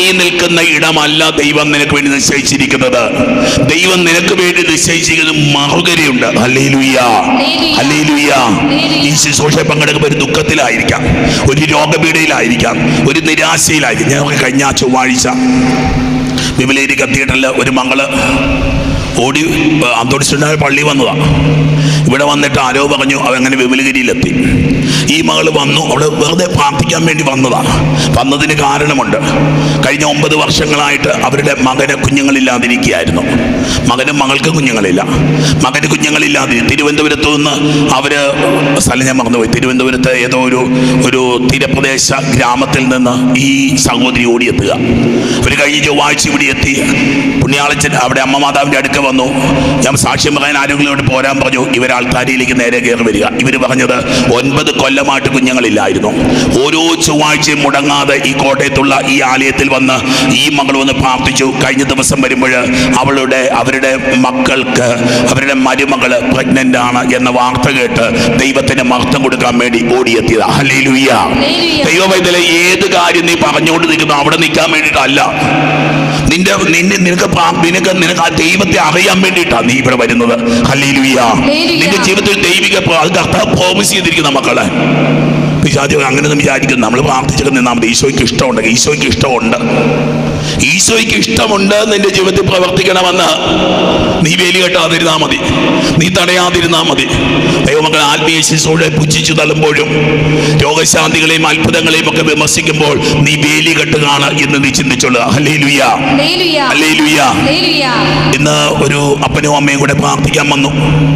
നിൽക്കുന്ന ഇടമല്ല ദൈവം നിനക്ക് വേണ്ടി നിശ്ചയിച്ചിരിക്കുന്നത് ദൈവം നിനക്ക് വേണ്ടി നിശ്ചയിച്ചിരിക്കുന്നത് മറുകരയുണ്ട് ഹല്ലേലൂയ ഹല്ലേലൂയ ഈ ശുശ്രൂഷ പങ്കെടുക്കുമ്പോൾ ഒരു ദുഃഖത്തിലായിരിക്കാം ഒരു രോഗപീഠയിലായിരിക്കാം ഒരു നിരാശയിലായിരിക്കും ഞാൻ കഴിഞ്ഞ ചൊവ്വാഴ്ച വിമലേരി കത്തീഡ്രലിൽ ഒരു മകള് ഓടി അന്തോടിച്ചുണ്ടായ പള്ളി വന്നതാ ഇവിടെ വന്നിട്ട് ആരോ പറഞ്ഞു അവങ്ങനെ വിമലഗിരിയിലെത്തി ഈ മകള് വന്നു അവള് വെറുതെ പ്രാർത്ഥിക്കാൻ വേണ്ടി വന്നതാ വന്നതിന് കാരണമുണ്ട് കഴിഞ്ഞ ഒമ്പത് വർഷങ്ങളായിട്ട് അവരുടെ മകന് കുഞ്ഞുങ്ങളില്ലാതിരിക്കുകയായിരുന്നു മകനും മകൾക്ക് കുഞ്ഞുങ്ങളില്ല മകന് കുഞ്ഞുങ്ങളില്ലാതെ തിരുവനന്തപുരത്ത് നിന്ന് അവര് സ്ഥലം ഞാൻ മറന്നുപോയി തിരുവനന്തപുരത്ത് ഏതോ ഒരു ഒരു തീരപ്രദേശ ഗ്രാമത്തിൽ നിന്ന് ഈ സഹോദരി ഓടിയെത്തുക അവർ കഴിഞ്ഞ ചൊവ്വാഴ്ച ഇവിടെ എത്തി പുണ്യാളച്ചൻ അവിടെ അമ്മ മാതാവിൻ്റെ അടുക്ക വന്നു ഞാൻ സാക്ഷ്യം പറയാൻ ആരെങ്കിലും ഇവിടെ പോരാൻ പറഞ്ഞു ഇവർ ആൾത്താരിയിലേക്ക് നേരെ കയറി വരിക ഇവർ പറഞ്ഞത് ഒൻപത് കൊല്ലമായിട്ട് കുഞ്ഞുങ്ങളില്ലായിരുന്നു ഓരോ ചൊവ്വാഴ്ചയും മുടങ്ങാതെ ഈ കോട്ടയത്തുള്ള ഈ ആലയത്തിൽ വന്ന് ഈ മകൾ വന്ന് പ്രാർത്ഥിച്ചു കഴിഞ്ഞ ദിവസം വരുമ്പോൾ അവളുടെ അവരുടെ മക്കൾക്ക് അവരുടെ മരുമകള് പ്രഗ്നന്റ് ആണ് എന്ന വാർത്ത കേട്ട് ദൈവത്തിന് മഹത്വം കൊടുക്കാൻ വേണ്ടി ഓടിയെത്തിയതാ ഹല്ലേലൂയ ദൈവവൈദ്യലെ ഏത് കാര്യം നീ പറഞ്ഞുകൊണ്ട് നിൽക്കുന്നു അവിടെ നിൽക്കാൻ വേണ്ടിയിട്ടല്ല നിന്റെ നിന്നെ നിനക്ക് പ്രാ- നിനക്ക് നിനക്ക് ആ ദൈവത്തെ അറിയാൻ വേണ്ടിയിട്ടാ നീ ഇവിടെ വരുന്നത് ഹല്ലേലൂയ ഹല്ലേലൂയ. നിന്റെ ജീവിതത്തിൽ ദൈവിക പ്ര- അത് കർത്താവ് പ്രോമിസ് ചെയ്തിരിക്കുന്ന മക്കളെ പിശാചി അങ്ങനെ ഒന്നും വിചാരിക്കുന്നു നമ്മൾ പ്രാർത്ഥിച്ചൊക്കെ നിന്നാൽ മതി ഈശോയ്ക്ക് ഇഷ്ടമുണ്ട് ഈശോയ്ക്ക് ഇഷ്ടമുണ്ട് ഈശോയ്ക്ക് ഇഷ്ടമുണ്ട് നിന്റെ ജീവിതത്തിൽ പ്രവർത്തിക്കണമെന്ന് നീ വേലി കെട്ടാതിരുന്നാ മതി നീ തടയാതിരുന്നാ മതി ദൈവമക്കൾ ആത്മീയ ശിശുവിടെ പുച്ഛിച്ചു തള്ളുമ്പോഴും രോഗശാന്തികളെയും അത്ഭുതങ്ങളെയും ഒക്കെ വിമർശിക്കുമ്പോൾ നീ വേലി കെട്ടുകയാണ് എന്ന് നീ ചിന്തിച്ചോളുക ഹല്ലേലൂയ ഹല്ലേലൂയ ഹല്ലേലൂയ ഹല്ലേലൂയ ഇന്ന് ഒരു അപ്പനും അമ്മയും കൂടെ പ്രാർത്ഥിക്കാൻ വന്നു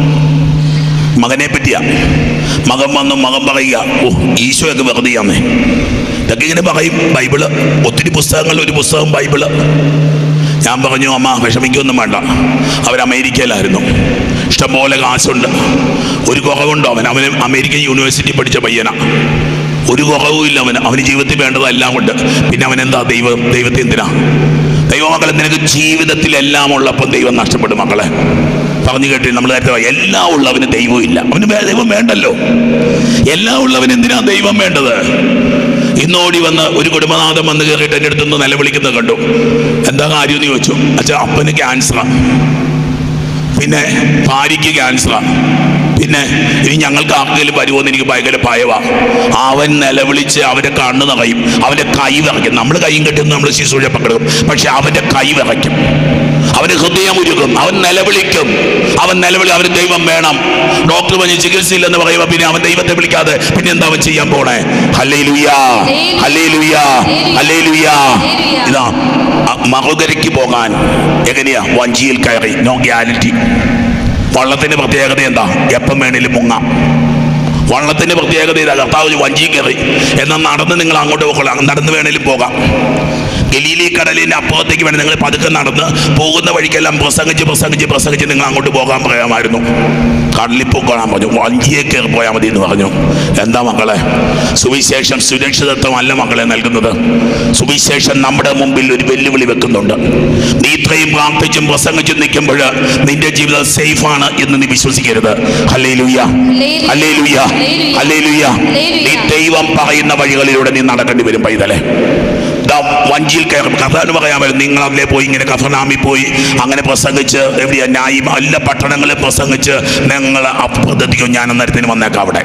മകനെ പറ്റിയാ മകൻ വന്നു മകൻ പറയുക ഓ ഈശോയൊക്കെ വെറുതെയാന്നേ ഇതൊക്കെ ഇങ്ങനെ പറയും ബൈബിള് ഒത്തിരി പുസ്തകങ്ങൾ ഒരു പുസ്തകം ബൈബിള് ഞാൻ പറഞ്ഞു അമ്മ വിഷമിക്കൊന്നും വേണ്ട അവർ അമേരിക്കയിലായിരുന്നു ഇഷ്ടംപോലെ കാശുണ്ട് ഒരു കുറവുണ്ടോ അവൻ അവന് അമേരിക്കൻ യൂണിവേഴ്സിറ്റി പഠിച്ച പയ്യനാ ഒരു കുറവും ഇല്ല അവന് അവന് ജീവിതത്തിൽ വേണ്ടതെല്ലാം ഉണ്ട് പിന്നെ അവൻ എന്താ ദൈവം ദൈവത്തെ എന്തിനാ ദൈവമക്കളെ നിനക്ക് ജീവിതത്തിൽ എല്ലാം ഉള്ളപ്പം ദൈവം നഷ്ടപ്പെടും മക്കളെ പറഞ്ഞു കേട്ടി നമ്മൾ നേരത്തെ പറഞ്ഞു, എല്ലാം ഉള്ളവന് ദൈവം ഇല്ല അവന് വേ- ദൈവം വേണ്ടല്ലോ എല്ലാം ഉള്ളവന് എന്തിനാ ദൈവം വേണ്ടത് ഇന്നോടി വന്ന് ഒരു കുടുംബനാഥം വന്ന് കയറിയിട്ട് എൻ്റെ അടുത്തുനിന്ന് നിലവിളിക്കുന്നത് കണ്ടു എന്താ കാര്യം എന്ന് ചോദിച്ചു അച്ഛാ അപ്പന് ക്യാൻസറാ പിന്നെ ഭാര്യയ്ക്ക് ക്യാൻസറാ പിന്നെ ഇനി ഞങ്ങൾക്ക് ആർക്കെങ്കിലും വരുമോന്ന് എനിക്ക് ഭയങ്കര ഭയവാ അവൻ നിലവിളിച്ച് അവന്റെ കണ്ണ് നിറയും അവന്റെ കൈ വിറയ്ക്കും നമ്മൾ കൈയും കെട്ടുന്ന നമ്മൾ ശിശുഴ പങ്കെടുക്കും പക്ഷെ അവന്റെ കൈ വിറയ്ക്കും അവന് ഹൃദയം ഉരുകും അവൻ നിലവിളിക്കും അവൻ നിലവിളി അവന് ദൈവം വേണം ഡോക്ടർ പറഞ്ഞ് ചികിത്സയില്ലെന്ന് പറയുമ്പോൾ പിന്നെ അവൻ ദൈവത്തെ വിളിക്കാതെ പിന്നെ എന്താ അവൻ ചെയ്യാൻ പോണേ ഹല്ലേ ലുയാ ഹല്ലേ ലുയാ ഹല്ലേ ലുയാ ഇതാ അ- മറുകരയ്ക്ക് പോകാൻ എങ്ങനെയാ വഞ്ചിയിൽ കയറി നോ ഗ്യാരണ്ടി വള്ളത്തിന്റെ പ്രത്യേകത എന്താ എപ്പം വേണേലും മുങ്ങാം വള്ളത്തിന്റെ പ്രത്യേകത ഇതാ കർത്താവ് വഞ്ചി കയറി എന്നാൽ നടന്ന് നിങ്ങൾ അങ്ങോട്ട് പോകണം നടന്ന് വേണേലും പോകാം ഗലീലി കടലിന്റെ അപ്പുറത്തേക്ക് വേണം നിങ്ങൾ പതുക്കെ നടന്ന് പോകുന്ന വഴിക്കെല്ലാം പ്രസംഗിച്ച് പ്രസംഗിച്ച് പ്രസംഗിച്ച് നിങ്ങൾ അങ്ങോട്ട് പോകാൻ പറയാമായിരുന്നു കടലിൽ പോകാൻ പറഞ്ഞു വഞ്ചിയെ കയറി പോയാൽ മതി എന്ന് പറഞ്ഞു എന്താ മക്കളെ സുവിശേഷം സുരക്ഷിതത്വമല്ല മക്കളെ നൽകുന്നത് സുവിശേഷം നമ്മുടെ മുമ്പിൽ ഒരു വെല്ലുവിളി വെക്കുന്നുണ്ട് നീ ഇത്രയും പ്രാർത്ഥിച്ചും പ്രസംഗിച്ചും നിൽക്കുമ്പോൾ നിന്റെ ജീവിതം സേഫാണ് എന്ന് നീ വിശ്വസിക്കരുത് ഹല്ലേ ലുയ്യ ഹല്ലേ ലുയ്യ ഹല്ലേ ലുയ്യ നീ ദൈവം പറയുന്ന വഴികളിലൂടെ നീ നടക്കേണ്ടി വരും പൈതലെ ദാ വഞ്ചിയിൽ കയറും കഥാന്ന് പറയാമല്ലോ നിങ്ങൾ അതിലെ പോയി ഇങ്ങനെ കഫനാമി പോയി അങ്ങനെ പ്രസംഗിച്ച് എവിടെയാ ന്യായം എല്ലാ പട്ടണങ്ങളിൽ പ്രസംഗിച്ച് നിങ്ങൾ അപ്രതീക്ഷിക്കും ഞാൻ അന്നേരത്തിന് വന്നേക്കാം അവിടെ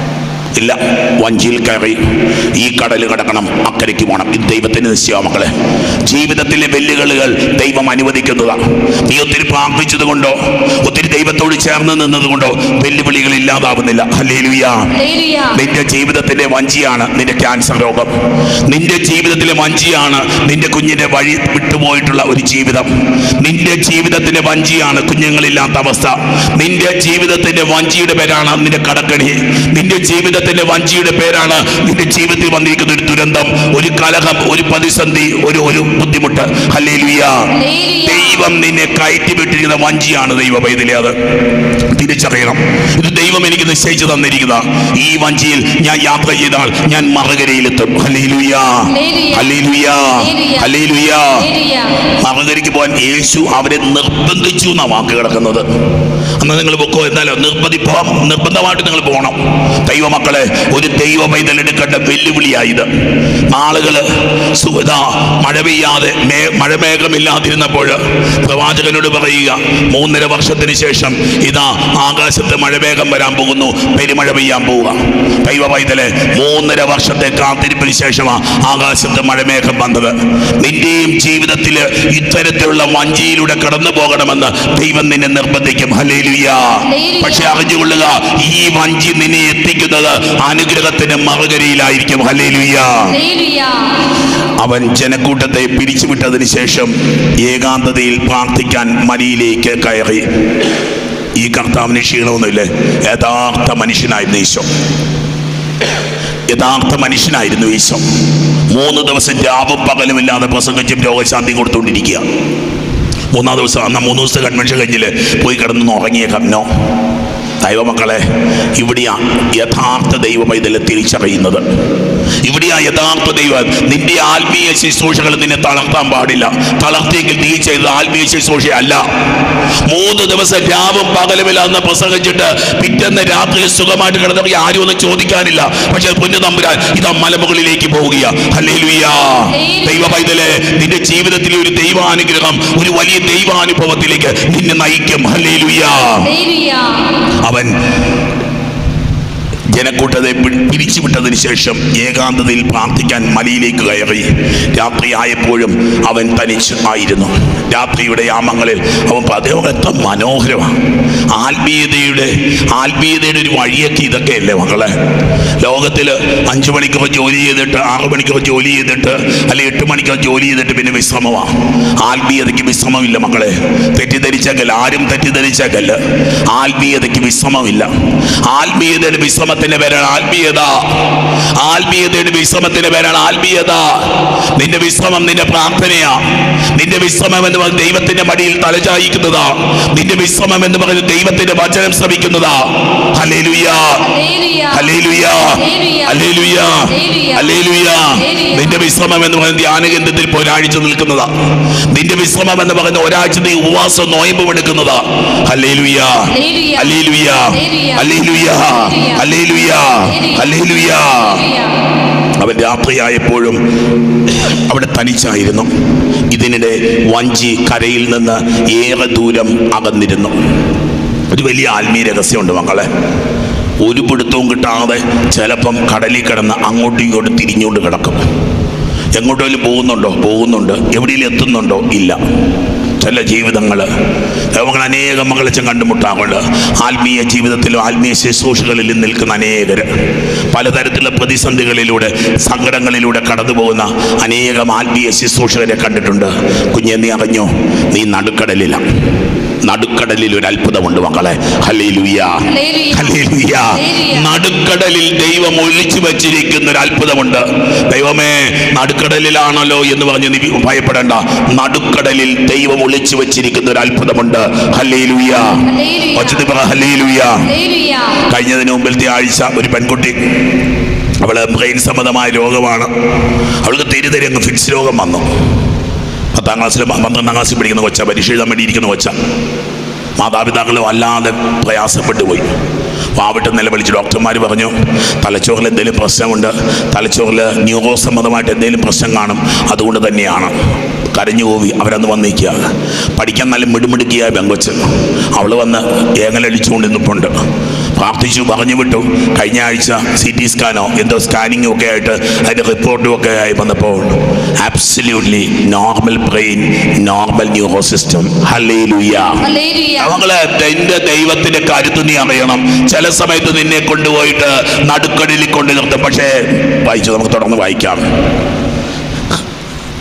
ഇല്ല വഞ്ചിയിൽ കയറി ഈ കടൽ കടക്കണം അക്കരയ്ക്ക് പോകണം ഇത് ദൈവത്തിന് നിശ്ചയ മക്കളെ ജീവിതത്തിലെ വെല്ലുവിളികൾ ദൈവം അനുവദിക്കുന്നതാണ് നീ ഒത്തിരി പ്രാർത്ഥിച്ചത് കൊണ്ടോ ഒത്തിരി ദൈവത്തോട് ചേർന്ന് നിന്നത് കൊണ്ടോ വെല്ലുവിളികൾ ഇല്ലാതാവുന്നില്ല ഹല്ലേലൂയാ ഹല്ലേലൂയ നിന്റെ ജീവിതത്തിന്റെ വഞ്ചിയാണ് നിന്റെ ക്യാൻസർ രോഗം നിന്റെ ജീവിതത്തിലെ വഞ്ചിയാണ് നിന്റെ കുഞ്ഞിന്റെ വഴി വിട്ടുപോയിട്ടുള്ള ഒരു ജീവിതം നിന്റെ ജീവിതത്തിന്റെ വഞ്ചിയാണ് കുഞ്ഞുങ്ങളില്ലാത്ത അവസ്ഥ നിന്റെ ജീവിതത്തിന്റെ വഞ്ചിയുടെ പേരാണ് നിന്റെ കടക്കണി നിന്റെ ജീവിതത്തിന്റെ വഞ്ചിയുടെ പേരാണ് നിന്റെ ജീവിതത്തിൽ വന്നിരിക്കുന്ന ഒരു ദുരന്തം ഒരു കലഹം ഒരു പ്രതിസന്ധി ഒരു ഒരു ബുദ്ധിമുട്ട് ഹല്ലേലൂയ ദൈവം നിന്നെ കയറ്റി വിട്ടിരിക്കുന്ന വഞ്ചിയാണ് ദൈവ പൈതലേ അത് തിരിച്ചറിയണം ഇത് ദൈവ ദൈവം എനിക്ക് നിശ്ചയിച്ചു തന്നിരിക്കുന്ന ഈ വഞ്ചിയിൽ ഞാൻ യാത്ര ചെയ്താൽ ഞാൻ മറുകരയിലെത്തും hallelujah hallelujah. Hallelujah hallelujah. Hallelujah hallelujah. മറുകരയ്ക്ക് പോകാൻ യേശു അവരെ നിർബന്ധിച്ചു എന്നാ വാക്ക് കിടക്കുന്നത് അന്ന് നിങ്ങൾ പൊക്കോ എന്നാലോ നിർബന്ധിപ്പോ നിർബന്ധമായിട്ട് നിങ്ങൾ പോകണം ദൈവമക്കളെ ഒരു ദൈവ പൈതൽ എടുക്കേണ്ട വെല്ലുവിളിയായത് നാളുകള് സു- ഇതാ മഴ പെയ്യാതെ മേ മഴമേഘമില്ലാതിരുന്നപ്പോൾ പ്രവാചകനോട് പറയുക മൂന്നര വർഷത്തിന് ശേഷം ഇതാ ആകാശത്ത് മഴമേഘം വരാൻ പോകുന്നു പെരുമഴ പെയ്യാൻ പോവുക ദൈവ പൈതലെ മൂന്നര വർഷത്തെ കാത്തിരിപ്പിന് ശേഷമാണ് ആകാശത്ത് മഴമേഘം വന്നത് നിന്റെയും ജീവിതത്തിൽ ഇത്തരത്തിലുള്ള വഞ്ചിയിലൂടെ കടന്നു പോകണമെന്ന് ദൈവം നിന്നെ നിർബന്ധിക്കും ഹല്ലേലൂയ ഹല്ലേലൂയ. പക്ഷെ അറിഞ്ഞുകൊള്ളുക ഈ വഞ്ചി നിന്നെ എത്തിക്കുന്നത് അനുഗ്രഹത്തിന്റെ മറുകരയിലായിരിക്കും ഹല്ലേലൂയ ഹല്ലേലൂയ. അവൻ ജനക്കൂട്ടത്തെ പിരിച്ചുവിട്ടതിന് ശേഷം ഏകാന്തതയിൽ പ്രാർത്ഥിക്കാൻ മലയിലേക്ക് കയറി ഈ കർത്താവിന് ക്ഷീണമൊന്നുമില്ലേ യഥാർത്ഥ മനുഷ്യനായിരുന്നു ഈശോ യഥാർത്ഥ മനുഷ്യനായിരുന്നു ഈശോ മൂന്ന് ദിവസം രാവും പകലുമില്ലാതെ പ്രസംഗിച്ചും രോഗശാന്തി കൊടുത്തുകൊണ്ടിരിക്കുക മൂന്നാം ദിവസം അന്ന് മൂന്ന് ദിവസത്തെ കൺവെൻഷൻ കഴിഞ്ഞില് പോയി കിടന്ന് ഉറങ്ങിയേക്കാം നോ ദൈവമക്കളെ ഇവിടെയാ യഥാർത്ഥ ദൈവ പൈതലെ തിരിച്ചറിയുന്നത് ഇവിടെയാ യഥാർത്ഥ ദൈവം നിന്റെ ആത്മീയ ശുശ്രൂഷകൾ നിന്നെ തളർത്താൻ പാടില്ല തളർത്തിയെങ്കിൽ നീ ചെയ്തത് ആത്മീയ ശുശ്രൂഷയല്ല മൂന്ന് ദിവസം രാവും പകലുമില്ലാന്ന് പ്രസംഗിച്ചിട്ട് പിറ്റേന്ന് രാത്രി സുഖമായിട്ട് കിടന്നപ്പോൾ ആരും ഒന്നും ചോദിക്കാനില്ല പക്ഷെ പൊന്നു തമ്പുരാൻ ഇതാ മലമുകളിലേക്ക് പോവുകയാ ഹല്ലേലൂയാ ദൈവ പൈതലെ നിന്റെ ജീവിതത്തിലെ ഒരു ദൈവാനുഗ്രഹം ഒരു വലിയ ദൈവാനുഭവത്തിലേക്ക് നിന്നെ നയിക്കും ഹല്ലേലൂയാ ഹല്ലേലൂയ. അവൻ ജനക്കൂട്ടത്തെ പി- പിരിച്ചുവിട്ടതിന് ശേഷം ഏകാന്തതയിൽ പ്രാർത്ഥിക്കാൻ മലയിലേക്ക് കയറി രാത്രിയായപ്പോഴും അവൻ തനിച്ച് ആയിരുന്നു രാത്രിയുടെ യാമങ്ങളിൽ അവൻ അദ്ദേഹം എത്ര മനോഹരമാണ് ആത്മീയതയുടെ ആത്മീയതയുടെ ഒരു വഴിയൊക്കെ ഇതൊക്കെയല്ലേ മക്കളെ ലോകത്തിൽ അഞ്ചു മണിക്കൂർ ജോലി ചെയ്തിട്ട് ആറു മണിക്കൂർ ജോലി ചെയ്തിട്ട് അല്ലെ എട്ട് മണിക്കൂർ ജോലി ചെയ്തിട്ട് പിന്നെ വിശ്രമമാണ് ആത്മീയതയ്ക്ക് വിശ്രമമില്ല മക്കളെ തെറ്റിദ്ധരിച്ചേക്കല്ല ആരും തെറ്റിദ്ധരിച്ചേക്കല്ല ആത്മീയതയ്ക്ക് വിശ്രമമില്ല ആത്മീയതയുടെ വിശ്രമത്തിന്റെ പേരാണ് ആത്മീയത ആത്മീയതയുടെ വിശ്രമത്തിന്റെ പേരാണ് ആത്മീയത നിന്റെ വിശ്രമം നിന്റെ പ്രാർത്ഥനയാ നിന്റെ വിശ്രമം എന്ന് പറയുന്നത് ദൈവത്തിന്റെ മടിയിൽ തലചായിക്കുന്നതാ നിന്റെ വിശ്രമം എന്ന് പറയുന്നത് ദൈവത്തിന്റെ വചനം ശ്രമിക്കുന്നതാ ഹല്ലേലൂയാ ഹല്ലേലൂയ. ഹല്ലേലൂയാ ഹല്ലേലൂയാ ഹല്ലേലൂയാ നിന്റെ വിശ്രമം എന്ന് പറയുന്നത് ധ്യാനകേന്ദ്രത്തിൽ ഇപ്പോൾ ഒരാഴ്ച നിൽക്കുന്നതാ നിന്റെ വിശ്രമം എന്ന് പറയുന്ന ഒരാഴ്ച നീ ഉപവാസം നോയമ്പും എടുക്കുന്നതാ ഹല്ലേലൂയാ ഹല്ലേലൂയ. ഹല്ലേലൂയാ ഹല്ലേലൂയാ ഹല്ലേലൂയാ ഹല്ലേലൂയാ അവൻ രാത്രിയായപ്പോഴും അവിടെ തനിച്ചായിരുന്നു ഇതിനിടെ വഞ്ചി കരയിൽ നിന്ന് ഏറെ ദൂരം അകന്നിരുന്നു ഒരു വലിയ ആത്മീയ രഹസ്യമുണ്ട് മക്കളെ ഒരു പിടുത്തവും കിട്ടാതെ ചിലപ്പം കടലിൽ കിടന്ന് അങ്ങോട്ടും ഇങ്ങോട്ടും തിരിഞ്ഞുകൊണ്ട് കിടക്കും എങ്ങോട്ടെങ്കിലും പോകുന്നുണ്ടോ പോകുന്നുണ്ട് എവിടെയെങ്കിലും എത്തുന്നുണ്ടോ ഇല്ല ചില ജീവിതങ്ങൾ ദൈവങ്ങൾ അനേകം മകളച്ചം കണ്ടുമുട്ടാറുണ്ട് ആത്മീയ ജീവിതത്തിലും ആത്മീയ ശുശ്രൂഷകളിലും നിൽക്കുന്ന അനേകർ പലതരത്തിലുള്ള പ്രതിസന്ധികളിലൂടെ സങ്കടങ്ങളിലൂടെ കടന്നു പോകുന്ന അനേകം ആത്മീയ ശുശ്രൂഷകരെ കണ്ടിട്ടുണ്ട് കുഞ്ഞെ നീ അറിഞ്ഞോ നീ നടുക്കടലിലാണ് നടുക്കടലിൽ ഒരു അത്ഭുതമുണ്ട് മക്കളെ ഹല്ലേലൂയ ഹല്ലേലൂയ. Hallelujah hallelujah. നടുക്കടലിൽ ദൈവം ഒളിച്ചു വച്ചിരിക്കുന്ന ഒരു അത്ഭുതമുണ്ട് ദൈവമേ നടുക്കടലിലാണല്ലോ എന്ന് പറഞ്ഞ് നീ ഭയപ്പെടേണ്ട നടുക്കടലിൽ ദൈവം ഒളിച്ചു വച്ചിരിക്കുന്ന ഒരു അത്ഭുതമുണ്ട് ഹല്ലേലൂയ ഹല്ലേലൂയ. ഒച്ചത്തിൽ പറ ഹല്ലേലൂയ ഹല്ലേലൂയ. കഴിഞ്ഞതിന് മുമ്പിലത്തെ ആഴ്ച ഒരു പെൺകുട്ടി അവള് ബ്രെയിൻ സംബന്ധമായ രോഗമാണ് അവൾക്ക് തെരുതെരി അങ്ങ് ഫിക്സ് രോഗം വന്നു പത്താം ക്ലാസ്സിൽ പന്ത്രണ്ടാം ക്ലാസ്സിൽ പഠിക്കുന്ന കൊച്ച പരീക്ഷ എഴുതാൻ വേണ്ടി ഇരിക്കുന്ന കൊച്ച മാതാപിതാക്കളും അല്ലാതെ പ്രയാസപ്പെട്ടു പോയി വാവിട്ട് നിലവിളിച്ച് ഡോക്ടർമാർ പറഞ്ഞു തലച്ചോറിൽ എന്തെങ്കിലും പ്രശ്നമുണ്ട് തലച്ചോറിൽ ന്യൂറോ സംബന്ധമായിട്ട് എന്തെങ്കിലും പ്രശ്നം കാണും അതുകൊണ്ട് തന്നെയാണ് കരഞ്ഞു പോവി അവരന്ന് വന്നിരിക്കുക പഠിക്കാൻ നല്ല മിടുമിടുക്കിയ പെങ്കൊച്ച് അവൾ വന്ന് ഏങ്ങലടിച്ചുകൊണ്ട് നിൽപ്പുണ്ട് പ്രാർത്ഥിച്ചു പറഞ്ഞു വിട്ടു കഴിഞ്ഞ ആഴ്ച സി ടി സ്കാനോ എന്തോ സ്കാനിങ്ങും ഒക്കെ ആയിട്ട് അതിൻ്റെ റിപ്പോർട്ടും ഒക്കെ ആയി വന്നപ്പോൾ absolutely normal brain normal neuro system hallelujah hallelujah. അവങ്ങള് എന്റെ ദൈവത്തിന്റെ കരുത്ത് നീ അറിയണം ചില സമയത്ത് നിന്നെ കൊണ്ടുപോയിട്ട് നടുക്കടലിൽ കൊണ്ടു നിർത്തും പക്ഷേ വായിച്ചു നമുക്ക് തുടർന്ന് വായിക്കാം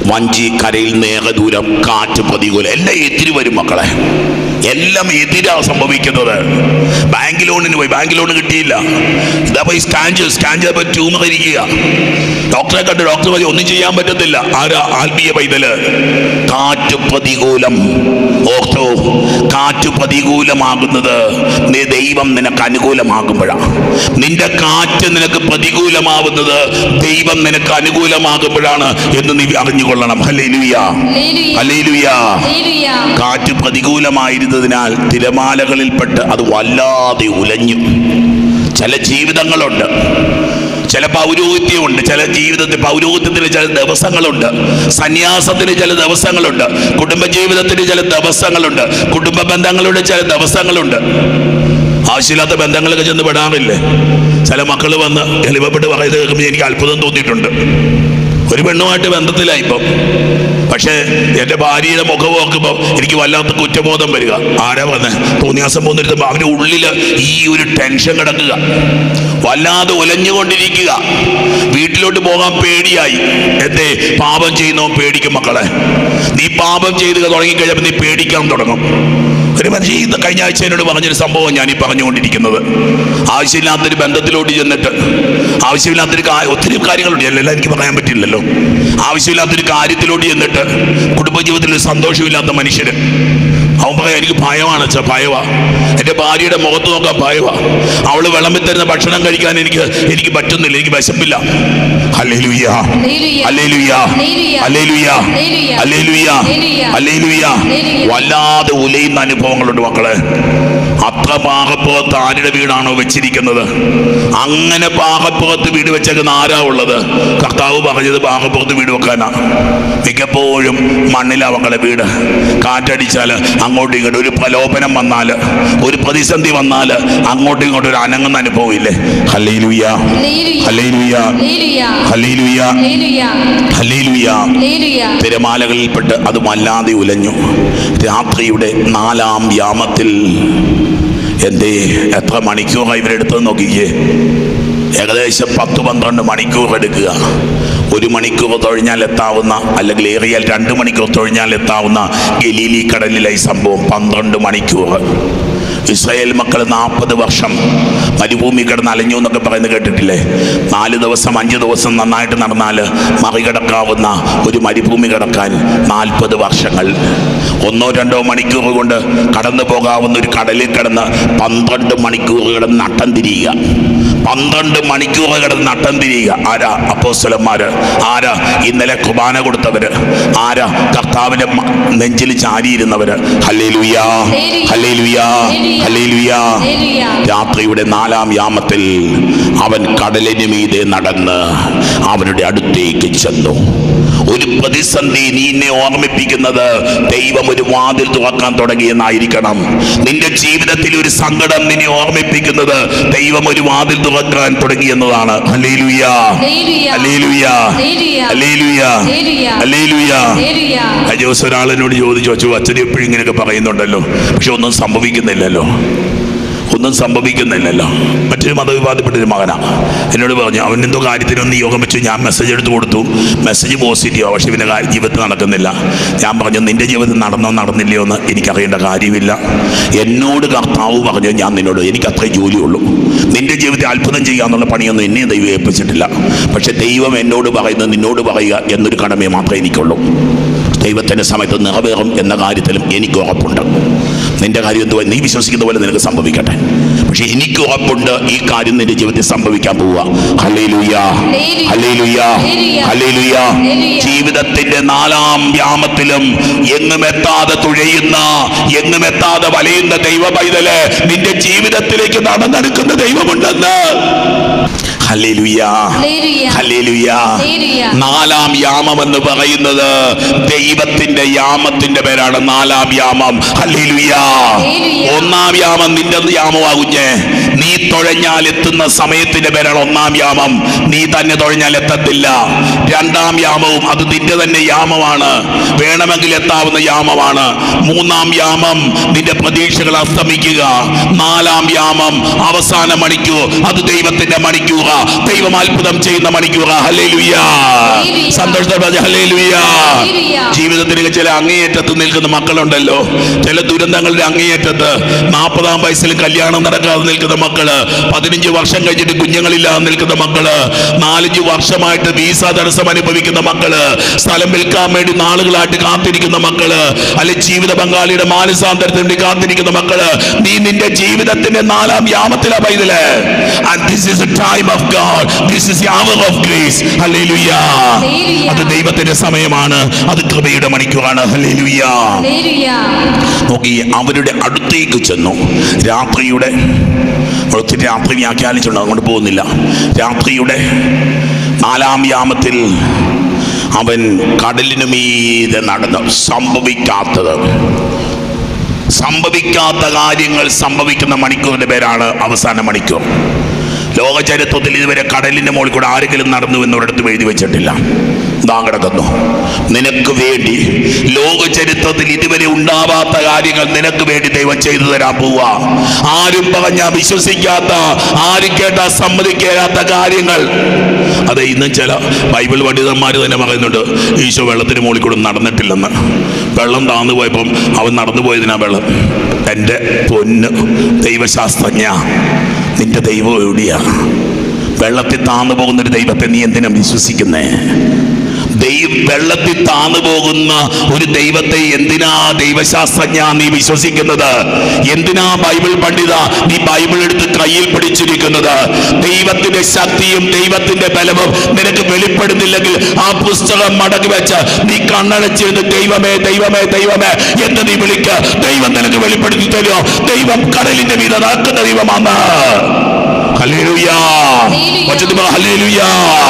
വഞ്ചി കരയിൽ നേരെ ദൂരം കാറ്റ് പ്രതികൂലം എല്ലാം എതിര് വരും മക്കളെ എല്ലാം എതിരാ സംഭവിക്കുന്നത് ബാങ്ക് ലോണിന് പോയി ബാങ്ക് ലോൺ കിട്ടിയില്ല ഇതാ പോയി സ്കാൻ ചെയ്ത് സ്കാൻ ചെയ്തപ്പോൾ ട്യൂമർ ഇരിക്കുക ഡോക്ടറെ കണ്ട് ഡോക്ടർ പറഞ്ഞു ഒന്നും ചെയ്യാൻ പറ്റത്തില്ല ആരാ ആത്മീയ പൈതല് കാറ്റ് പ്രതികൂലം ഓർത്തോ കാറ്റ് പ്രതികൂലമാകുന്നത് നീ ദൈവം നിനക്ക് അനുകൂലമാകുമ്പോഴാണ് നിന്റെ കാറ്റ് നിനക്ക് പ്രതികൂലമാവുന്നത് ദൈവം നിനക്ക് അനുകൂലമാകുമ്പോഴാണ് എന്ന് നീ അറിഞ്ഞുകൊള്ളണം ഹല്ലേലൂയ ഹല്ലേലൂയ. Hallelujah hallelujah. കാറ്റ് പ്രതികൂലമായിരുന്നതിനാൽ തിരമാലകളിൽപ്പെട്ട് അത് വല്ലാതെ ഉലഞ്ഞു ചില ജീവിതങ്ങളുണ്ട് ചില പൗരോഹിത്യമുണ്ട് ചില ജീവിതത്തിൽ പൗരോഹിത്യത്തിന് ചില ദിവസങ്ങളുണ്ട് സന്യാസത്തിന് ചില ദിവസങ്ങളുണ്ട് കുടുംബജീവിതത്തിന് ചില ദിവസങ്ങളുണ്ട് കുടുംബ ബന്ധങ്ങളുടെ ചില ദിവസങ്ങളുണ്ട് ആവശ്യമില്ലാത്ത ബന്ധങ്ങളൊക്കെ ചെന്ന് പെടാറില്ലേ ചില മക്കൾ വന്ന് എളിമപ്പെട്ട് പറയുന്നത് കേൾക്കുമ്പോൾ എനിക്ക് അത്ഭുതം തോന്നിയിട്ടുണ്ട് ഒരു പെണ്ണുമായിട്ട് ബന്ധത്തിലായി ഇപ്പം പക്ഷേ എൻ്റെ ഭാര്യയുടെ മുഖം നോക്കുമ്പോൾ എനിക്ക് വല്ലാത്ത കുറ്റബോധം വരിക ആരാ വന്ന് തോന്നിയാസം പോന്നിരുത്തുമ്പോൾ അവൻ്റെ ഉള്ളിൽ ഈ ഒരു ടെൻഷൻ കിടക്കുക വല്ലാതെ ഉലഞ്ഞുകൊണ്ടിരിക്കുക വീട്ടിലോട്ട് പോകാൻ പേടിയായി എന്തേ പാപം ചെയ്യുന്നവൻ പേടിക്കും മക്കളെ നീ പാപം ചെയ്ത് തുടങ്ങിക്കഴിഞ്ഞപ്പോൾ നീ പേടിക്കാൻ തുടങ്ങും ഒരു മനുഷ്യൻ ഇത് കഴിഞ്ഞ ആഴ്ച എന്നോട് പറഞ്ഞൊരു സംഭവം ഞാൻ ഈ പറഞ്ഞുകൊണ്ടിരിക്കുന്നത് ആവശ്യമില്ലാത്തൊരു ബന്ധത്തിലോട്ട് ചെന്നിട്ട് ആവശ്യമില്ലാത്തൊരു കാ- ഒത്തിരി കാര്യങ്ങളുണ്ട് എല്ലാം എനിക്ക് പറയാൻ പറ്റില്ലല്ലോ ആവശ്യമില്ലാത്തൊരു കാര്യത്തിലോട്ട് ചെന്നിട്ട് കുടുംബജീവിതത്തിൽ ഒരു സന്തോഷമില്ലാത്ത മനുഷ്യര് അവൻ പറയാം എനിക്ക് ഭയമാണ് അച്ഛാ ഭയവാ എൻ്റെ ഭാര്യയുടെ മുഖത്ത് നോക്കാൻ ഭയവാ അവള് വിളമ്പി തരുന്ന ഭക്ഷണം കഴിക്കാൻ എനിക്ക് എനിക്ക് പറ്റുന്നില്ല എനിക്ക് വിശപ്പില്ല hallelujah hallelujah. Hallelujah hallelujah. Hallelujah hallelujah. Hallelujah hallelujah. Hallelujah hallelujah. വല്ലാതെ ഉലയുന്ന അനുഭവങ്ങളുണ്ട് മക്കളെ അത്ര പാകപ്പുറത്ത് ആരുടെ വീടാണോ വെച്ചിരിക്കുന്നത് അങ്ങനെ പാകപ്പുറത്ത് വീട് വെച്ചേക്കുന്ന ആരാ ഉള്ളത് കർത്താവ് പറഞ്ഞത് പാകപ്പുറത്ത് വീട് വെക്കാനാ മിക്കപ്പോഴും മണ്ണിലാ മക്കളെ വീട് കാറ്റടിച്ചാൽ അങ്ങോട്ടും ഇങ്ങോട്ടും ഒരു പ്രലോഭനം വന്നാൽ ഒരു പ്രതിസന്ധി വന്നാൽ അങ്ങോട്ടും ഇങ്ങോട്ടും ഒരു അനങ്ങുന്ന അനുഭവം ഇല്ലേ hallelujah hallelujah. Hallelujah hallelujah. Hallelujah hallelujah. Hallelujah hallelujah. തിരമാലകളിൽപ്പെട്ട് അത് വല്ലാതെ ഉലഞ്ഞു രാത്രിയുടെ നാലാം യാമത്തിൽ എന്തേ എത്ര മണിക്കൂറാണ് ഇവരെടുത്തത് നോക്കിക്കേ ഏകദേശം പത്ത് പന്ത്രണ്ട് മണിക്കൂർ എടുക്കുക ഒരു മണിക്കൂർ തൊഴിഞ്ഞാൽ എത്താവുന്ന അല്ലെങ്കിൽ ഏറിയാൽ രണ്ട് മണിക്കൂർ തൊഴിഞ്ഞാൽ എത്താവുന്ന ഗലീലി കടലിലെ ഈ സംഭവം പന്ത്രണ്ട് മണിക്കൂർ ഇസ്രായേൽ മക്കൾ നാൽപ്പത് വർഷം മരുഭൂമി കിടന്ന് അലഞ്ഞു എന്നൊക്കെ പറയുന്നത് കേട്ടിട്ടില്ലേ നാല് ദിവസം അഞ്ച് ദിവസം നന്നായിട്ട് നടന്നാൽ മറികടക്കാവുന്ന ഒരു മരുഭൂമി കിടക്കാൻ നാൽപ്പത് വർഷങ്ങൾ ഒന്നോ രണ്ടോ മണിക്കൂർ കൊണ്ട് കടന്നു പോകാവുന്ന ഒരു കടലിൽ കിടന്ന് പന്ത്രണ്ട് മണിക്കൂർ കിടന്ന് നട്ടം തിരിയുക പന്ത്രണ്ട് മണിക്കൂർ കിടന്ന് നട്ടം തിരിയുക ആരാ അപ്പോസ്തലന്മാര് ആരാ ഇന്നലെ കുർബാന കൊടുത്തവര് ആരാ കർത്താവിന്റെ മ- നെഞ്ചിൽ ചാരിയിരുന്നവര് ഹല്ലേലൂയാ ഹല്ലേലൂയാ ഹല്ലേലൂയാ ഹല്ലേലൂയ. രാത്രിയുടെ നാലാം യാമത്തിൽ അവൻ കടലിന് മീതെ നടന്ന് അവരുടെ അടുത്തേക്ക് ചെന്നു ഒരു പ്രതിസന്ധി നീ എന്നെ ഓർമ്മിപ്പിക്കുന്നത് ദൈവം ഒരു വാതിൽ തുറക്കാൻ തുടങ്ങിയെന്നായിരിക്കണം നിന്റെ ജീവിതത്തിൽ ഒരു സങ്കടം നിന്നെ ഓർമ്മിപ്പിക്കുന്നത് ദൈവം ഒരു വാതിൽ തുറക്കാൻ തുടങ്ങിയെന്നതാണ് hallelujah hallelujah. Hallelujah hallelujah. Hallelujah hallelujah. Hallelujah hallelujah. ആ ദിവസം ഒരാളിനോട് ചോദിച്ചു അച്ഛൻ അച്ഛൻ എപ്പോഴും ഇങ്ങനെയൊക്കെ പറയുന്നുണ്ടല്ലോ പക്ഷെ ഒന്നും സംഭവിക്കുന്നില്ലല്ലോ ഒന്നും സംഭവിക്കുന്നില്ലല്ലോ മറ്റൊരു മതവിവാദപ്പെട്ടൊരു മകനാ എന്നോട് പറഞ്ഞു അവൻ എന്തോ കാര്യത്തിനൊന്ന് യോഗം വെച്ചു ഞാൻ മെസ്സേജ് എടുത്ത് കൊടുത്തു മെസ്സേജ് പോസിറ്റീവാണ് പക്ഷെ ഇവൻ്റെ കാര്യം ജീവിതത്തിൽ നടക്കുന്നില്ല ഞാൻ പറഞ്ഞു നിന്റെ ജീവിതത്തിൽ നടന്നോ നടന്നില്ലയോ എന്ന് എനിക്കറിയേണ്ട കാര്യമില്ല എന്നോട് കർത്താവ് പറഞ്ഞു ഞാൻ നിന്നോട് എനിക്ക് അത്രേ ജോലിയുള്ളൂ നിന്റെ ജീവിതത്തിൽ അത്ഭുതം ചെയ്യാന്നുള്ള പണിയൊന്നും എന്നെ ദൈവം ഏൽപ്പിച്ചിട്ടില്ല പക്ഷെ ദൈവം എന്നോട് പറയുന്നത് നിന്നോട് പറയുക എന്നൊരു കടമയെ മാത്രമേ എനിക്കുള്ളൂ ദൈവത്തിൻ്റെ സമയത്ത് നിറവേറും എന്ന കാര്യത്തിലും എനിക്ക് ഉറപ്പുണ്ട് നിന്റെ കാര്യം എന്തുവാ നീ വിശ്വസിക്കുന്ന പോലെ നിനക്ക് സംഭവിക്കട്ടെ പക്ഷെ എനിക്ക് ഉറപ്പുണ്ട് ഈ കാര്യം നിന്റെ ജീവിതത്തിൽ സംഭവിക്കാൻ പോവുക ഹല്ലേലൂയാ ഹല്ലേലൂയാ ഹല്ലേലൂയാ ജീവിതത്തിന്റെ നാലാം യാമത്തിലും എങ്ങും എത്താതെ തുഴയുന്ന എങ്ങും എത്താതെ വലയുന്ന ദൈവ പൈതല് നിന്റെ ജീവിതത്തിലേക്ക് നടന്നെടുക്കുന്ന ദൈവമുണ്ടെന്ന് ഹല്ലേലൂയാ ഹല്ലേലൂയ. Hallelujah hallelujah. നാലാം യാമം എന്ന് പറയുന്നത് ദൈവത്തിന്റെ യാമത്തിന്റെ പേരാണ് നാലാം യാമം ഹല്ലേലൂയാ ഹല്ലേലൂയ. ഒന്നാം യാമം നിന്റെ യാമമാ കുഞ്ഞെ നീ തുഴഞ്ഞാൽ എത്തുന്ന സമയത്തിന്റെ പേരാണ് ഒന്നാം യാമം നീ തന്നെ തുഴഞ്ഞാൽ എത്തത്തില്ല രണ്ടാം യാമവും അത് നിന്റെ തന്നെ യാമമാണ് വേണമെങ്കിൽ എത്താവുന്ന യാമമാണ് മൂന്നാം യാമം നിന്റെ പ്രതീക്ഷകൾ അസ്തമിക്കുക നാലാം യാമം അവസാന മണിക്കൂർ അത് ദൈവത്തിന്റെ മണിക്കൂറാ ദൈവം അത്ഭുതം ചെയ്യുന്ന മണിക്കൂറാ ഹല്ലേലൂയ ഹല്ലേലൂയ. സന്തോഷത്തോടെ പറഞ്ഞ ഹല്ലേലൂയ ഹല്ലേലൂയ. ജീവിതത്തിൽ ചില അങ്ങേയറ്റത്ത് നിൽക്കുന്ന മക്കളുണ്ടല്ലോ ചില ദുരന്തങ്ങളുടെ അങ്ങേയറ്റത്ത് നാൽപ്പതാം വയസ്സിൽ കല്യാണം നടക്കാതെ നിൽക്കുന്ന മക്കള് പതിനഞ്ച് വർഷം കഴിഞ്ഞിട്ട് കുഞ്ഞുങ്ങളില്ലാതെ നിൽക്കുന്ന മക്കള് നാലഞ്ച് വർഷമായിട്ട് വീസ തടസ്സം അനുഭവിക്കുന്ന മക്കള് സ്ഥലം വിൽക്കാൻ വേണ്ടി നാളുകളായിട്ട് കാത്തിരിക്കുന്ന മക്കള് അല്ലെ ജീവിത പങ്കാളിയുടെ മാനസാന്തരത്തിന് വേണ്ടി കാത്തിരിക്കുന്ന മക്കള് നീ നിന്റെ ജീവിതത്തിന്റെ നാലാം യാമത്തിലാ പൈതല് and this is a time of God this is the hour of grace hallelujah hallelujah. അത് ദൈവത്തിന്റെ സമയമാണ് അത് കൃപയുടെ മണിക്കൂറാണ് ഹല്ലേലൂയ ഹല്ലേലൂയ. നോക്കി അവരുടെ അടുത്തേക്ക് ചെന്നു രാത്രിയുടെ ഒത്തിരി രാത്രി വ്യാഖ്യാനിച്ചുണ്ട് അതുകൊണ്ട് പോകുന്നില്ല രാത്രിയുടെ നാലാം യാമത്തിൽ അവൻ കടലിനു മീതെ നടന്നു സംഭവിക്കാത്തത് സംഭവിക്കാത്ത കാര്യങ്ങൾ സംഭവിക്കുന്ന മണിക്കൂറിന്റെ പേരാണ് അവസാന മണിക്കൂർ ലോക ചരിത്രത്തിൽ ഇതുവരെ കടലിന്റെ മുകളിൽ കൂടെ ആരെങ്കിലും നടന്നു എന്നൊരിടത്തും എഴുതി വെച്ചിട്ടില്ല ദാ കിടക്കുന്നു നിനക്ക് വേണ്ടി ലോക ചരിത്രത്തിൽ ഇതുവരെ ഉണ്ടാവാത്ത കാര്യങ്ങൾ നിനക്ക് വേണ്ടി ദൈവം ചെയ്തു തരാൻ പോവുക ആരും പറഞ്ഞ വിശ്വസിക്കാത്ത ആരും കേട്ട സമ്മതിക്കാത്ത കാര്യങ്ങൾ അതെ ഇന്നും ചില ബൈബിൾ പണ്ഡിതന്മാർ തന്നെ പറയുന്നുണ്ട് ഈശോ വെള്ളത്തിന് മുകളിൽ കൂടെ നടന്നിട്ടില്ലെന്ന് വെള്ളം താന്നു പോയപ്പം അവൻ നടന്നു പോയതിനാ വെള്ളം എൻ്റെ പൊന്ന് ദൈവശാസ്ത്രജ്ഞ നിന്റെ ദൈവം എവിടെയാ വെള്ളത്തിൽ താന്നു പോകുന്നൊരു ദൈവത്തെ നീ എന്തിനാ വിശ്വസിക്കുന്നേ ദൈവ വെള്ളത്തിൽ താന്നു പോകുന്ന ഒരു ദൈവത്തെ എന്തിനാ ദൈവശാസ്ത്രജ്ഞ നീ വിശ്വസിക്കുന്നത് എന്തിനാ ബൈബിൾ പണ്ഡിത നീ ബൈബിൾ എടുത്ത് കയ്യിൽ പിടിച്ചിരിക്കുന്നത് ദൈവത്തിന്റെ ശക്തിയും ദൈവത്തിന്റെ ബലവും നിനക്ക് വെളിപ്പെടുന്നില്ലെങ്കിൽ ആ പുസ്തകം മടക്കി വെച്ച് നീ കണ്ണടച്ചിരുന്ന് ദൈവമേ ദൈവമേ ദൈവമേ എന്ന് നീ വിളിക്ക ദൈവം നിനക്ക് വെളിപ്പെടുത്തി തരുമോ ദൈവം കടലിന്റെ മീത നടക്കുന്ന ദൈവമാണ് ഹല്ലേലൂയ പച്ചത്ത് പറ ഹല്ലേലൂയ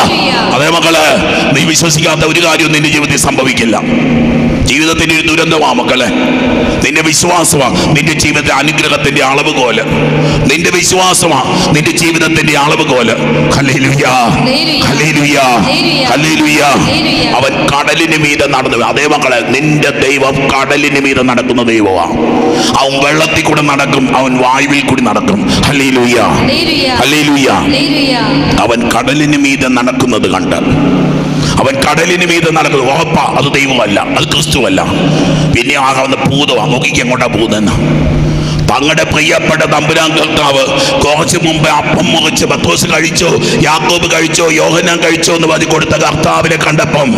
അതേ മക്കളെ നീ വിശ്വസിക്കാത്ത ഒരു കാര്യവും നിന്റെ ജീവിതത്തിൽ സംഭവിക്കില്ല ജീവിതത്തിന്റെ ഒരു ദുരന്തമാ മക്കളെ നിന്റെ വിശ്വാസമാ നിന്റെ ജീവിതത്തിലെ അനുഗ്രഹത്തിന്റെ അളവ് കോല് നിന്റെ വിശ്വാസമാ നിന്റെ ജീവിതത്തിന്റെ അളവ് കോല് ഹല്ലേലൂയ ഹല്ലേലൂയ ഹല്ലേലൂയ അവൻ കടലിന് മീതെ നടന്നു അതേ മക്കളെ നിന്റെ ദൈവം കടലിന് മീതെ നടക്കുന്ന ദൈവമാണ് അവൻ വെള്ളത്തിൽ കൂടെ നടക്കും അവൻ വായുവിൽ കൂടി നടക്കും ഹല്ലേലൂയ ഹല്ലേലൂയ. Hallelujah hallelujah. അവൻ കടലിന് മീതെ നടക്കുന്നത് കണ്ട് അവൻ കടലിന് മീതെ നടക്കുന്നത് ഉറപ്പാ അത് ദൈവമല്ല അത് ക്രിസ്തുവല്ല പിന്നെ ആകാവുന്ന ഭൂതമാ നോക്കിക്ക് എങ്ങോട്ടാ ഭൂതെന്ന് തങ്ങളുടെ പ്രിയപ്പെട്ട തമ്പുരാൻ കർത്താവ് കുറച്ച് മുമ്പ് അപ്പം മുറിച്ച് പത്തോസ് കഴിച്ചോ യാക്കോബ് കഴിച്ചോ യോഹനാൻ കഴിച്ചോ എന്ന് പറഞ്ഞ് കൊടുത്ത കർത്താവിനെ കണ്ടപ്പം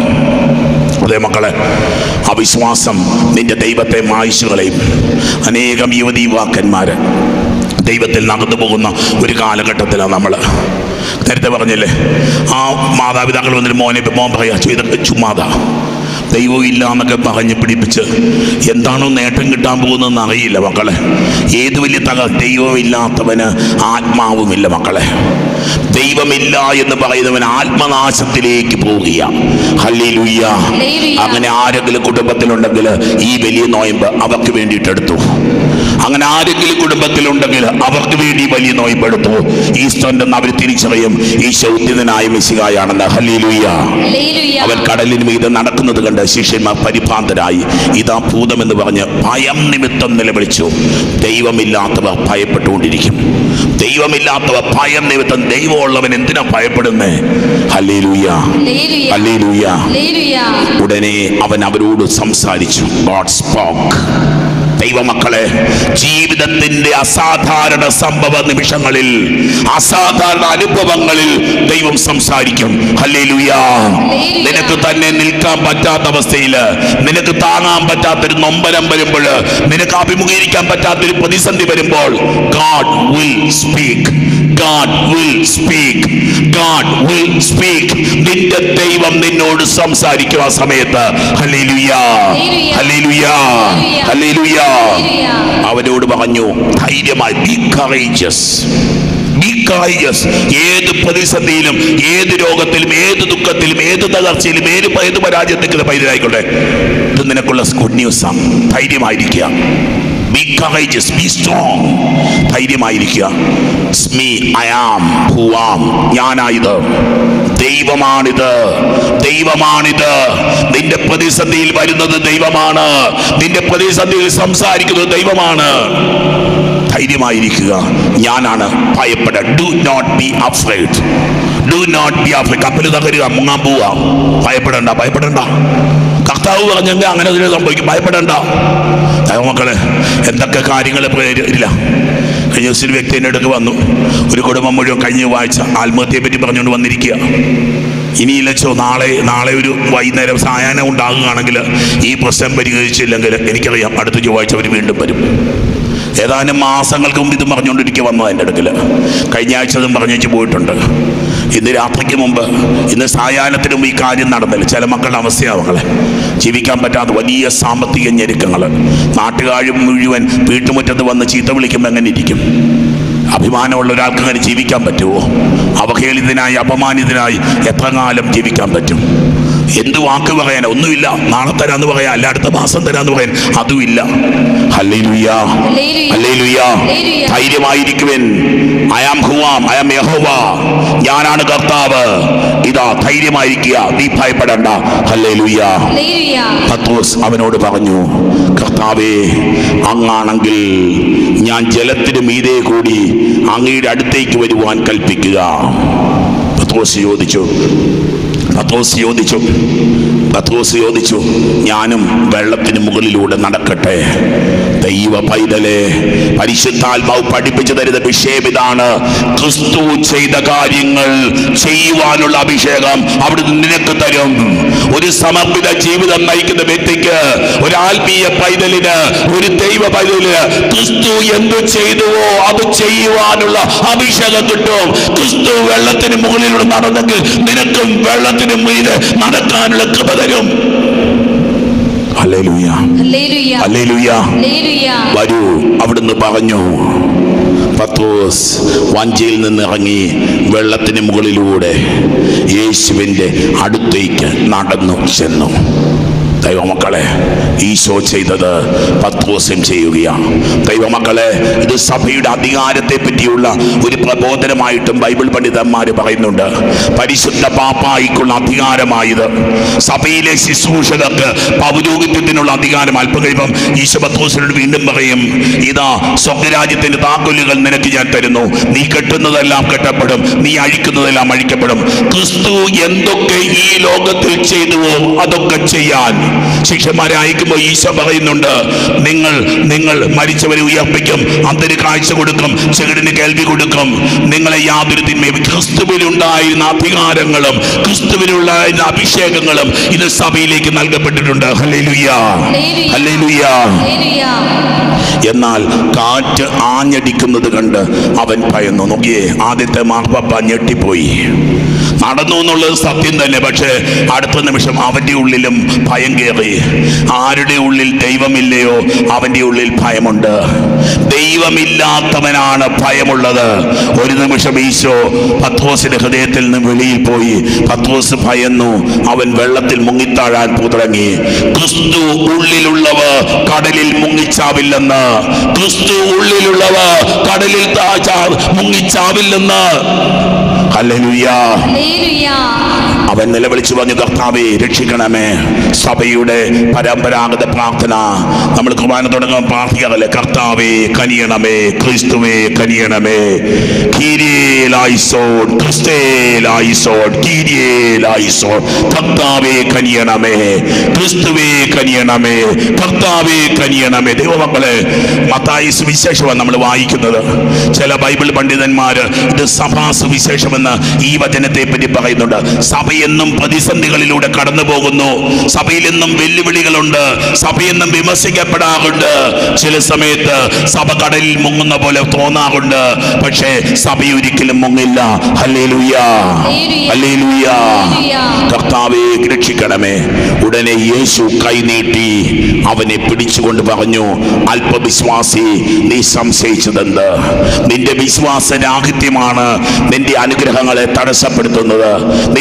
അതേ മക്കളെ അവിശ്വാസം നിന്റെ ദൈവത്തെ മായിച്ചു കളയും അനേകം യുവതി യുവാക്കന്മാര് ദൈവത്തിൽ നടന്നു പോകുന്ന ഒരു കാലഘട്ടത്തിലാണ് നമ്മൾ നേരത്തെ പറഞ്ഞില്ലേ ആ മാതാപിതാക്കൾ വന്നിട്ട് മോനെ മോൻ പറയാ ചെയ്ത ചുമ്മാതാ ദൈവം ഇല്ല എന്നൊക്കെ പറഞ്ഞ് പിടിപ്പിച്ച് എന്താണോ നേട്ടം കിട്ടാൻ പോകുന്നതെന്ന് അറിയില്ല മക്കളെ ഏത് വലിയ തക ദൈവമില്ലാത്തവന് ആത്മാവുമില്ല മക്കളെ ദൈവമില്ല എന്ന് പറയുന്നവൻ ആത്മനാശത്തിലേക്ക് പോവുക ഹല്ലേലൂയ ഹല്ലേലൂയ. അങ്ങനെ ആരെങ്കിലും കുടുംബത്തിലുണ്ടെങ്കിൽ ഈ വലിയ നോയമ്പ് അവർക്ക് വേണ്ടിയിട്ട് എടുത്തു അങ്ങനെ ആരെങ്കിലും കുടുംബത്തിലുണ്ടെങ്കിൽ അവർക്ക് വേണ്ടി വലിയ നോയമ്പ് എടുത്തു ഈസ്റ്ററിന്റെ അവർ തിരിച്ചറിയും ഈ ശൗദ്യനായ മെസ്സികായാണെന്ന് ഹല്ലേലൂയ ഹല്ലേലൂയ. അവൻ കടലിന് മീതെ നടക്കുന്നത് കണ്ട് ശിഷ്യന്മാർ പരിഭ്രാന്തരായി ഇതാ ഭൂതമെന്ന് പറഞ്ഞ് ഭയം നിമിത്തം നിലവിളിച്ചു ദൈവമില്ലാത്തവർ ഭയപ്പെട്ടുകൊണ്ടിരിക്കും ദൈവമില്ലാത്തവർ ഭയം നിമിത്തം ദൈവമുള്ളവൻ എന്തിനാ ഭയപ്പെടുന്നേ ഹല്ലേലൂയ ഹല്ലേലൂയ. Hallelujah hallelujah. ഉടനെ അവൻ അവരോട് സംസാരിച്ചു ഗോഡ് സ്പോക്ക് ദൈവമക്കളെ ജീവിതത്തിന്റെ അസാധാരണ സംഭവ നിമിഷങ്ങളിൽ അസാധാരണ അനുഭവങ്ങളിൽ ദൈവം സംസാരിക്കും ഹല്ലേലൂയ ഹല്ലേലൂയ. നിനക്ക് തന്നെ നിൽക്കാൻ പറ്റാത്ത അവസ്ഥയിൽ നിനക്ക് താങ്ങാൻ പറ്റാത്തൊരു നൊമ്പരം വരുമ്പോൾ നിനക്ക് അഭിമുഖീകരിക്കാൻ പറ്റാത്തൊരു പ്രതിസന്ധി വരുമ്പോൾ God will speak God will speak God will speak നിന്റെ ദൈവം നിന്നോട് സംസാരിക്കും ആ സമയത്ത് ഹല്ലേലൂയ ഹല്ലേലൂയ ഹല്ലേലൂയ ഹല്ലേലൂയ. അവനോട് പറഞ്ഞു ധൈര്യമായി ബി കറേജസ് ബി കറേജസ് ഏത് പ്രതിസന്ധിയിലും ഏത് രോഗത്തിലും ഏത് ദുഃഖത്തിലും ഏത് തകർച്ചയിലും ഏത് പ- ഏത് പരാജയത്തിലും പൈതലായിക്കോട്ടെ ഇത് നിനക്കുള്ള ഗുഡ് ന്യൂസാണ് ധൈര്യമായിരിക്കുക ബി കറേജസ് ബി സ്ട്രോങ് ധൈര്യമായിരിക്കുക me I am who am ഞാനായത് ദൈവമാണിത് ദൈവമാണിത് നിന്റെ പ്രതിസന്ധിയിൽ വരുന്നത് ദൈവമാണ് നിന്റെ പ്രതിസന്ധിയിൽ സംസാരിക്കുന്നത് ദൈവമാണ് ധൈര്യമായിരിക്കുക ഞാനാണ് ഭയപ്പെട do not be afraid do not be afraid കപ്പൽ തകരുക മുങ്ങാൻ പോവുക ഭയപ്പെടണ്ട ഭയപ്പെടണ്ട കർത്താവ് പറഞ്ഞെങ്കിൽ അങ്ങനെ അതിന് സംഭവിക്കും ഭയപ്പെടണ്ട മക്കളെ എന്തൊക്കെ കാര്യങ്ങൾ ഇല്ല കഴിഞ്ഞ ദിവസം ഒരു വ്യക്തി എൻ്റെ അടുക്ക് വന്നു ഒരു കുടുംബം മുഴുവൻ കഴിഞ്ഞ വാഴ്ച ആത്മഹത്യയെ പറ്റി പറഞ്ഞുകൊണ്ട് വന്നിരിക്കുക ഇനിയില്ലച്ചോ നാളെ നാളെ ഒരു വൈകുന്നേരം സായാഹ്നം ഉണ്ടാകുകയാണെങ്കിൽ ഈ പ്രശ്നം പരിഹരിച്ചില്ലെങ്കിൽ എനിക്കറിയാം അടുത്ത ചൊവ്വാഴ്ച അവർ വീണ്ടും വരും ഏതാനും മാസങ്ങൾക്ക് മുമ്പ് ഇത് പറഞ്ഞുകൊണ്ടിരിക്കുക വന്നത് എൻ്റെ അടുക്കൽ കഴിഞ്ഞ ആഴ്ച അതും പറഞ്ഞു പോയിട്ടുണ്ട് ഇന്ന് രാത്രിക്ക് മുമ്പ് ഇന്ന് സായാഹ്നത്തിന് മുമ്പ് ഈ കാര്യം നടന്നില്ല ചില മക്കളുടെ അവസ്ഥയാണ് മക്കളെ ജീവിക്കാൻ പറ്റാത്ത വലിയ സാമ്പത്തിക ഞെരുക്കങ്ങൾ നാട്ടുകാർ മുഴുവൻ വീട്ടുമുറ്റത്ത് വന്ന് ചീത്ത വിളിക്കുമ്പോൾ എങ്ങനെ ഇരിക്കും അഭിമാനമുള്ള ഒരാൾക്ക് അങ്ങനെ ജീവിക്കാൻ പറ്റുമോ അവഹേളിതനായി അപമാനിതനായി എത്ര കാലം ജീവിക്കാൻ പറ്റും എന്ത് വാക്ക് പറയാൻ ഒന്നുമില്ല നാളെ തരാന്ന് പറയാം അല്ല അടുത്ത മാസം തരാന്ന് പറയാൻ അതുമില്ല ഹല്ലേലൂയാ ഹല്ലേലൂയ. Hallelujah hallelujah. ധൈര്യമായിരിക്കുവൻ I am who am I am യഹോവ ഞാനാണ് കർത്താവ് ഇതാ ധൈര്യമായിരിക്കുക നീ ഭയപ്പെടണ്ട ഹല്ലേലൂയാ ഹല്ലേലൂയ. പത്രോസ് അവനോട് പറഞ്ഞു കർത്താവേ അങ്ങാണെങ്കിൽ ഞാൻ ജലത്തിന് മീതെ കൂടി അങ്ങയുടെ അടുത്തേക്ക് വരുവാൻ കൽപ്പിക്കുക പത്രോസ് ചോദിച്ചു പത്രോസ് ചോദിച്ചു പത്രോസ് ചോദിച്ചു ഞാനും വെള്ളത്തിന് മുകളിലൂടെ നടക്കട്ടെ ദൈവ പൈതലെ പരിശുദ്ധാത്മാവ് പഠിപ്പിച്ചു തരുന്ന വിഷയം ഇതാണ് ക്രിസ്തു ചെയ്ത കാര്യങ്ങൾ ചെയ്യുവാനുള്ള അഭിഷേകം അവിടുന്ന് നിനക്ക് തരും ഒരു സമർപ്പിത ജീവിതം നയിക്കുന്ന വ്യക്തിക്ക് ഒരു ആത്മീയ പൈതലിന് ഒരു ദൈവ പൈതലിന് ക്രിസ്തു എന്തു ചെയ്തുവോ അത് ചെയ്യുവാനുള്ള അഭിഷേകം കിട്ടും ക്രിസ്തു വെള്ളത്തിന് മുകളിലൂടെ നടന്നെങ്കിൽ നിനക്കും വെള്ളത്തിന് മീതെ നടക്കാനുള്ള കൃപ തരും ഹല്ലേലൂയ ഹല്ലേലൂയ. Hallelujah hallelujah. വരൂ അവിടുന്ന് പറഞ്ഞു പത്രോസ് വഞ്ചിയിൽ നിന്ന് ഇറങ്ങി വെള്ളത്തിന് മുകളിലൂടെ യേശുവിൻ്റെ അടുത്തേക്ക് നടന്നു ചെന്നു ദൈവമക്കളെ ഈശോ ചെയ്തത് പത്രോസും ചെയ്യുകയാണ് ദൈവമക്കളെ ഇത് സഭയുടെ അധികാരത്തെ പറ്റിയുള്ള ഒരു പ്രബോധനമായിട്ടും ബൈബിൾ പണ്ഡിതന്മാർ പറയുന്നുണ്ട് പരിശുദ്ധ പാപ്പായിക്കുള്ള അധികാരമായത് സഭയിലെ ശുശ്രൂഷകർക്ക് പൗരോഹിത്യത്തിനുള്ള അധികാരം അല്പം കഴിയുമ്പം ഈശോ പത്രോസിനോട് വീണ്ടും പറയും ഇതാ സ്വർഗരാജ്യത്തിന്റെ താക്കോലുകൾ നിനക്ക് ഞാൻ തരുന്നു നീ കെട്ടുന്നതെല്ലാം കെട്ടപ്പെടും നീ അഴിക്കുന്നതെല്ലാം അഴിക്കപ്പെടും ക്രിസ്തു എന്തൊക്കെ ഈ ലോകത്തിൽ ചെയ്തുവോ അതൊക്കെ ചെയ്യാൻ ശിഷ്യന്മാരെ അയക്കുമ്പോൾ ഈശോ പറയുന്നുണ്ട് നിങ്ങൾ നിങ്ങൾ മരിച്ചവരെ ഉയർപ്പിക്കും അന്തര് കാഴ്ച കൊടുക്കും ചെകിടിന് കേൾവി കൊടുക്കും നിങ്ങളെ യാതൊരു തിന്മയും ക്രിസ്തുവിലുണ്ടായിരുന്ന അധികാരങ്ങളും ക്രിസ്തുവിലുണ്ടായിരുന്ന അഭിഷേകങ്ങളും ഇത് സഭയിലേക്ക് നൽകപ്പെട്ടിട്ടുണ്ട് ഹല്ലേലൂയ ഹല്ലേലൂയ ഹല്ലേലൂയ. എന്നാൽ കാറ്റ് ആഞ്ഞടിക്കുന്നത് കണ്ട് അവൻ ഭയന്നു നോക്കിയേ ആദ്യത്തെ മാർപ്പപ്പ ഞെട്ടിപ്പോയി നടന്നു എന്നുള്ളത് സത്യം തന്നെ പക്ഷേ അടുത്ത നിമിഷം അവന്റെ ഉള്ളിലും ഭയം കയറി ആരുടെ ഉള്ളിൽ ദൈവമില്ലയോ അവന്റെ ഉള്ളിൽ ഭയമുണ്ട് ദൈവമില്ലാത്തവനാണ് ഭയമുള്ളത് ഒരു നിമിഷം ഈശോ പത്രോസിന്റെ ഹൃദയത്തിൽ നിന്ന് വെളിയിൽ പോയി പത്രോസ് ഭയന്നു അവൻ വെള്ളത്തിൽ മുങ്ങിത്താഴാൻ തുടങ്ങി ക്രിസ്തു ഉള്ളിലുള്ളവ കടലിൽ മുങ്ങിച്ചാവില്ലെന്ന് ക്രിസ്തു ഉള്ളിലുള്ളവ കടലിൽ താ- ചാ- മുങ്ങിച്ചാവില്ലെന്ന് ഹല്ലേലൂയ ഹല്ലേലൂയ. അവൻ നിലവിളിച്ചു പറഞ്ഞു കർത്താവെ രക്ഷിക്കണമേ സഭയുടെ പരമ്പരാഗത പ്രാർത്ഥന നമ്മൾ കുർബാന തുടങ്ങുമ്പോൾ പ്രാർത്ഥിക്കാറല്ലേ കർത്താവെ കനിയണമേ ക്രിസ്തുവേ കനിയണമേ കീരിയേലായിസോൺ ക്രിസ്തേലായിസോൺ കീരിയേലായിസോൺ കർത്താവെ കനിയണമേ ക്രിസ്തുവേ കനിയണമേ കർത്താവെ കനിയണമേ ദൈവമക്കളെ മത്തായി സുവിശേഷമാണ് നമ്മൾ വായിക്കുന്നത് ചില ബൈബിൾ പണ്ഡിതന്മാര് ഇത് സഭാ സുവിശേഷമെന്ന് ഈ വചനത്തെ പറ്റി പറയുന്നുണ്ട് സഭയെന്നും പ്രതിസന്ധികളിലൂടെ കടന്നു പോകുന്നു സഭയിൽ എന്നും വെല്ലുവിളികളുണ്ട് സഭയെന്നും വിമർശിക്കപ്പെടാറുണ്ട് ചില സമയത്ത് സഭ കടലിൽ മുങ്ങുന്ന പോലെ തോന്നാറുണ്ട് പക്ഷേ സഭ ഒരിക്കലും മുങ്ങില്ല ഹല്ലേലൂയ ഹല്ലേലൂയ കർത്താവെ രക്ഷിക്കണമേ ഉടനെ യേശു കൈനീട്ടി അവനെ പിടിച്ചുകൊണ്ട് പറഞ്ഞു അല്പവിശ്വാസി നീ സംശയിച്ചതെന്ത് നിന്റെ വിശ്വാസ രാഹിത്യമാണ് നിന്റെ അനുഗ്രഹങ്ങളെ തടസ്സപ്പെടുത്തുന്നത് നിന്റെ വിശ്വാസ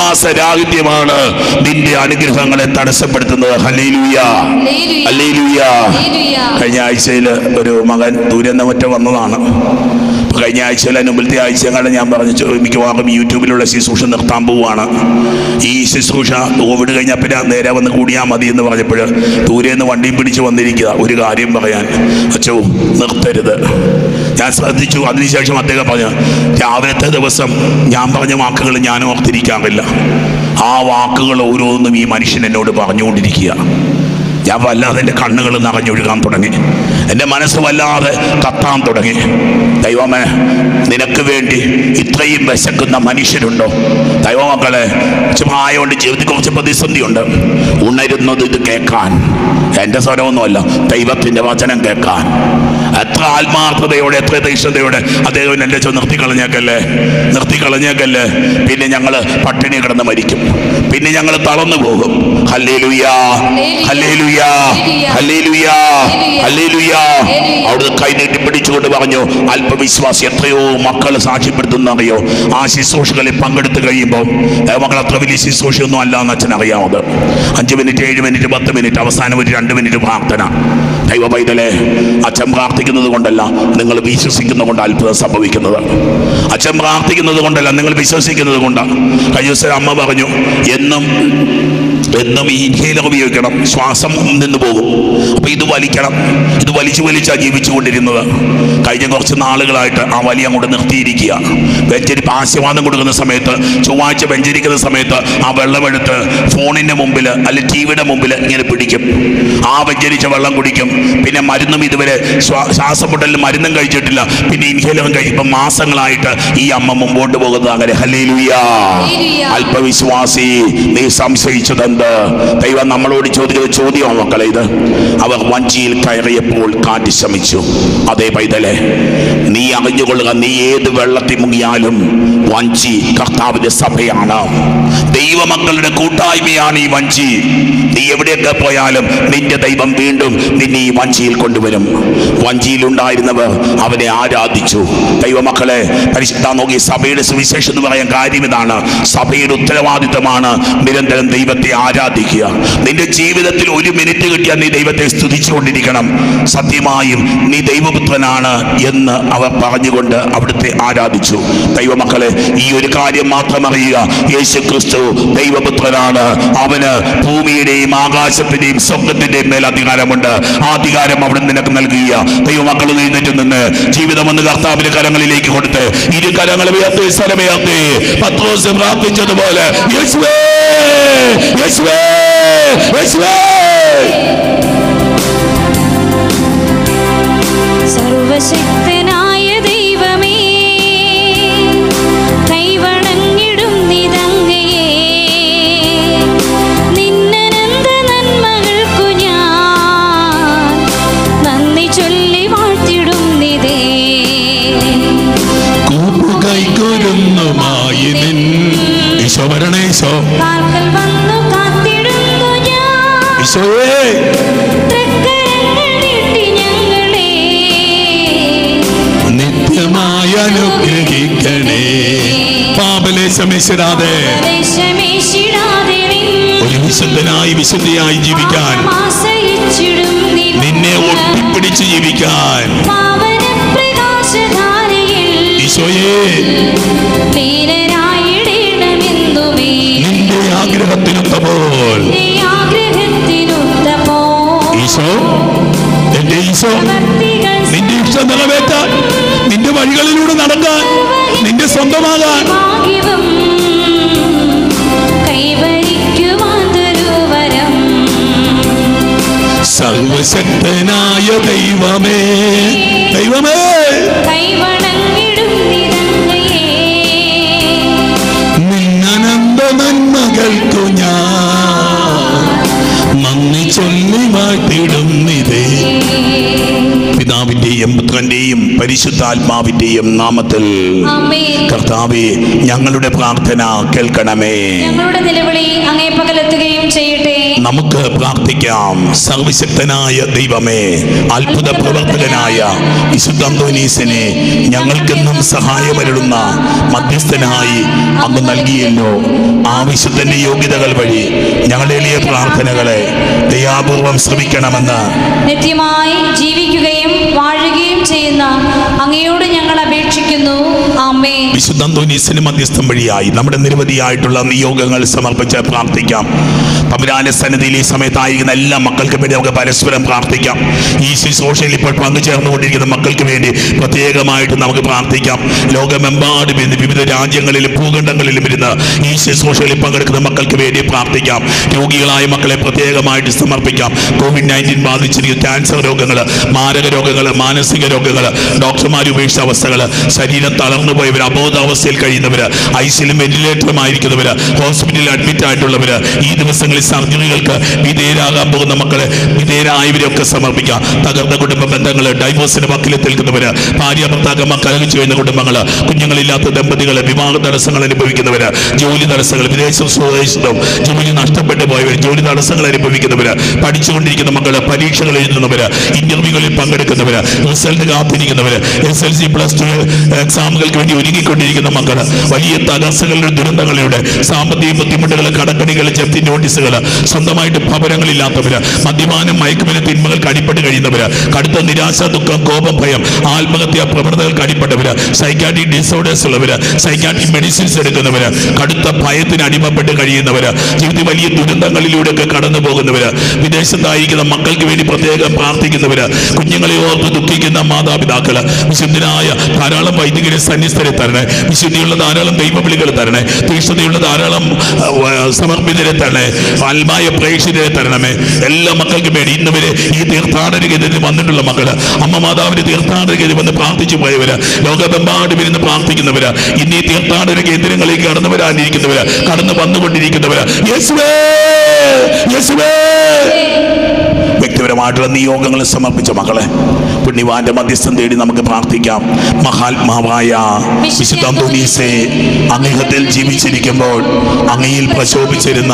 വിശ്വാസരാഹിത്യമാണ് നിന്റെ അനുഗ്രഹങ്ങളെ തടസ്സപ്പെടുത്തുന്നത് ഹല്ലേലൂയ ഹല്ലേലൂയ കഴിഞ്ഞ ആഴ്ചയിൽ ഒരു മകൻ ദൂരന്തമറ്റ വന്നതാണ് അപ്പൊ കഴിഞ്ഞ ആഴ്ചയിൽ അതിന് മുമ്പത്തെ ആഴ്ചകളെ ഞാൻ പറഞ്ഞു ചോ- മിക്കവാറും യൂട്യൂബിലുള്ള ശുശ്രൂഷ നിർത്താൻ പോവുകയാണ് ഈ ശുശ്രൂഷ കോവിഡ് കഴിഞ്ഞാൽ പിന്നെ നേരെ വന്ന് കൂടിയാൽ മതി എന്ന് പറഞ്ഞപ്പോൾ ദൂരെ നിന്ന് വണ്ടിയും പിടിച്ച് വന്നിരിക്കുക ഒരു കാര്യം പറയാൻ അച്ചോ നിർത്തരുത് ഞാൻ ശ്രദ്ധിച്ചു അതിനുശേഷം അദ്ദേഹം പറഞ്ഞു രാവിലത്തെ ദിവസം ഞാൻ പറഞ്ഞ വാക്കുകൾ ഞാൻ ഓർത്തിരിക്കാറില്ല ആ വാക്കുകൾ ഓരോന്നും ഈ മനുഷ്യൻ എന്നോട് പറഞ്ഞുകൊണ്ടിരിക്കുക ഞാൻ വല്ലാതെ എൻ്റെ കണ്ണുകൾ നിറഞ്ഞൊഴുകാൻ തുടങ്ങി എൻ്റെ മനസ്സ് വല്ലാതെ കത്താൻ തുടങ്ങി ദൈവമേ നിനക്ക് വേണ്ടി ഇത്രയും വിശക്കുന്ന മനുഷ്യരുണ്ടോ ദൈവമക്കളെ ചുമ്മായോണ്ട് ജീവിതത്തിൽ കുറച്ച് പ്രതിസന്ധിയുണ്ട് ഉണരുന്നത് ഇത് കേൾക്കാൻ എൻ്റെ സ്വരമൊന്നുമല്ല ദൈവത്തിൻ്റെ വചനം കേൾക്കാൻ എത്ര ആത്മാർത്ഥതയോടെ എത്ര തീക്ഷ്ണതയോടെ അദ്ദേഹം എൻ്റെ ചോ നിർത്തിക്കളഞ്ഞേക്കല്ലേ നിർത്തിക്കളഞ്ഞേക്കല്ലേ പിന്നെ ഞങ്ങൾ പട്ടിണി കിടന്ന് മരിക്കും പിന്നെ ഞങ്ങൾ തളർന്നു പോകും ഹല്ലേലൂയാ ഹല്ലേലൂയാ ഹല്ലേലൂയാ ഹല്ലേലൂയാ അവിടുന്ന് കൈ നീട്ടി പിടിച്ചുകൊണ്ട് പറഞ്ഞു അല്പവിശ്വാസി എത്രയോ മക്കൾ സാക്ഷ്യപ്പെടുത്തുന്നറിയോ ആ ശുശ്രൂഷകളിൽ പങ്കെടുത്ത് കഴിയുമ്പോൾ മക്കൾ അത്ര വലിയ ശുശ്രൂഷയൊന്നും അല്ല എന്ന് അച്ഛൻ അറിയാമത് അഞ്ച് മിനിറ്റ് ഏഴ് മിനിറ്റ് പത്ത് മിനിറ്റ് അവസാനം ഒരു രണ്ട് മിനിറ്റ് പ്രാർത്ഥന ദൈവ പൈതലെ അച്ഛൻ പ്രാർത്ഥിക്കുന്നത് കൊണ്ടല്ല നിങ്ങൾ വിശ്വസിക്കുന്നത് കൊണ്ട് അത്ഭുതം സംഭവിക്കുന്നത് അച്ഛൻ പ്രാർത്ഥിക്കുന്നത് കൊണ്ടല്ല നിങ്ങൾ വിശ്വസിക്കുന്നത് കൊണ്ടാണ് കഴിഞ്ഞ ദിവസം അമ്മ പറഞ്ഞു എന്നും എന്നും ഈ ഇൻഹേലർ ഉപയോഗിക്കണം ശ്വാസം നിന്ന് പോകും അപ്പൊ ഇത് വലിക്കണം ഇത് വലിച്ചു വലിച്ചാ ജീവിച്ചു കൊണ്ടിരുന്നത് കഴിഞ്ഞ കുറച്ച് നാളുകളായിട്ട് ആ വലി അങ്ങോട്ട് നിർത്തിയിരിക്കുക വെഞ്ചരി ആശീർവാദം കൊടുക്കുന്ന സമയത്ത് ചൊവ്വാഴ്ച വെഞ്ചരിക്കുന്ന സമയത്ത് ആ വെള്ളമെടുത്ത് ഫോണിന്റെ മുമ്പിൽ അല്ലെ ടി വിയുടെ മുമ്പിൽ ഇങ്ങനെ പിടിക്കും ആ വെഞ്ചരിച്ച വെള്ളം കുടിക്കും പിന്നെ മരുന്നും ഇതുവരെ ശ്വാ- ശ്വാസമുട്ടലിന് മരുന്നും കഴിച്ചിട്ടില്ല പിന്നെ ഇൻഹേലറും കഴിക്കുമ്പോൾ മാസങ്ങളായിട്ട് ഈ അമ്മ മുമ്പോട്ട് പോകുന്നത് അങ്ങനെ ഹല്ലേലൂയാ ഹല്ലേലൂയ. അല്പവിശ്വാസി നീ സംശയിച്ചതെന്ത് ദൈവം നമ്മളോട് ചോദിക്കുന്ന ചോദ്യമാണ് മക്കളെ ഇത് അവർ വഞ്ചിയിൽ കയറിയപ്പോൾ കാറ്റ് ശമിച്ചു അതേ പൈതലെ നീ അറിഞ്ഞുകൊള്ളുക നീ ഏത് വെള്ളത്തിൽ മുങ്ങിയാലും വഞ്ചി കർത്താവിന്റെ സഭയാണ് ദൈവമക്കളുടെ കൂട്ടായ്മയാണ് ഈ വഞ്ചി നീ എവിടെയൊക്കെ പോയാലും നിന്റെ ദൈവം വീണ്ടും നിന്നെ ഈ വഞ്ചിയിൽ കൊണ്ടുവരും വഞ്ചിയിലുണ്ടായിരുന്നവർ അവനെ ആരാധിച്ചു ദൈവമക്കളെ പരിശുദ്ധ നോക്കി സഭയുടെ സുവിശേഷം എന്ന് പറയാൻ കാര്യം ഇതാണ് സഭയുടെ ഉത്തരവാദിത്തമാണ് നിരന്തരം ദൈവത്തെ ആരാധിക്കുക നിന്റെ ജീവിതത്തിൽ ഒരു മിനിറ്റ് കിട്ടിയാൽ നീ ദൈവത്തെ സ്തുതിച്ചുകൊണ്ടിരിക്കണം സത്യമായും നീ ദൈവപുത്രനാണ് എന്ന് അവർ പറഞ്ഞുകൊണ്ട് അവിടുത്തെ ആരാധിച്ചു ദൈവമക്കളെ ഈ ഒരു കാര്യം മാത്രം അറിയുക യേശു ക്രിസ്തു ദൈവപുത്രനാണ് അവന് ഭൂമിയുടെയും ആകാശത്തിന്റെയും സ്വർഗത്തിന്റെയും മേൽ അധികാരമുണ്ട് ആ അധികാരം അവിടെ നിനക്ക് നൽകുക ദൈവമക്കൾ എഴുന്നേറ്റ് നിന്ന് ജീവിതം ഒന്ന് കർത്താവിന്റെ കരങ്ങളിലേക്ക് കൊടുത്ത് ഇരു കരങ്ങൾ ഉയർത്തി സ്ഥലമുയർത്തി പത്രോസ് പ്രാർത്ഥിച്ചതുപോലെ യേശുവേ യേശുവേ യേശുവേ സർവശക്തനായ ദൈവമേ കൈവണങ്ങിടും നിതങ്ങയെ നിന്നനന്ത നന്മകൾക്കു ഞാൻ നന്ദി ചൊല്ലി വാഴ്ത്തിടും നിതേ കൂപ്പുകൈക്കൊരുന്നുമായി നിൻ ഈശോ വരണേ ഈശോ കാൽക്കൽ വന്നു കാത്തിടുന്നു ഞാൻ ഈശോയേ തൃക്കരങ്ങൾ നീട്ടി ഞങ്ങളെ നിത്യമായി അനുഗ്രഹിക്കണേ പാപലേശമിച്ചിടാതെ ദേശമേശിടാതെ നിൻ ഒരു വിശുദ്ധനായി വിശുദ്ധിയായി ജീവിക്കാൻ ആശ്രയിച്ചിടും നിൻ നിന്നെ ഒട്ടിപ്പിടിച്ച് ജീവിക്കാൻ പാവന പ്രകാശധാരയിൽ ഈശോയെ ധീരരായിടണമെന്നുമേ നിന്റെ ആഗ്രഹത്തിനൊത്തപ്പോൾ നിന്റെ ആഗ്രഹത്തിനൊത്തപ്പോ ഈശോ എന്റെ ഈശോ പ്രവർത്തികൾ നിന്റെ ഇഷ്ടം നിറവേറ്റാൻ നിന്റെ വഴികളിലൂടെ നടക്കാൻ നിന്റെ സ്വന്തമാകാൻ ഭാഗ്യവും കൈവരിക്കുവാൻ തരുവരം സർവശക്തനായ ദൈവമേ ദൈവമേ കൈവണങ്ങിടും നിരങ്ങയെ നിന്നനന്ത നന്മകൾക്കു ഞാൻ നന്ദി ചൊല്ലി വാഴ്ത്തിടുന്നിതേ പിതാവിന്റെയും പുത്രന്റെയും പരിശുദ്ധാത്മാവിന്റെയും നാമത്തിൽ ആമേൻ കർത്താവെ ഞങ്ങളുടെ പ്രാർത്ഥന കേൾക്കണമേ ഞങ്ങളുടെ നിലവിളി അങ്ങേ പകലെത്തുകയും ചെയ്യട്ടെ നമുക്ക് പ്രാർത്ഥിക്കാം സർവശക്തനായ ദൈവമേ അത്ഭുത പ്രവർത്തകനായ വിശുദ്ധ അന്തോനീസിനെ ഞങ്ങൾക്കെന്നും സഹായമരുളുന്ന മധ്യസ്ഥനായി അങ്ങ് നൽകിയല്ലോ ആ വിശുദ്ധന്റെ യോഗ്യതകൾ വഴി ഞങ്ങളുടെ എളിയ പ്രാർത്ഥനകളെ ദയാപൂർവം ശ്രമിക്കണമെന്ന് നിത്യമായി ജീവിക്കുകയും വാഴുകയും ചെയ്യുന്ന അങ്ങയോട് ഞങ്ങൾ അപേക്ഷിക്കുന്നു ആമേ വിശുദ്ധ അന്തോനീസിന് മധ്യസ്ഥം വഴിയായി നമ്മുടെ നിരവധിയായിട്ടുള്ള നിയോഗങ്ങൾ സമർപ്പിച്ച് പ്രാർത്ഥിക്കാം തമ്പുരാന്റെ സന്നിധിയിൽ ഈ സമയത്തായിരിക്കുന്ന എല്ലാ മക്കൾക്കും വേണ്ടി നമുക്ക് പരസ്പരം പ്രാർത്ഥിക്കാം ഈ ശുശ്രൂഷയിൽ ഇപ്പോൾ പങ്കുചേർന്നുകൊണ്ടിരിക്കുന്ന മക്കൾക്ക് വേണ്ടി പ്രത്യേകമായിട്ട് നമുക്ക് പ്രാർത്ഥിക്കാം ലോകമെമ്പാടും ഇരുന്ന് വിവിധ രാജ്യങ്ങളിലും ഭൂഖണ്ഡങ്ങളിലും ഇരുന്ന് ഈ ശുശ്രൂഷയിൽ പങ്കെടുക്കുന്ന മക്കൾക്ക് വേണ്ടി പ്രാർത്ഥിക്കാം രോഗികളായ മക്കളെ പ്രത്യേകമായിട്ട് സമർപ്പിക്കാം കോവിഡ് നയൻറ്റീൻ ബാധിച്ചിരിക്കുന്ന ക്യാൻസർ രോഗങ്ങൾ മാരക രോഗങ്ങൾ മാനസിക രോഗങ്ങൾ ഡോക്ടർമാർ ഉപേക്ഷിച്ച അവസ്ഥകൾ ശരീരം തളർന്നു പോയവർ അബോധാവസ്ഥയിൽ കഴിയുന്നവർ ഐസിലും വെന്റിലേറ്ററുമായിരിക്കുന്നവർ ഹോസ്പിറ്റലിൽ അഡ്മിറ്റ് ആയിട്ടുള്ളവർ ഈ ദിവസങ്ങളിൽ സർജറികൾക്ക് വിധേയരാകാൻ പോകുന്ന മക്കളെ വിധേയരായവരെയൊക്കെ സമർപ്പിക്കാം തകർന്ന കുടുംബ ബന്ധങ്ങൾ ഡൈവോഴ്സിന് വക്കിലെത്തി നിൽക്കുന്നവർ ഭാര്യ ഭർത്താക്കന്മാർ കലഹിച്ചു ചെയ്യുന്ന കുടുംബങ്ങൾ കുഞ്ഞുങ്ങളില്ലാത്ത ദമ്പതികൾ വിവാഹ തടസ്സങ്ങൾ അനുഭവിക്കുന്നവർ ജോലി തടസ്സങ്ങൾ വിദേശ സ്വദേശത്തും ജോലി നഷ്ടപ്പെട്ടു പോയവർ ജോലി തടസ്സങ്ങൾ അനുഭവിക്കുന്നവർ പഠിച്ചുകൊണ്ടിരിക്കുന്ന മക്കൾ പരീക്ഷകൾ എഴുതുന്നവർ ഇന്റർവ്യൂകളിൽ പങ്കെടുക്കുന്നവർ റിസൾട്ട് കാത്തിരിക്കുന്നവർ S L C plus two എക്സാമുകൾക്ക് വേണ്ടി ഒരുങ്ങിക്കൊണ്ടിരിക്കുന്ന മക്കൾ വലിയ തടസ്സങ്ങളുടെ ദുരന്തങ്ങളുടെ സാമ്പത്തിക ബുദ്ധിമുട്ടുകൾ കടക്കണികൾ ജപ്തി നോട്ടീസുകൾ സ്വന്തമായിട്ട് ഭവനങ്ങളില്ലാത്തവർ മദ്യപാനം മയക്കുമരുന്ന് തിന്മകൾക്ക് അടിപ്പെട്ട് കഴിയുന്നവർ കടുത്ത നിരാശ ദുഃഖം കോപം ഭയം ആത്മഹത്യാ പ്രവണതകൾക്ക് അടിപ്പെട്ടവർ സൈക്കാട്രിക് ഡിസോർഡേഴ്സ് ഉള്ളവർ സൈക്കാട്രിക് മെഡിസിൻസ് എടുക്കുന്നവർ കടുത്ത ഭയത്തിന് അടിമപ്പെട്ട് കഴിയുന്നവർ ജീവിതത്തിൽ വലിയ ദുരന്തങ്ങളിലൂടെയൊക്കെ കടന്നു പോകുന്നവർ വിദേശത്തായിരിക്കുന്ന മക്കൾക്ക് വേണ്ടി പ്രത്യേകം പ്രാർത്ഥിക്കുന്നവർ കുഞ്ഞുങ്ങളെ ഓർത്ത് ദുഃഖിക്കുന്ന മാതാപിതാക്കൾ വിശുദ്ധനായ ധാരാളം വൈദികരെ സന്നിസ്ഥരെ തരണേ വിശുദ്ധിയുള്ള ധാരാളം ദൈവവിളികൾ തരണേ തീക്ഷ്ണതയുള്ള ധാരാളം ആ, വ- സമർപ്പിതരെ തരണേ ആത്മായ പ്രേക്ഷിതരെ തരണമേ എല്ലാ മക്കൾക്കും വേണ്ടി ഇന്ന് വരെ ഈ തീർത്ഥാടന കേന്ദ്രത്തിൽ വന്നിട്ടുള്ള മക്കള് അമ്മ മാതാവിന്റെ തീർത്ഥാടന കേന്ദ്രം വന്ന് പ്രാർത്ഥിച്ചു പോയവര് ലോകമെമ്പാടും ഇരുന്ന് പ്രാർത്ഥിക്കുന്നവര് ഇന്ന് ഈ തീർത്ഥാടന കേന്ദ്രങ്ങളിലേക്ക് കടന്നു വരാനിരിക്കുന്നവര് കടന്നു വന്നുകൊണ്ടിരിക്കുന്നവര് യേശുവേ യേശുവേ വ്യക്തിപരമായിട്ടുള്ള നിയോഗങ്ങൾ സമർപ്പിച്ച മക്കളെ പുണ്യവാന്റെ മധ്യസ്ഥം തേടി നമുക്ക് പ്രാർത്ഥിക്കാം മഹാത്മാവായ വിശുദ്ധ അന്തോനീസെ അങ്ങേഹത്തിൽ ജീവിച്ചിരിക്കുമ്പോൾ അങ്ങയിൽ പ്രശോഭിച്ചിരുന്ന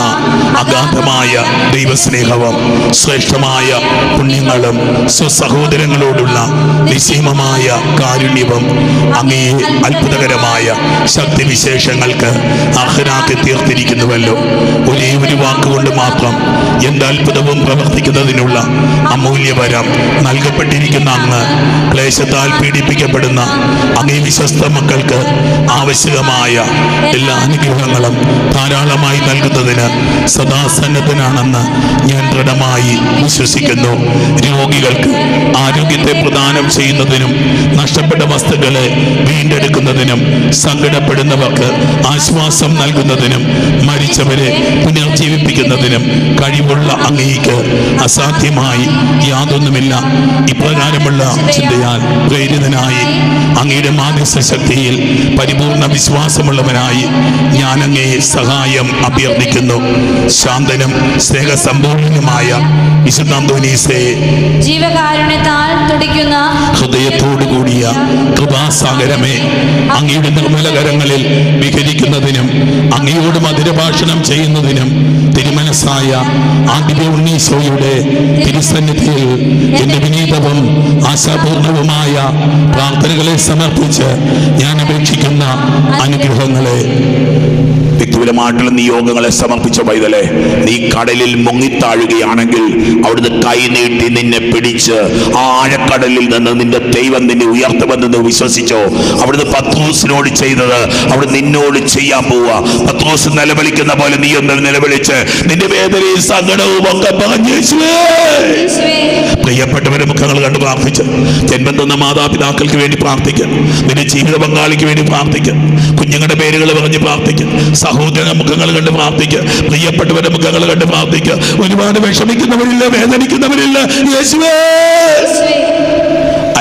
അഗാധമായ ദൈവസ്നേഹവും ശ്രേഷ്ഠമായ പുണ്യങ്ങളും സ്വസഹോദരങ്ങളോടുള്ള നിസീമമായ കാരുണ്യവും അങ്ങയെ അത്ഭുതകരമായ ശക്തിവിശേഷങ്ങൾക്ക് അർഹനാക്കി തീർത്തിരിക്കുന്നുവല്ലോ ഒരേ ഒരു വാക്കുകൊണ്ട് മാത്രം എന്ത് അത്ഭുതവും പ്രവർത്തിക്കുന്നതിനുള്ള അമൂല്യവരം നൽകപ്പെട്ടിരിക്കുന്ന അങ്ങ് ക്ലേശത്താൽ പീഡിപ്പിക്കപ്പെടുന്ന അങ്ങേ വിശ്വസ്ത മക്കൾക്ക് ആവശ്യകമായ എല്ലാ അനുഗ്രഹങ്ങളും ധാരാളമായി നൽകുന്നതിന് സദാസന്നദ്ധനാണെന്ന് ഞാൻ ദൃഢമായി വിശ്വസിക്കുന്നു രോഗികൾക്ക് ആരോഗ്യത്തെ പ്രദാനം ചെയ്യുന്നതിനും നഷ്ടപ്പെട്ട വസ്തുക്കളെ വീണ്ടെടുക്കുന്നതിനും സങ്കടപ്പെടുന്നവർക്ക് ആശ്വാസം നൽകുന്നതിനും മരിച്ചവരെ പുനർജീവിപ്പിക്കുന്നതിനും കഴിവുള്ള അങ്ങേക്ക് അസാധ്യമായി യാതൊന്നുമില്ല ഇപ്രകാരമുള്ള ചിന്തയാൽ പ്രേരിതനായി അങ്ങയുടെ മാധ്യസ്ഥ ശക്തിയിൽ പരിപൂർണ വിശ്വാസമുള്ളവനായി ഞാൻ അങ്ങേ സഹായം അഭ്യർത്ഥിക്കുന്നു ശാന്തനും സ്നേഹസമ്പൂർണനുമായ വിശുദ്ധാന്തോനീസെ ജീവകാരുണ്യത്താൽ തുടിക്കുന്ന ഹൃദയത്തോടു കൂടിയ കൃപാസാഗരമേ അങ്ങയുടെ നിർമ്മലകരങ്ങളിൽ വിഹരിക്കുന്നതിനും അങ്ങയോട് മധുരഭാഷണം ചെയ്യുന്നതിനും തിരുമനസ്സായ ആദിവ്യ ഉണ്ണീശോയുടെ തിരുസന്നിധിയിൽ എന്റെ വിനീതവും ആശാപൂർണവുമായ പ്രാർത്ഥനകളെ സമർപ്പിച്ച് ഞാൻ അപേക്ഷിക്കുന്ന അനുഗ്രഹങ്ങളെ വ്യക്തിപരമായിട്ടുള്ള നിയോഗങ്ങളെ സമർപ്പിച്ച പൈതലെ നീ കടലിൽ മുങ്ങിത്താഴുകയാണെങ്കിൽ അവിടുന്ന് കൈ നീട്ടി നിന്നെ പിടിച്ച് ആ ആഴക്കടലിൽ നിന്ന് നിന്റെ ദൈവം നിന്നെ ഉയർത്തുമെന്ന് വിശ്വസിച്ചോ അവിടുന്ന് പത്രോസിനോട് ചെയ്തത് അവിടെ നിന്നോട് ചെയ്യാൻ പോവുക പത്രോസ് നിലവിളിക്കുന്ന പോലെ നീ ഒന്ന് നിലവിളിച്ച് നിന്റെ വേദനയും സങ്കടവും ഒക്കെ പറഞ്ഞു യേശുവേ. യേശുവേ, പ്രിയപ്പെട്ടവരെ മുഖങ്ങൾ കണ്ട് പ്രാർത്ഥിച്ച് ജന്മം തന്ന മാതാപിതാക്കൾക്ക് വേണ്ടി പ്രാർത്ഥിക്കുക നിന്റെ ജീവിത പങ്കാളിക്ക് വേണ്ടി പ്രാർത്ഥിക്കുക കുഞ്ഞുങ്ങളുടെ പേരുകൾ പറഞ്ഞ് പ്രാർത്ഥിക്കുക സഹോദര മുഖങ്ങൾ കണ്ട് പ്രാർത്ഥിക്കുക പ്രിയപ്പെട്ടവരുടെ മുഖങ്ങൾ കണ്ട് പ്രാർത്ഥിക്കുക ഒരുപാട് വിഷമിക്കുന്നവരില്ല വേദനിക്കുന്നവരില്ല യേശുവേ യേശുവേ,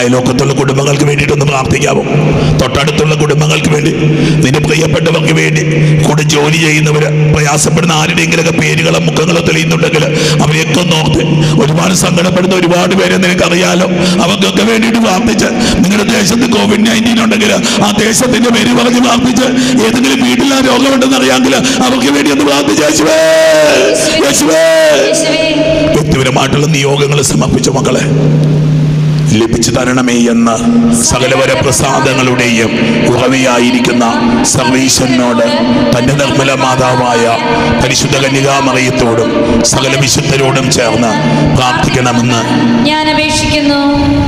അയലോക്കത്തുള്ള കുടുംബങ്ങൾക്ക് വേണ്ടിയിട്ടൊന്ന് പ്രാർത്ഥിക്കാമോ തൊട്ടടുത്തുള്ള കുടുംബങ്ങൾക്ക് വേണ്ടി നിന്റെ പ്രിയപ്പെട്ടവർക്ക് വേണ്ടി കൂടെ ജോലി ചെയ്യുന്നവർ പ്രയാസപ്പെടുന്ന ആരുടെയെങ്കിലൊക്കെ പേരുകളോ മുഖങ്ങളോ തെളിയുന്നുണ്ടെങ്കിൽ അവരെയൊക്കെ ഒന്ന് ഓർത്ത് ഒരുപാട് സങ്കടപ്പെടുന്ന ഒരുപാട് പേരെ നിനക്കറിയാലോ അവർക്കൊക്കെ വേണ്ടിയിട്ട് പ്രാർത്ഥിച്ച് നിങ്ങളുടെ ദേശത്ത് കോവിഡ് നയൻറ്റീൻ ഉണ്ടെങ്കിൽ ആ ദേശത്തിന്റെ പേര് പറഞ്ഞ് പ്രാർത്ഥിച്ച് ഏതെങ്കിലും വീട്ടിൽ ആ രോഗമുണ്ടെന്ന് അറിയാമെങ്കിൽ അവർക്ക് വേണ്ടി ഒന്ന് പ്രാർത്ഥിച്ച് യേശുവേ യേശുവേ യേശുവേ വ്യക്തിപരമായിട്ടുള്ള നിയോഗങ്ങൾ സമർപ്പിച്ച മക്കളെ ലഭിച്ചു തരണമേ എന്ന് സകലവര പ്രസാദങ്ങളുടെയും ഉറവയായിരിക്കുന്ന സർവീശ്വരനോട് തന്റെ നിർമ്മല മാതാവായ പരിശുദ്ധ കന്യകാമറിയത്തോടും സകല വിശുദ്ധരോടും ചേർന്ന് പ്രാർത്ഥിക്കണമെന്ന് ഞാൻ അപേക്ഷിക്കുന്നു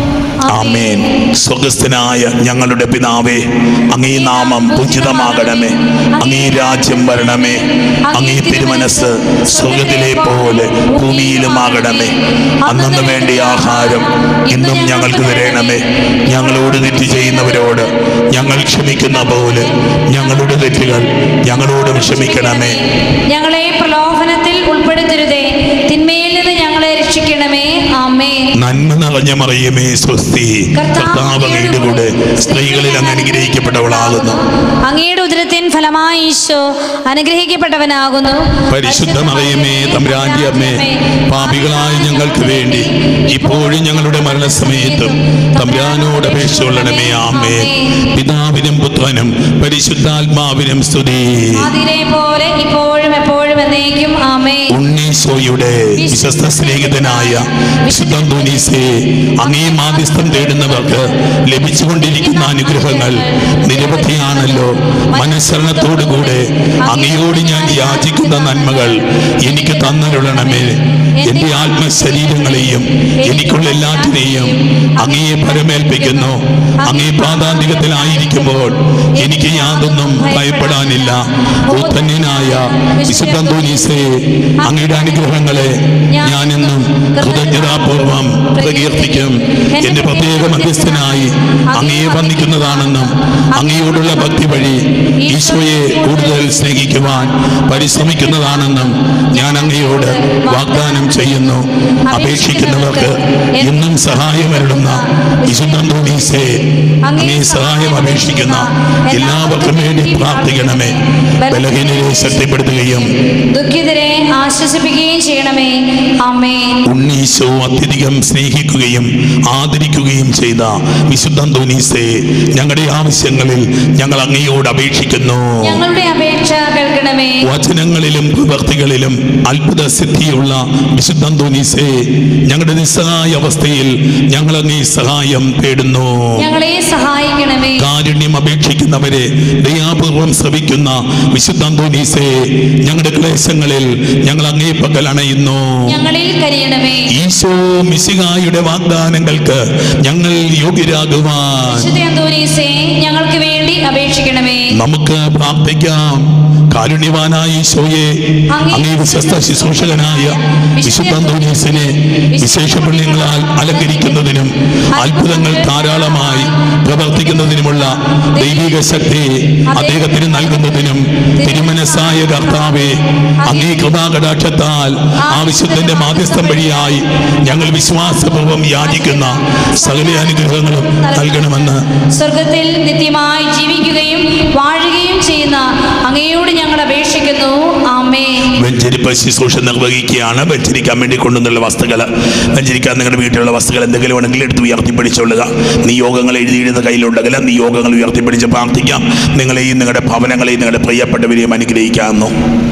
ആമേൻ സ്വർഗസ്ഥനായ ഞങ്ങളുടെ പിതാവേ അങ്ങേ നാമം പൂജിതമാകണമേ അങ്ങേ രാജ്യം വരണമേ അങ്ങേ തിരുമനസ് സ്വർഗത്തിലെ പോലെ ഭൂമിയിലുമാകണമേ അന്നു വേണ്ടി ആഹാരം ഇന്നും ഞങ്ങൾക്ക് തരണമേ ഞങ്ങളോട് തെറ്റ് ചെയ്യുന്നവരോട് ഞങ്ങൾ ക്ഷമിക്കുന്ന പോലെ ഞങ്ങളുടെ തെറ്റുകൾ ഞങ്ങളോടും ക്ഷമിക്കണമേ ഞങ്ങളെ പ്രലോഭനത്തിൽ ഉൾപ്പെടുത്തരുതേ തിന്മയിൽ നിന്ന് ഞങ്ങളെ രക്ഷിക്കണമേ ആമേ നന്മ നിറഞ്ഞ മറിയമേ സ്വസ്തി കർത്താവ് അങ്ങയുടെ കൂടെ സ്ത്രീകളിൽ അങ്ങ് അനുഗ്രഹിക്കപ്പെട്ടവളാകുന്നു അങ്ങയുടെ ഉദരത്തിൻ ഫലമായി ഈശോ അനുഗ്രഹിക്കപ്പെട്ടവനാകുന്നു പരിശുദ്ധ മറിയമേ തമ്പുരാന്റെ അമ്മേ പാപികളായ ഞങ്ങൾക്ക് വേണ്ടി ഇപ്പോഴും ഞങ്ങളുടെ മരണസമയത്തും തമ്പുരാനോട് അപേക്ഷ കൊള്ളണമേ ആമേ പിതാവിനും പുത്രനും പരിശുദ്ധാത്മാവിനും സ്തുതി അതിലെ പോലെ ഇപ്പോഴും എപ്പോഴും എന്നേക്കും ആമേ ഉണ്ണീശോയുടെ വിശ്വസ്ത സ്നേഹിതനായ വിശുദ്ധ ദുനീസെ അങ്ങേ മാധ്യസ്ഥം തേടുന്നവർക്ക് ലഭിച്ചുകൊണ്ടിരിക്കുന്ന അനുഗ്രഹങ്ങൾ നിരവധിയാണല്ലോ മനസ്സരണത്തോടുകൂടെ അങ്ങയോട് ഞാൻ യാചിക്കുന്ന നന്മകൾ എനിക്ക് തന്നരുളണമേ എന്റെ ആത്മശരീരങ്ങളെയും എനിക്കുള്ള എല്ലാറ്റിനെയും അങ്ങയെ പരമേൽപ്പിക്കുന്നു അങ്ങേ പ്രാതാന്തികത്തിലായിരിക്കുമ്പോൾ എനിക്ക് യാതൊന്നും ഭയപ്പെടാനില്ല ഊത്തന്യനായ വിശുദ്ധ ദുനീസെ അങ്ങയുടെ അനുഗ്രഹങ്ങളെ ഞാനെന്നും കൃതജ്ഞതാപൂർവം പ്രകീർത്തിക്കും എന്റെ പ്രത്യേക മധ്യസ്ഥനായി അങ്ങയെ വന്ദിക്കുന്നതാണെന്നും അങ്ങയോടുള്ള ഭക്തി വഴി ഈശോയെ കൂടുതൽ സ്നേഹിക്കുവാൻ പരിശ്രമിക്കുന്നതാണെന്നും ഞാൻ അങ്ങയോട് വാഗ്ദാനം ചെയ്യുന്നു അപേക്ഷിക്കുന്നവർക്ക് എന്നും സഹായമരുളുന്ന വിശുദ്ധീസെ അങ്ങേ സഹായം അപേക്ഷിക്കുന്ന എല്ലാവർക്കും വേണ്ടി പ്രാർത്ഥിക്കണമേ ബലഹീനരെ ശക്തിപ്പെടുത്തുകയും ദുഃഖിതരെ ആശ്വസിപ്പിക്കുകയും ചെയ്യണമേ ആമേ ഉണ്ണീശോ അത്യധികം സ്നേഹിക്കുകയും ആദരിക്കുകയും ചെയ്ത വിശുദ്ധ അന്തോനീസെ ഞങ്ങളുടെ ആവശ്യങ്ങളിൽ ഞങ്ങൾ അങ്ങയോട് അപേക്ഷിക്കുന്നു ഞങ്ങളുടെ അപേക്ഷ കേൾക്കണമേ വചനങ്ങളിലും പ്രവർത്തികളിലും അത്ഭുത സിദ്ധിയുള്ള വിശുദ്ധ അന്തോനീസെ ഞങ്ങളുടെ നിസ്സഹായ അവസ്ഥയിൽ ഞങ്ങൾ അങ്ങേ സഹായം തേടുന്നു ഞങ്ങളെ സഹായിക്കണമേ കാരുണ്യം അപേക്ഷിക്കുന്നവരെ ദയാപൂർവം ശ്രവിക്കുന്ന വിശുദ്ധ അന്തോനീസെ ഞങ്ങളുടെ ക്ലേശങ്ങളിൽ ഞങ്ങൾ അങ്ങേ പകൽ അണയുന്നു ഞങ്ങളിൽ കരിയണമേ ഈശോ മിശിഹായുടെ വാഗ്ദാനങ്ങൾക്ക് ഞങ്ങൾ യോഗ്യരാകുവാൻ വിശുദ്ധ അന്തോനീസേ ഞങ്ങൾക്ക് വേണ്ടി അപേക്ഷിക്കണമേ നമുക്ക് പ്രാർത്ഥിക്കാം കാരുണ്യവാനായ ഈശോയെ അങ്ങേ വിശ്വസ്ത ശുശ്രൂഷകനായ വിശുദ്ധ അന്തോനീസിനെ വിശേഷ പുണ്യങ്ങളാൽ അലങ്കരിക്കുന്നതിനും അത്ഭുതങ്ങൾ ധാരാളമായി പ്രവർത്തിക്കുന്നതിനുമുള്ള ദൈവിക ശക്തി അദ്ദേഹത്തിന് നൽകുന്നതിനും തിരുമനസ്സായ കർത്താവെ അങ്ങേ കൃപാകടാക്ഷത്താൽ ആ വിശുദ്ധന്റെ മാധ്യസ്ഥം വഴിയായി ഞങ്ങൾ വിശ്വാസപൂർവ്വം യാചിക്കുന്ന സകല അനുഗ്രഹങ്ങളും നൽകണമെന്ന് സ്വർഗത്തിൽ നിത്യമായി ജീവിക്കുകയും വാഴുകയും ചെയ്യുന്ന അങ്ങയോട് ഞങ്ങൾ അപേക്ഷിക്കുന്നു ആമേ വെഞ്ചരിപ്പ് ശുശ്രൂഷ നിർവഹിക്കുകയാണ് വെഞ്ചരിക്കാൻ വേണ്ടി കൊണ്ടുവന്നുള്ള വസ്തുക്കൾ വെഞ്ചരിക്കാൻ നിങ്ങളുടെ വീട്ടിലുള്ള വസ്തുക്കൾ എന്തെങ്കിലും ഉണ്ടെങ്കിൽ എടുത്ത് ഉയർത്തിപ്പിടിച്ചുകൊള്ളുക നിയോഗങ്ങൾ എഴുതിയിടുന്ന കയ്യിലുണ്ടെങ്കിൽ നിയോഗങ്ങൾ ഉയർത്തിപ്പിടിച്ച് പ്രാർത്ഥിക്കാം നിങ്ങളെയും നിങ്ങളുടെ ഭവനങ്ങളെയും നിങ്ങളുടെ പ്രിയപ്പെട്ടവരെയും അനുഗ്രഹിക്കാമെന്നു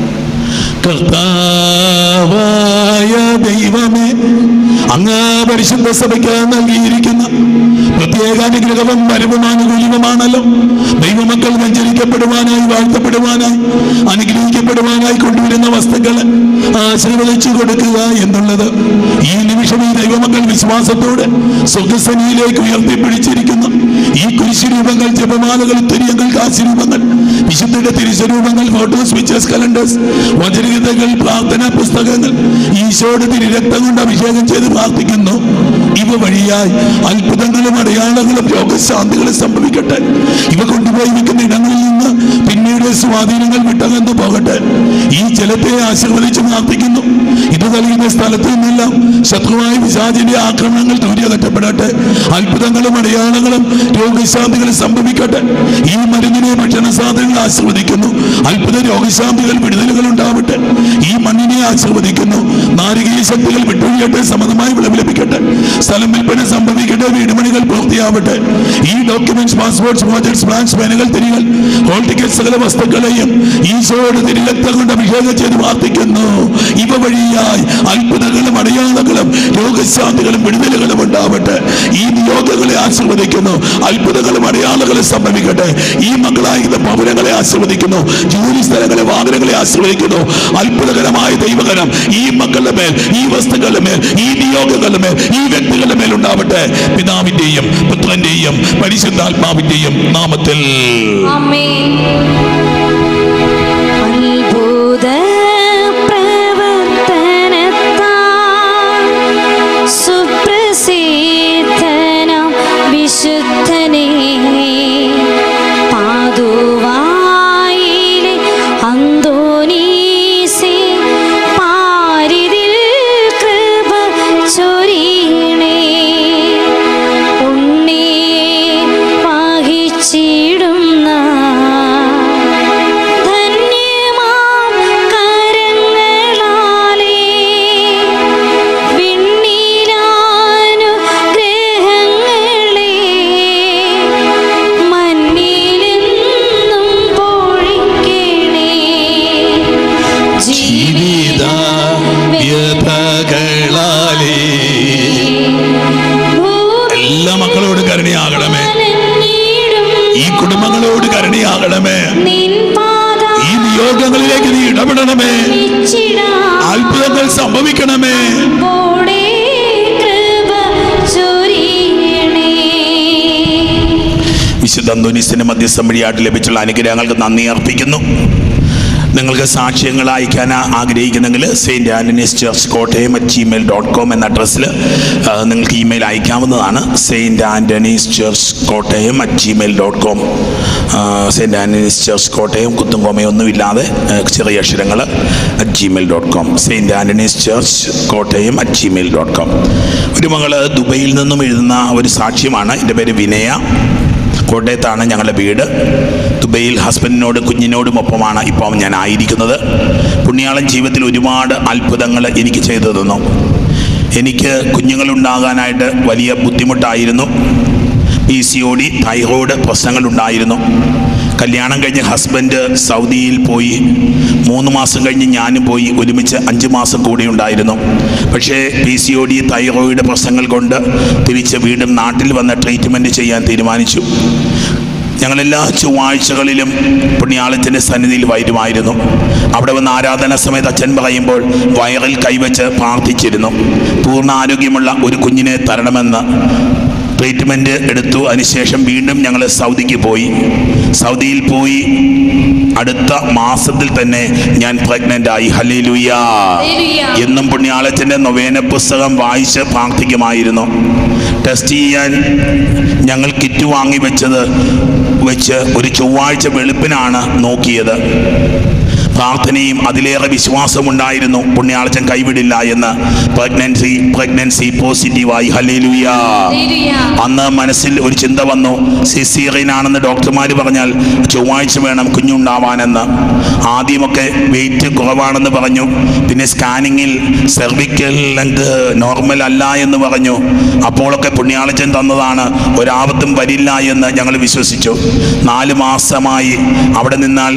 കർത്താവായ ദൈവമേ അങ്ങ് പരിശുദ്ധ സഭയ്ക്ക് നൽകിയിരിക്കുന്ന പ്രത്യേക അനുഗ്രഹവും വരവും ആനുകൂല്യവുമാണല്ലോ ദൈവമക്കൾ വ്യഞ്ചരിക്കപ്പെടുവാനായി വാഴ്ത്തപ്പെടുവാനായി അനുഗ്രഹിക്കപ്പെടുവാനായി കൊണ്ടുവരുന്ന വസ്തുക്കൾ ആശീർവദിച്ചു കൊടുക്കുക എന്നുള്ളത് ഈ നിമിഷം ഈ ദൈവമക്കൾ വിശ്വാസത്തോടെ സ്വർഗസനിയിലേക്ക് ഉയർത്തിപ്പിടിച്ചിരിക്കുന്നു ഈ കുരിശുരൂപങ്ങൾ ജപമാലകൾ തുര്യങ്ങൾ കാശിരൂപങ്ങൾ വിശുദ്ധയുടെ തിരുസ്വരൂപങ്ങൾ ഫോട്ടോസ് പിക്ചേഴ്സ് കലണ്ടേഴ്സ് വചനഗീതകൾ പ്രാർത്ഥനാ പുസ്തകങ്ങൾ ഈശോയുടെ തിരുരക്തം കൊണ്ട് അഭിഷേകം ചെയ്ത് പ്രാർത്ഥിക്കുന്നു ഇവ വഴിയായി അത്ഭുതങ്ങളും അടയാളങ്ങളും രോഗശാന്തികളും സംഭവിക്കട്ടെ ഇവ കൊണ്ടുപോയി വെക്കുന്ന ഇടങ്ങളിൽ നിന്ന് പിന്നീട് പിശാചിന്റെ സ്വാധീനങ്ങൾ വിട്ടകന്ന് പോകട്ടെ ഈ ജലത്തെ ആശീർവദിച്ച് പ്രാർത്ഥിക്കുന്നു ഇത് നൽകുന്ന സ്ഥലത്ത് നിന്നെല്ലാം ശത്രുവായ പിശാചിന്റെ ആക്രമണങ്ങൾ ദൂര്യകറ്റപ്പെടട്ടെ അത്ഭുതങ്ങളും അടയാളങ്ങളും രോഗശാന്തികളും സംഭവിക്കട്ടെ ഈ മരുന്നിനെ ഭക്ഷണ സാധനങ്ങൾ ആസ്വദിക്കുന്നു അത്ഭുത രോഗശാന്തികൾ വിടുതലുകൾ ഉണ്ടാവട്ടെ ഈ മണ്ണിനെ ആസ്വദിക്കുന്നു നാരികീയ ശക്തികൾ വിട്ടൊഴിയട്ടെ സമതമായി വിളവ് ലഭിക്കട്ടെ സ്ഥലം വിൽപ്പന സംഭവിക്കട്ടെ വീടുമണികൾ പൂർത്തിയാവട്ടെ ഈ ഡോക്യുമെന്റ്സ് പാസ്പോർട്ട്സ് പ്രോജക്ട്സ് പ്ലാൻസ് പേനുകൾ തിരികൾ ഹോൾ ടിക്കറ്റ് സകല വസ്തുക്കളെയും ഈശോയുടെ തിരിരക്തം കൊണ്ട് അഭിഷേകം ചെയ്ത് പ്രാർത്ഥിക്കുന്നു ഇവ വഴിയായി അത്ഭുതങ്ങളും അടയാളങ്ങളും രോഗശാന്തികളും വിടുതലുകളും ഉണ്ടാവട്ടെ ഈ നിയോഗങ്ങളെ ആശീർവദിക്കുന്നു അത്ഭുതങ്ങളും അടയാളങ്ങളും സംഭവിക്കട്ടെ ഈ മക്കളായിരുന്ന ഭവനങ്ങളെ ആശീർവദിക്കുന്നു ജോലി സ്ഥലങ്ങളെ വാഹനങ്ങളെ ആശീർവദിക്കുന്നു അത്ഭുതകരമായ ദൈവകരം ഈ മക്കളുടെ മേൽ ഈ വസ്തുക്കളുടെ മേൽ ഈ നിയോഗങ്ങളുടെ മേൽ ഈ വ്യക്തികളുടെ മേൽ ഉണ്ടാവട്ടെ പിതാവിന്റെയും പുത്രന്റെയും പരിശുദ്ധാത്മാവിന്റെയും നാമത്തിൽ ആമേൻ അത്ഭുത പ്രവർത്തനത്താൽ സുപ്രസിദ്ധനാം വിശുദ്ധനെ പാതുവായിലെ അന്തോനീസേ പാരിതിൽ കൃപ ചൊരിയണേ ഉണ്ണിയെ വഹിച്ചിടുന്ന ധന്യമാം കരങ്ങളാലേ വിണ്ണിലാനുഗ്രഹങ്ങളെ മണ്ണിലെന്നും പൊഴിക്കണേ ജീവിത വ്യഥകളാലേ എല്ലാ മക്കളോട് കരുണയാകണമേ ഈ കുടുംബങ്ങളോട് കരുണയാകണമേ നിൻ പാദം ഈ നിയോഗങ്ങളിലേക്ക് നീ ഇടപെടണമേ അത്ഭുതങ്ങൾ സംഭവിക്കണമേ ോടെ കൃപ ചൊരിയണേ വിശുദ്ധ അന്തോനീസിന്റെ മധ്യസ്ഥം വഴിയായിട്ട് ലഭിച്ചുള്ള അനുഗ്രഹങ്ങൾക്ക് നന്ദി അർപ്പിക്കുന്നു നിങ്ങൾക്ക് സാക്ഷ്യങ്ങൾ അയക്കാൻ ആഗ്രഹിക്കുന്നെങ്കിൽ saint Antony's church Kottayam at Gmail dot com എന്ന അഡ്രസ്സിൽ നിങ്ങൾക്ക് ഇമെയിൽ അയക്കാവുന്നതാണ് saint Antony's church Kottayam at Gmail dot com saint Antony's church Kottayam കുത്തും കോമയൊന്നുമില്ലാതെ ആ, ചെറിയ അക്ഷരങ്ങൾ at Gmail dot com saint Antony's church Kottayam at Gmail dot com ഒരു മകൾ ദുബൈയിൽ നിന്നും എഴുതുന്ന ഒരു സാക്ഷ്യമാണ് എൻ്റെ പേര് വിനയ കോട്ടയത്താണ് ഞങ്ങളുടെ വീട് ദുബൈയിൽ ഹസ്ബൻഡിനോടും കുഞ്ഞിനോടും ഒപ്പമാണ് ഇപ്പം ഞാൻ ആയിരിക്കുന്നത് പുണ്യാളൻ ജീവിതത്തിൽ ഒരുപാട് അത്ഭുതങ്ങൾ എനിക്ക് ചെയ്തു തന്നു എനിക്ക് കുഞ്ഞുങ്ങളുണ്ടാകാനായിട്ട് വലിയ ബുദ്ധിമുട്ടായിരുന്നു P C O D thyroid പ്രശ്നങ്ങളുണ്ടായിരുന്നു കല്യാണം കഴിഞ്ഞ് ഹസ്ബൻഡ് സൗദിയിൽ പോയി മൂന്ന് മാസം കഴിഞ്ഞ് ഞാനും പോയി ഒരുമിച്ച് അഞ്ച് മാസം കൂടി ഉണ്ടായിരുന്നു പക്ഷേ P C O D thyroid പ്രശ്നങ്ങൾ കൊണ്ട് തിരിച്ച് വീണ്ടും നാട്ടിൽ വന്ന് ട്രീറ്റ്മെൻറ്റ് ചെയ്യാൻ തീരുമാനിച്ചു ഞങ്ങളെല്ലാ ചൊവ്വാഴ്ചകളിലും പുണ്യാളത്തിൻ്റെ സന്നിധിയിൽ വരുമായിരുന്നു അവിടെ വന്ന് ആരാധന സമയത്ത് അച്ഛൻ പറയുമ്പോൾ വയറിൽ കൈവച്ച് പ്രാർത്ഥിച്ചിരുന്നു പൂർണ്ണ ആരോഗ്യമുള്ള ഒരു കുഞ്ഞിനെ തരണമെന്ന് ട്രീറ്റ്മെൻറ്റ് എടുത്തു അതിനുശേഷം വീണ്ടും ഞങ്ങൾ സൗദിക്ക് പോയി സൗദിയിൽ പോയി അടുത്ത മാസത്തിൽ തന്നെ ഞാൻ പ്രഗ്നൻ്റ് ആയി ഹല്ലേലൂയ ഹല്ലേലൂയ. എന്നും പുണ്യാളച്ചൻ്റെ നൊവേന പുസ്തകം വായിച്ച് പ്രാർത്ഥിക്കുമായിരുന്നു ടെസ്റ്റ് ചെയ്യാൻ ഞങ്ങൾ കിറ്റ് വാങ്ങി വെച്ചത് വെച്ച് ഒരു ചൊവ്വാഴ്ച വെളുപ്പിനാണ് നോക്കിയത് പ്രാർത്ഥനയും അതിലേറെ വിശ്വാസമുണ്ടായിരുന്നു പുണ്യാളച്ചൻ കൈവിടില്ല എന്ന് പ്രഗ്നൻസി പ്രഗ്നൻസി പോസിറ്റീവായി ഹല്ലേലൂയ ഹല്ലേലൂയ. അന്ന് മനസ്സിൽ ഒരു ചിന്ത വന്നു സിസീറിയനാണെന്ന് ഡോക്ടർമാർ പറഞ്ഞാൽ ചൊവ്വാഴ്ച വേണം കുഞ്ഞുണ്ടാവാനെന്ന് ആദ്യമൊക്കെ വെയിറ്റ് കുറവാണെന്ന് പറഞ്ഞു പിന്നെ സ്കാനിങ്ങിൽ സെർവിക്കൽ ലെങ്ത് നോർമൽ അല്ല എന്ന് പറഞ്ഞു അപ്പോഴൊക്കെ പുണ്യാളച്ചൻ തന്നതാണ് ഒരാപത്തും വരില്ല എന്ന് ഞങ്ങൾ വിശ്വസിച്ചു നാല് മാസമായി അവിടെ നിന്നാൽ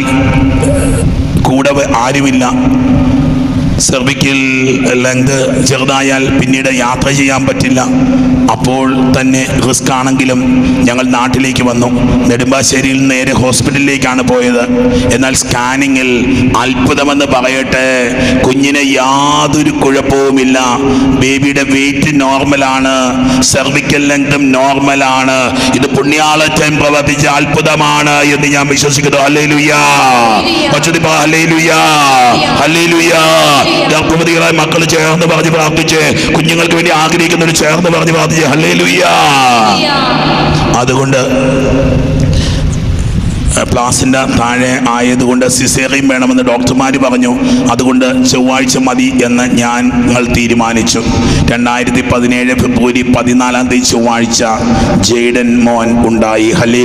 കൂടെ വ- ആരുമില്ല സെർവിക്കൽ ലെങ്ത് ചെറുതായാൽ പിന്നീട് യാത്ര ചെയ്യാൻ പറ്റില്ല അപ്പോൾ തന്നെ റിസ്ക് ആണെങ്കിലും ഞങ്ങൾ നാട്ടിലേക്ക് വന്നു നെടുമ്പാശ്ശേരിയിൽ നിന്ന് നേരെ ഹോസ്പിറ്റലിലേക്കാണ് പോയത് എന്നാൽ സ്കാനിങ്ങിൽ അത്ഭുതമെന്ന് പറയട്ടെ കുഞ്ഞിന് യാതൊരു കുഴപ്പവുമില്ല ബേബിയുടെ വെയിറ്റ് നോർമലാണ് സെർവിക്കൽ ലെങ്തും നോർമലാണ് ഇത് പുണ്യാളച്ചൻ പ്രവർത്തിച്ച അത്ഭുതമാണ് എന്ന് ഞാൻ വിശ്വസിക്കുന്നു ഹല്ലേലൂയാ പച്ചതി ഹല്ലേലൂയാ ഹല്ലേലൂയാ ഗർഭവതികളായ മക്കൾ ചേർന്ന് പറഞ്ഞ് പ്രാർത്ഥിച്ച് കുഞ്ഞുങ്ങൾക്ക് വേണ്ടി ആഗ്രഹിക്കുന്നവർ ചേർന്ന് പറഞ്ഞ് പ്രാർത്ഥിച്ച് ഹല്ലേലൂയാ അതുകൊണ്ട് പ്ലാസിൻ്റെ താഴെ ആയതുകൊണ്ട് സിസേറിയും വേണമെന്ന് ഡോക്ടർമാർ പറഞ്ഞു അതുകൊണ്ട് ചൊവ്വാഴ്ച മതി എന്ന് ഞാൻ ഞങ്ങൾ തീരുമാനിച്ചു രണ്ടായിരത്തി പതിനേഴ് ഫെബ്രുവരി പതിനാലാം തീയതി ചൊവ്വാഴ്ച ജെയ്ഡൻ മോൻ ഉണ്ടായി ഹല്ലേ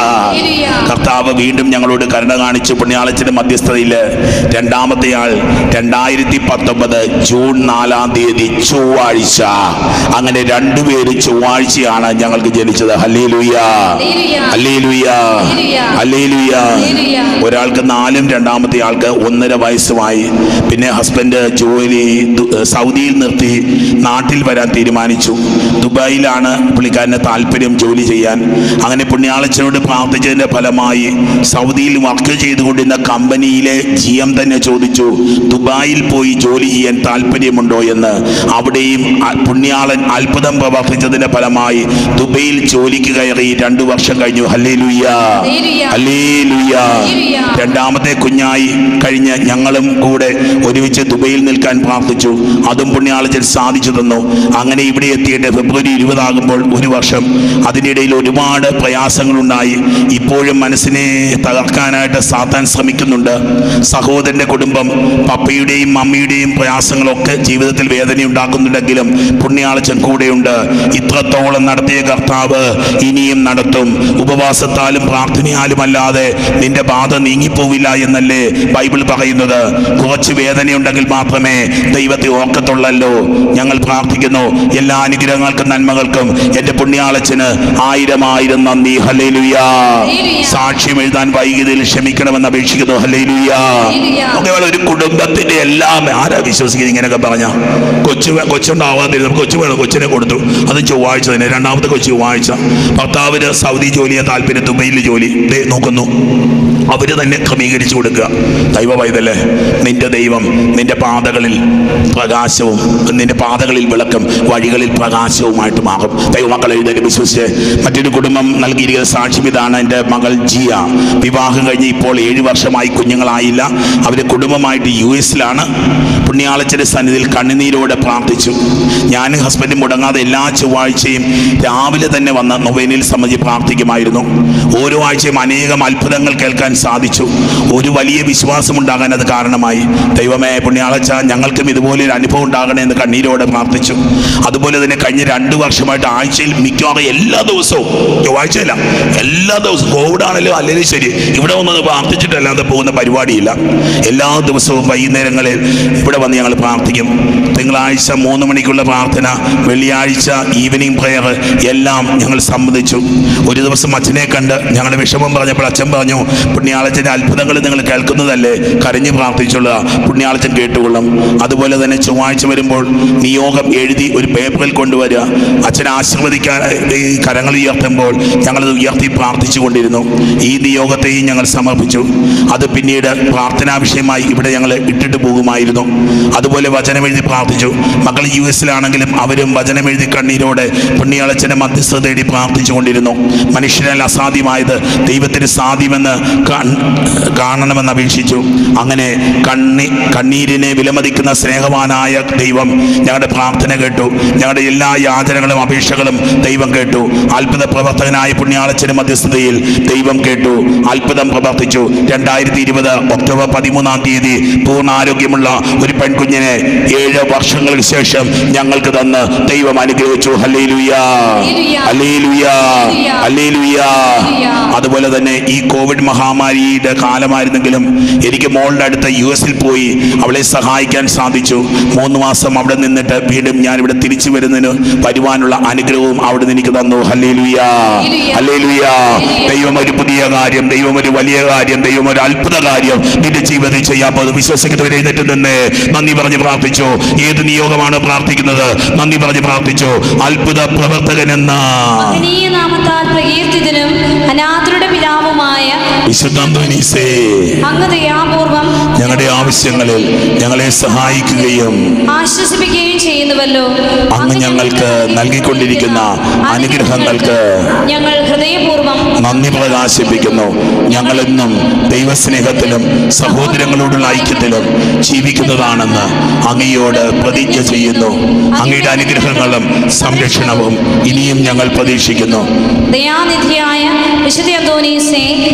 കർത്താവ് വീണ്ടും ഞങ്ങളോട് കരുണ കാണിച്ചു പുണ്യാളച്ചിന്റെ മധ്യസ്ഥതയിൽ രണ്ടാമത്തെ ആൾ രണ്ടായിരത്തി പത്തൊമ്പത് ജൂൺ നാലാം തീയതി ചൊവ്വാഴ്ച അങ്ങനെ രണ്ടുപേര് ചൊവ്വാഴ്ചയാണ് ഞങ്ങൾക്ക് ജനിച്ചത് ഹല്ലേ ലുയ്യ ഹല്ലേ ലുയ്യ ഹല്ലേ ലുയ്യ ഒരാൾക്ക് നാലും രണ്ടാമത്തെ ആൾക്ക് ഒന്നര വയസ്സുമായി പിന്നെ ഹസ്ബൻഡ് ജോലി ദു- സൗദിയിൽ നിർത്തി നാട്ടിൽ വരാൻ തീരുമാനിച്ചു ദുബായിലാണ് പുള്ളിക്കാരന് താല്പര്യം ജോലി ചെയ്യാൻ അങ്ങനെ പുണ്യാളച്ചനോട് പ്രാർത്ഥിച്ചതിന്റെ ഫലമായി സൗദിയിൽ വർക്ക് ചെയ്തുകൊണ്ടിരുന്ന കമ്പനിയിലെ ജി എം തന്നെ ചോദിച്ചു ദുബായിൽ പോയി ജോലി ചെയ്യാൻ താല്പര്യമുണ്ടോ എന്ന് അവിടെയും അ- പുണ്യാളൻ അത്ഭുതം പ്രവർത്തിച്ചതിന്റെ ഫലമായി ദുബൈയിൽ ജോലിക്ക് കയറി രണ്ടു വർഷം കഴിഞ്ഞു ഹല്ലേ ലുയ്യ ഹല്ലേ ലുയ്യ രണ്ടാമത്തെ കുഞ്ഞായി കഴിഞ്ഞ് ഞങ്ങളും കൂടെ ഒരുമിച്ച് ദുബൈയിൽ നിൽക്കാൻ പ്രാർത്ഥിച്ചു അതും പുണ്യാളച്ചൻ സാധിച്ചു തന്നു അങ്ങനെ ഇവിടെ എത്തിയിട്ട് ഫെബ്രുവരി ഇരുപതാകുമ്പോൾ ഒരു വർഷം അതിനിടയിൽ ഒരുപാട് പ്രയാസങ്ങളുണ്ടായി ഇപ്പോഴും മനസ്സിനെ തകർക്കാനായിട്ട് സാത്താൻ ശ്രമിക്കുന്നുണ്ട് സഹോദരന്റെ കുടുംബം പപ്പയുടെയും മമ്മിയുടെയും പ്രയാസങ്ങളൊക്കെ ജീവിതത്തിൽ വേദന ഉണ്ടാക്കുന്നുണ്ടെങ്കിലും പുണ്യാളച്ചൻ കൂടെയുണ്ട് ഇത്രത്തോളം നടത്തിയ കർത്താവ് ഇനിയും നടത്തും ഉപവാസത്താലും പ്രാർത്ഥനയാലും അല്ലാതെ നിന്റെ ബാധ നീങ്ങിപ്പോവില്ല എന്നല്ലേ ബൈബിൾ പറയുന്നത് കുറച്ച് വേദനയുണ്ടെങ്കിൽ മാത്രമേ ദൈവത്തെ ഓർക്കത്തുള്ളല്ലോ ഞങ്ങൾ പ്രാർത്ഥിക്കുന്നു എല്ലാ അനുഗ്രഹങ്ങൾക്കും നന്മകൾക്കും എൻ്റെ പുണ്യാളച്ചന് ആയിരം ആയിരം നന്ദി ഹല്ലേലൂയാ സാക്ഷ്യം എഴുതാൻ വൈകിയതിൽ ക്ഷമിക്കണമെന്ന് അപേക്ഷിക്കുന്നു ഹല്ലേലൂയാ ഒക്കെ ഒരു കുടുംബത്തിന്റെ എല്ലാം ആരാ വിശ്വസിക്കുന്നത് ഇങ്ങനെയൊക്കെ പറഞ്ഞ കൊച്ചു വേ- കൊച്ചുണ്ടാവാതിരുന്നു കൊച്ചു വേണം കൊച്ചിനെ കൊടുത്തു അത് ചൊവ്വാഴ്ച തന്നെ രണ്ടാമത്തെ കൊച്ചു ചൊവ്വാഴ്ച ഭർത്താവിന് സൗദി ജോലിയെ താല്പര്യം ദുബൈയിൽ ജോലി ദേ നോക്കുന്നു അവര് തന്നെ ക്രമീകരിച്ചു കൊടുക്കുക ദൈവ പൈതല്ലേ നിന്റെ ദൈവം നിന്റെ പാതകളിൽ പ്രകാശവും നിന്റെ പാതകളിൽ വിളക്കും വഴികളിൽ പ്രകാശവുമായിട്ട് മാറും ദൈവമക്കൾ എഴുതേക്ക് വിശ്വസിച്ച് മറ്റൊരു കുടുംബം നൽകിയിരിക്കുന്ന സാക്ഷ്യം ഇതാണ് എൻ്റെ മകൾ ജിയ വിവാഹം കഴിഞ്ഞ് ഇപ്പോൾ ഏഴ് വർഷമായി കുഞ്ഞുങ്ങളായില്ല അവർ കുടുംബമായിട്ട് യു എസിലാണ് പുണ്യാളച്ചൻ്റെ സന്നിധിയിൽ കണ്ണുനീരോടെ പ്രാർത്ഥിച്ചു ഞാനും ഹസ്ബൻഡും മുടങ്ങാതെ എല്ലാ ചൊവ്വാഴ്ചയും രാവിലെ തന്നെ വന്ന് നൊവേനിൽ സംബന്ധിച്ച് പ്രാർത്ഥിക്കുമായിരുന്നു ഓരോ ആഴ്ചയും അനേകം അത്ഭുതങ്ങൾ കേൾക്കാൻ സാധിച്ചു ഒരു വലിയ വിശ്വാസം ഉണ്ടാകാൻ അത് കാരണമായി ദൈവമേ പുണ്യാളച്ച ഞങ്ങൾക്കും ഇതുപോലെ ഒരു അനുഭവം ഉണ്ടാകണേ എന്ന് കണ്ണീരോടെ പ്രാർത്ഥിച്ചു അതുപോലെ തന്നെ കഴിഞ്ഞ രണ്ട് വർഷമായിട്ട് ആഴ്ചയിൽ മിക്കവാറും എല്ലാ ദിവസവും ചൊവ്വാഴ്ചയില്ല എല്ലാ ദിവസവും കോവിഡ് ആണെങ്കിലും അല്ലെങ്കിൽ ശരി ഇവിടെ വന്ന് പ്രാർത്ഥിച്ചിട്ടല്ലാതെ പോകുന്ന പരിപാടിയില്ല എല്ലാ ദിവസവും വൈകുന്നേരങ്ങളിൽ ഇവിടെ വന്ന് ഞങ്ങൾ പ്രാർത്ഥിക്കും തിങ്കളാഴ്ച മൂന്ന് മണിക്കുള്ള പ്രാർത്ഥന വെള്ളിയാഴ്ച ഈവനിങ് പ്രെയർ എല്ലാം ഞങ്ങൾ സംബന്ധിച്ചു ഒരു ദിവസം അച്ഛനെ കണ്ട് ഞങ്ങളുടെ വിഷമം പറഞ്ഞപ്പോൾ അച്ഛൻ പറഞ്ഞു പുണ്യാളച്ചൻ്റെ അത്ഭുതങ്ങൾ നിങ്ങൾ കേൾക്കുന്നതല്ലേ കരഞ്ഞ് പ്രാർത്ഥിച്ചുള്ള പുണ്യാളച്ചൻ കേട്ടുകൊള്ളും അതുപോലെ തന്നെ ചൊവ്വാഴ്ച വരുമ്പോൾ നിയോഗം എഴുതി ഒരു പേപ്പറിൽ കൊണ്ടുവരിക അച്ഛൻ ആശീർവദിക്കാൻ ഈ കരങ്ങൾ ഉയർത്തുമ്പോൾ ഞങ്ങളത് ഉയർത്തി പ്രാർത്ഥിച്ചു കൊണ്ടിരുന്നു ഈ നിയോഗത്തെയും ഞങ്ങൾ സമർപ്പിച്ചു അത് പിന്നീട് പ്രാർത്ഥനാ വിഷയമായി ഇവിടെ ഞങ്ങൾ ഇട്ടിട്ട് പോകുമായിരുന്നു അതുപോലെ വചനമെഴുതി പ്രാർത്ഥിച്ചു മക്കൾ യു എസിലാണെങ്കിലും അവരും വചനമെഴുതി കണ്ണീരോടെ പുണ്യാളച്ചനെ മധ്യസ്ഥ തേടി പ്രാർത്ഥിച്ചു കൊണ്ടിരുന്നു മനുഷ്യനാൽ അസാധ്യമായത് ദൈവത്തിന് സാധ്യമെന്ന് കാൺ- കാണണമെന്ന് അപേക്ഷിച്ചു അങ്ങനെ കണ്ണി കണ്ണീരിനെ വിലമതിക്കുന്ന സ്നേഹവാനായ ദൈവം ഞങ്ങളുടെ പ്രാർത്ഥന കേട്ടു ഞങ്ങളുടെ എല്ലാ യാചനകളും അപേക്ഷകളും ദൈവം കേട്ടു അത്ഭുത പ്രവർത്തകനായ പുണ്യാളച്ചന് മധ്യസ്ഥതയിൽ ദൈവം കേട്ടു അത്ഭുതം പ്രവർത്തിച്ചു രണ്ടായിരത്തി ഇരുപത് ഒക്ടോബർ പതിമൂന്നാം തീയതി പൂർണ്ണ ആരോഗ്യമുള്ള ഒരു പെൺകുഞ്ഞിനെ ഏഴ് വർഷങ്ങൾക്ക് ശേഷം ഞങ്ങൾക്ക് തന്ന് ദൈവം അനുഗ്രഹിച്ചു ഹല്ലേലൂയാ ഹല്ലേലൂയാ ഹല്ലേലൂയാ അതുപോലെ തന്നെ ഈ കോവിഡ് മഹാമാരിയുടെ കാലമായിരുന്നെങ്കിലും എനിക്ക് മോളുടെ അടുത്ത് യു എസിൽ പോയി അവളെ സഹായിക്കാൻ സാധിച്ചു മൂന്ന് മാസം അവിടെ നിന്നിട്ട് വീണ്ടും ഞാൻ ഇവിടെ തിരിച്ചു വരുന്നതിന് വരുവാനുള്ള അനുഗ്രഹവും അവിടെ നിന്ന് എനിക്ക് തന്നു ഹല്ലേലൂയാ ഹല്ലേലൂയാ ദൈവം ഒരു പുതിയ കാര്യം ദൈവം ഒരു വലിയ കാര്യം ദൈവം ഒരു അത്ഭുത കാര്യം നിന്റെ ജീവിതത്തിൽ ചെയ്യാൻ പോകുന്നത് വിശ്വസിക്കുന്നവരെ എഴുന്നേറ്റ് നിന്ന് നന്ദി പറഞ്ഞ് പ്രാർത്ഥിച്ചു ഏത് നിയോഗമാണ് പ്രാർത്ഥിക്കുന്നത് നന്ദി പറഞ്ഞ് പ്രാർത്ഥിച്ചു അത്ഭുത പ്രവർത്തകൻ എന്ന മഹനീയ നാമത്താൽ പ്രകീർത്തിതനും അനാഥരുടെ പിതാവുമായ വിശുദ്ധാന്തോനീസേ അങ്ങ് ദയാപൂർവം ഞങ്ങളുടെ ആവശ്യങ്ങളിൽ ഞങ്ങളെ സഹായിക്കുകയും ആശ്വസിപ്പിക്കുകയും ചെയ്യുന്നുവല്ലോ അങ്ങ് ഞങ്ങൾക്ക് നൽകിക്കൊണ്ടിരിക്കുന്ന അനുഗ്രഹങ്ങൾക്ക് ഞങ്ങൾ ഹൃദയപൂർവ്വം നന്ദി പ്രകാശിപ്പിക്കുന്നു ഞങ്ങളെന്നും ദൈവസ്നേഹത്തിലും സഹോദരങ്ങളോടുള്ള ഐക്യത്തിലും ജീവിക്കുന്നതാണെന്ന് അങ്ങയോട് പ്രതിജ്ഞ ചെയ്യുന്നു അങ്ങയുടെ അനുഗ്രഹങ്ങളും സംരക്ഷണവും ഇനിയും ഞങ്ങൾ പ്രതീക്ഷിക്കുന്നു ദയാനിധിയായ വിശുദ്ധ അന്തോനീസെ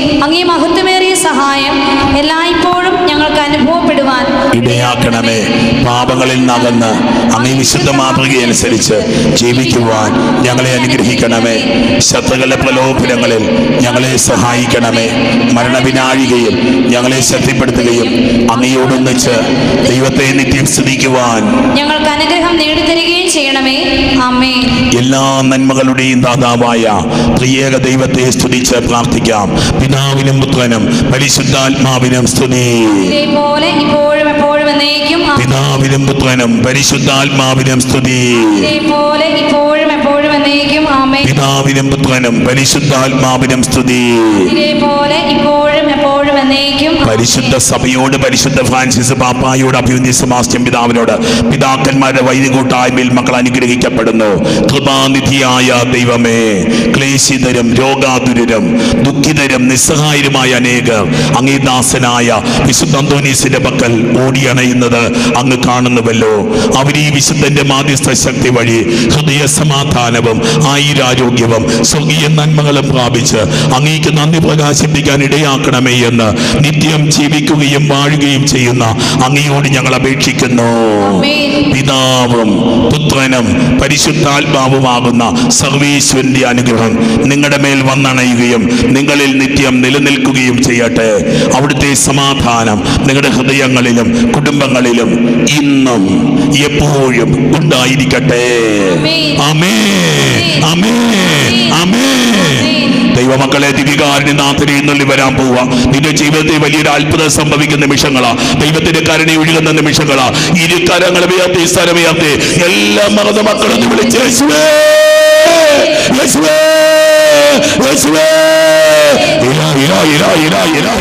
അങ്ങേ മഹത്വമേറിയ സഹായം എല്ലായ്പ്പോഴും ഞങ്ങൾക്ക് അനുഭവപ്പെടുവാൻ ഇടയാക്കണമേ പാപങ്ങളിൽ നകന്ന് അങ്ങേ വിശുദ്ധ മാതൃകയനുസരിച്ച് ജീവിക്കുവാൻ ഞങ്ങളെ അനുഗ്രഹിക്കണമേ ശത്രുക്കളുടെ പ്രലോഭനങ്ങളിൽ ഞങ്ങളെ സഹായിക്കണമേ മരണവിനാഴികയിൽ ഞങ്ങളെ ശക്തിപ്പെടുത്തുകയും അങ്ങയോടൊന്നിച്ച് ദൈവത്തെ നിത്യം സ്തുതിക്കുവാൻ ഞങ്ങൾക്ക് അനുഗ്രഹം നേടിത്തരികയും ചെയ്യണമേ അമ്മേ എല്ലാ നന്മകളുടെയും ദാതാവായ പ്രിയേക ദൈവത്തെ സ്തുതിച്ച് പ്രാർത്ഥിക്കാം പിതാവിനും പുത്രനും പരിശുദ്ധാത്മാവിനും സ്തുതി ഇതേപോലെ ഇപ്പോഴും എപ്പോഴും എന്നേക്കും അമ്മേ. പിതാവിനും പുത്രനും പരിശുദ്ധാത്മാവിനും സ്തുതി ഇതേപോലെ ഇപ്പോഴും എപ്പോഴും എന്നേക്കും ആമേ പിതാവിനും പുത്രനും പരിശുദ്ധാത്മാവിനും സ്തുതി ഇതേപോലെ ഇപ്പോഴും എപ്പോഴും എന്നേക്കും ആമേൻ. പരിശുദ്ധ സഭയോട് പരിശുദ്ധ ഫ്രാൻസിസ് പാപ്പായോട് അഭിവന്യ സമാസ്റ്റ്യം പിതാവിനോട് പിതാക്കന്മാരുടെ വൈദ്യ കൂട്ടായ്മയിൽ മക്കൾ അനുഗ്രഹിക്കപ്പെടുന്നു കൃപാനിധിയായ ദൈവമേ ക്ലേശിതരും രോഗാതുരരും ദുഃഖിതരും നിസ്സഹായരുമായ അനേകർ അങ്ങേ ദാസനായ വിശുദ്ധ അന്തോനീസിന്റെ പക്കൽ ഓടിയണയുന്നത് അങ്ങ് കാണുന്നുവല്ലോ അവർ ഈ വിശുദ്ധന്റെ മാധ്യസ്ഥ ശക്തി വഴി ഹൃദയ സമാധാനവും ആയുരാരോഗ്യവും സ്വർഗീയ നന്മകളും പ്രാപിച്ച് അങ്ങേക്ക് നന്ദി പ്രകാശിപ്പിക്കാൻ ഇടയാക്കണമേ എന്ന് നിത്യം ജീവിക്കുകയും വാഴുകയും ചെയ്യുന്ന അങ്ങയോട് ഞങ്ങൾ അപേക്ഷിക്കുന്നു ആമേൻ. പിതാവും പുത്രനും പരിശുദ്ധാത്മാവുമാകുന്ന സർവീശ്വരന്റെ അനുഗ്രഹം നിങ്ങളുടെ മേൽ വന്നണയുകയും നിങ്ങളിൽ നിത്യം നിലനിൽക്കുകയും ചെയ്യട്ടെ അവിടുത്തെ സമാധാനം നിങ്ങളുടെ ഹൃദയങ്ങളിലും കുടുംബങ്ങളിലും ഇന്നും എപ്പോഴും ഉണ്ടായിരിക്കട്ടെ അമേ അമേ അമേ ദൈവമക്കളെ ദിവികാരനാഥനെ എന്നുള്ളി വരാൻ പോവുക നിന്റെ ജീവിതത്തിൽ വലിയൊരു അത്ഭുതം സംഭവിക്കുന്ന നിമിഷങ്ങളാ ദൈവത്തിന്റെ കരുണ ഒഴുകുന്ന നിമിഷങ്ങളാ ഇരു കരങ്ങൾ ഉയർത്തി സ്ഥലം ഉയർത്തി എല്ലാ മറന്ന മക്കളൊന്ന് വിളിച്ച് യേശുവേ യേശുവേ യേശുവേ ഇരാ ഇരാ ഇരാ ഇരാ ഇരാ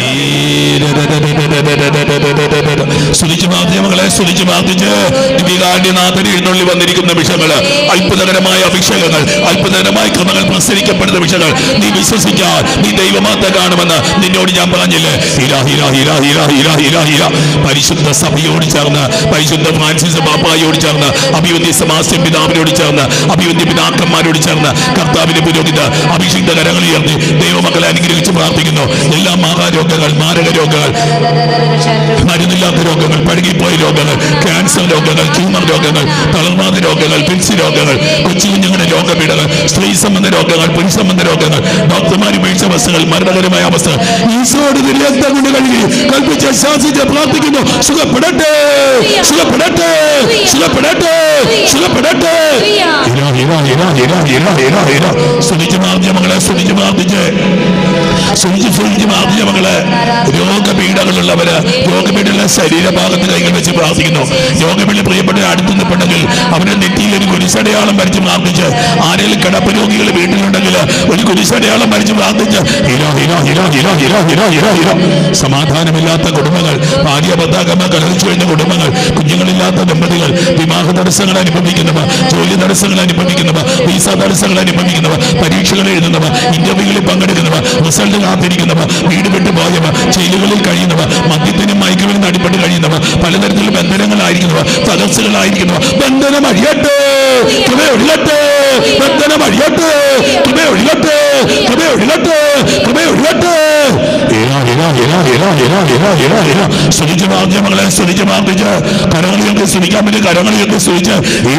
ഇരാ സ്തുതിച്ച് മാധ്യമങ്ങളെ സ്തുതിച്ച് പ്രാർത്ഥിച്ച് ദിവികാരനാഥനെ എന്നുള്ളി വന്നിരിക്കുന്ന നിമിഷങ്ങള് അത്ഭുതകരമായ അഭിഷേകങ്ങൾ അത്ഭുതകരമായ ക്രമങ്ങൾ പ്രസരിക്കപ്പെടുന്ന വിഷയങ്ങൾ നീ വിശ്വസിക്കാൻ നീ ദൈവമാത്തെ കാണുമെന്ന് നിന്നോട് ഞാൻ പറഞ്ഞില്ലേ ഹിരാ ഹിരാ ഹിരാ ഹിരാ ഹിരാ ഹിരാ ഹിരാ പരിശുദ്ധ സഭയോട് ചേർന്ന് പരിശുദ്ധ ഫ്രാൻസിസ് പാപ്പായോട് ചേർന്ന് അഭിവന്യ സമാസ്യം പിതാവിനോട് ചേർന്ന് അഭിവന്യ പിതാക്കന്മാരോട് ചേർന്ന് കർത്താവിന്റെ പുരോഹിത അഭിഷിക്ത കരങ്ങൾ ഉയർത്തി ദൈവമക്കളെ അനുഗ്രഹിച്ച് പ്രാർത്ഥിക്കുന്നു എല്ലാ മാഹാരോഗങ്ങൾ മാരക രോഗങ്ങൾ മരുന്നില്ലാത്ത രോഗങ്ങൾ പഴുകിപ്പോയ രോഗങ്ങൾ ക്യാൻസർ രോഗങ്ങൾ ട്യൂമർ രോഗങ്ങൾ തളർവാദ രോഗങ്ങൾ പിൻസി രോഗങ്ങൾ കൊച്ചു കുഞ്ഞുങ്ങളുടെ രോഗപീഠകൾ സ്ത്രീ സംബന്ധ രോഗങ്ങൾ പുരുഷ സംബന്ധ രോഗങ്ങൾ ഡോക്ടർമാർ വീഴ്ച അവസ്ഥകൾ മരണകരമായ അവസ്ഥ ഈശോട് രക്തം കൊണ്ട് കഴുകി കൽപ്പിച്ച് ശാസിച്ച് പ്രാർത്ഥിക്കുന്നു സുഖപ്പെടട്ടെ സുഖപ്പെടട്ടെ സുഖപ്പെടട്ടെ സുഖപ്പെടട്ടെ ഇരാ, ഇരാ, ഇരാ, ഇരാ, ഇരാ, ഇരാ, ഇരാ. സ്തുതിച്ച് മാധ്യമങ്ങളെ സ്തുതിച്ച് പ്രാർത്ഥിച്ച് സ്തുതിച്ച് സ്തുതിച്ച് മാധ്യമങ്ങളെ രോഗപീഠകളുള്ളവര് രോഗപീഠയുള്ള ശരീരഭാഗത്ത് കൈകൾ വെച്ച് പ്രാർത്ഥിക്കുന്നു രോഗപീഠ പ്രിയപ്പെട്ട അടുത്ത് നിൽപ്പുണ്ടെങ്കിൽ അവരുടെ നെറ്റിയിൽ ഒരു കുരിശടയാളം വരച്ച് പ്രാർത്ഥിച്ച് ആരെങ്കിലും കിടപ്പ് രോഗികൾ വീട്ടിലുണ്ടെങ്കിൽ ഒരു കുരിശടയാളം വരച്ച് പ്രാർത്ഥിച്ച് ഹിരോ ഹിരോ ഹിരോ ഹിരോ ഹിരോ ഹിരോ ഹിരോ ഹിരോ സമാധാനമില്ലാത്ത കുടുംബങ്ങൾ ഭാര്യ ഭർത്താക്കന്മാർ കലഹിച്ചു കഴിഞ്ഞ കുടുംബങ്ങൾ കുഞ്ഞുങ്ങളില്ലാത്ത ദമ്പതികൾ വിവാഹ തടസ്സങ്ങൾ അനുഭവിക്കുന്നവർ ജോലി തടസ്സങ്ങൾ അനുഭവിക്കുന്നവർ വിസ തടസ്സങ്ങൾ അനുഭവിക്കുന്നവർ പരീക്ഷകൾ എഴുതുന്നവർ ഇന്റർവ്യൂകളിൽ പങ്കെടുക്കുന്നവർ റിസൾട്ട് കാത്തിരിക്കുന്നവർ വീട് വിട്ടു പോയവർ ജയിലുകളിൽ കഴിയുന്നവർ മദ്യത്തിനും മയക്കുമരുന്ന് അടിപ്പെട്ട് കഴിയുന്നവർ പലതരത്തിലുള്ള ബന്ധനങ്ങളായിരിക്കുന്നവർ തകർച്ചകളായിരിക്കുന്നവർ ബന്ധനം അഴിയട്ടെ കൃപ ഒഴിയട്ടെ ബന്ധനം അഴിയട്ടെ കൃപ ഒഴിയട്ടെ കൃപ ഒഴിയട്ടെ കൃപ ഒഴിയട്ടെ ഇരാ, ഇരാ, ഇരാ, ഇരാ, ഇരാ, ഇരാ, ഇരാ, ഇരാ. സ്തുതിച്ച് മാധ്യമങ്ങളെ സ്തുതിച്ച് പ്രാർത്ഥിച്ച് കരങ്ങളിലേക്ക് സ്തുതിക്കാൻ പറ്റും കരങ്ങളിലേക്ക് സ്തുതിച്ച് ഈ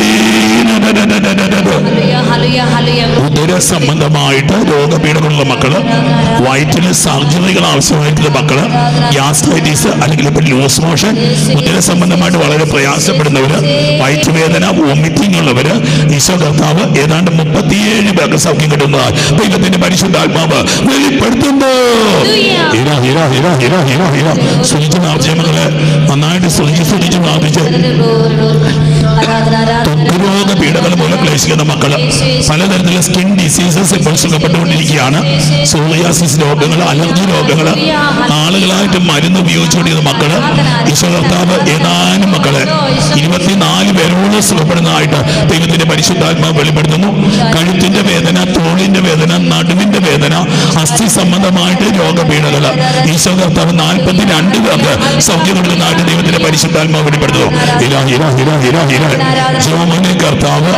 ന, ന, ന, ന, ന, ന, ന. Hallelujah, hallelujah, hallelujah. ഉദര സംബന്ധമായിട്ട് രോഗപീഠങ്ങളുള്ള മക്കള് വയറ്റിന് സർജറികൾ ആവശ്യമായിട്ടുള്ള മക്കള് ഗ്യാസ്ട്രൈറ്റിസ് അല്ലെങ്കിൽ ഇപ്പൊ ലൂസ് മോഷൻ ഉദര സംബന്ധമായിട്ട് വളരെ പ്രയാസപ്പെടുന്നവര് വയറ്റുവേദന വോമിറ്റിംഗ് ഉള്ളവര് ഈശോ കർത്താവ് ഏതാണ്ട് മുപ്പത്തിയേഴ് പേർക്ക് സൗഖ്യം കിട്ടുന്നതായി ദൈവത്തിന്റെ പരിശുദ്ധാത്മാവ് വെളിപ്പെടുത്തുന്നു ഹിര ഹിര ഹിര ഹിര ഹിര ഹിര സ്തുതിച്ച് മാധ്യമങ്ങളെ നന്നായിട്ട് സ്തുതിച്ച് സ്തുതിച്ച് പ്രാർത്ഥിച്ച് ആരാധന, ആരാധന. ത്വഗ്രോഗ പീഡകൾ മൂലം ക്ലേശിക്കുന്ന മക്കള് പലതരത്തിലുള്ള സ്കിൻ ഡിസീസസ് ഇപ്പോൾ സുഖപ്പെട്ടുകൊണ്ടിരിക്കുകയാണ് സോറിയാസിസ് രോഗങ്ങൾ അലർജി രോഗങ്ങൾ ആളുകളായിട്ട് മരുന്ന് ഉപയോഗിച്ചുകൊണ്ടിരുന്ന മക്കള് ഈശോ കർത്താവ് ഏതാനും മക്കളെ ഇരുപത്തിനാല് പേരോട് സുഖപ്പെടുന്നതായിട്ട് ദൈവത്തിന്റെ പരിശുദ്ധാത്മാവ് വെളിപ്പെടുത്തുന്നു കഴുത്തിന്റെ വേദന തോളിന്റെ വേദന നടുവിന്റെ വേദന അസ്ഥി സംബന്ധമായിട്ട് രോഗപീഠകൾ ഈശോ കർത്താവ് നാൽപ്പത്തി രണ്ട് പേർക്ക് സൗഖ്യം കൊടുക്കുന്നതായിട്ട് ദൈവത്തിന്റെ പരിശുദ്ധാത്മാവ് വെളിപ്പെടുത്തുന്നു ഇരാ ഇരാ ഇരാ ഇരാ ഇരാ ജോമനെ കർത്താവ് അനുഗ്രഹിച്ച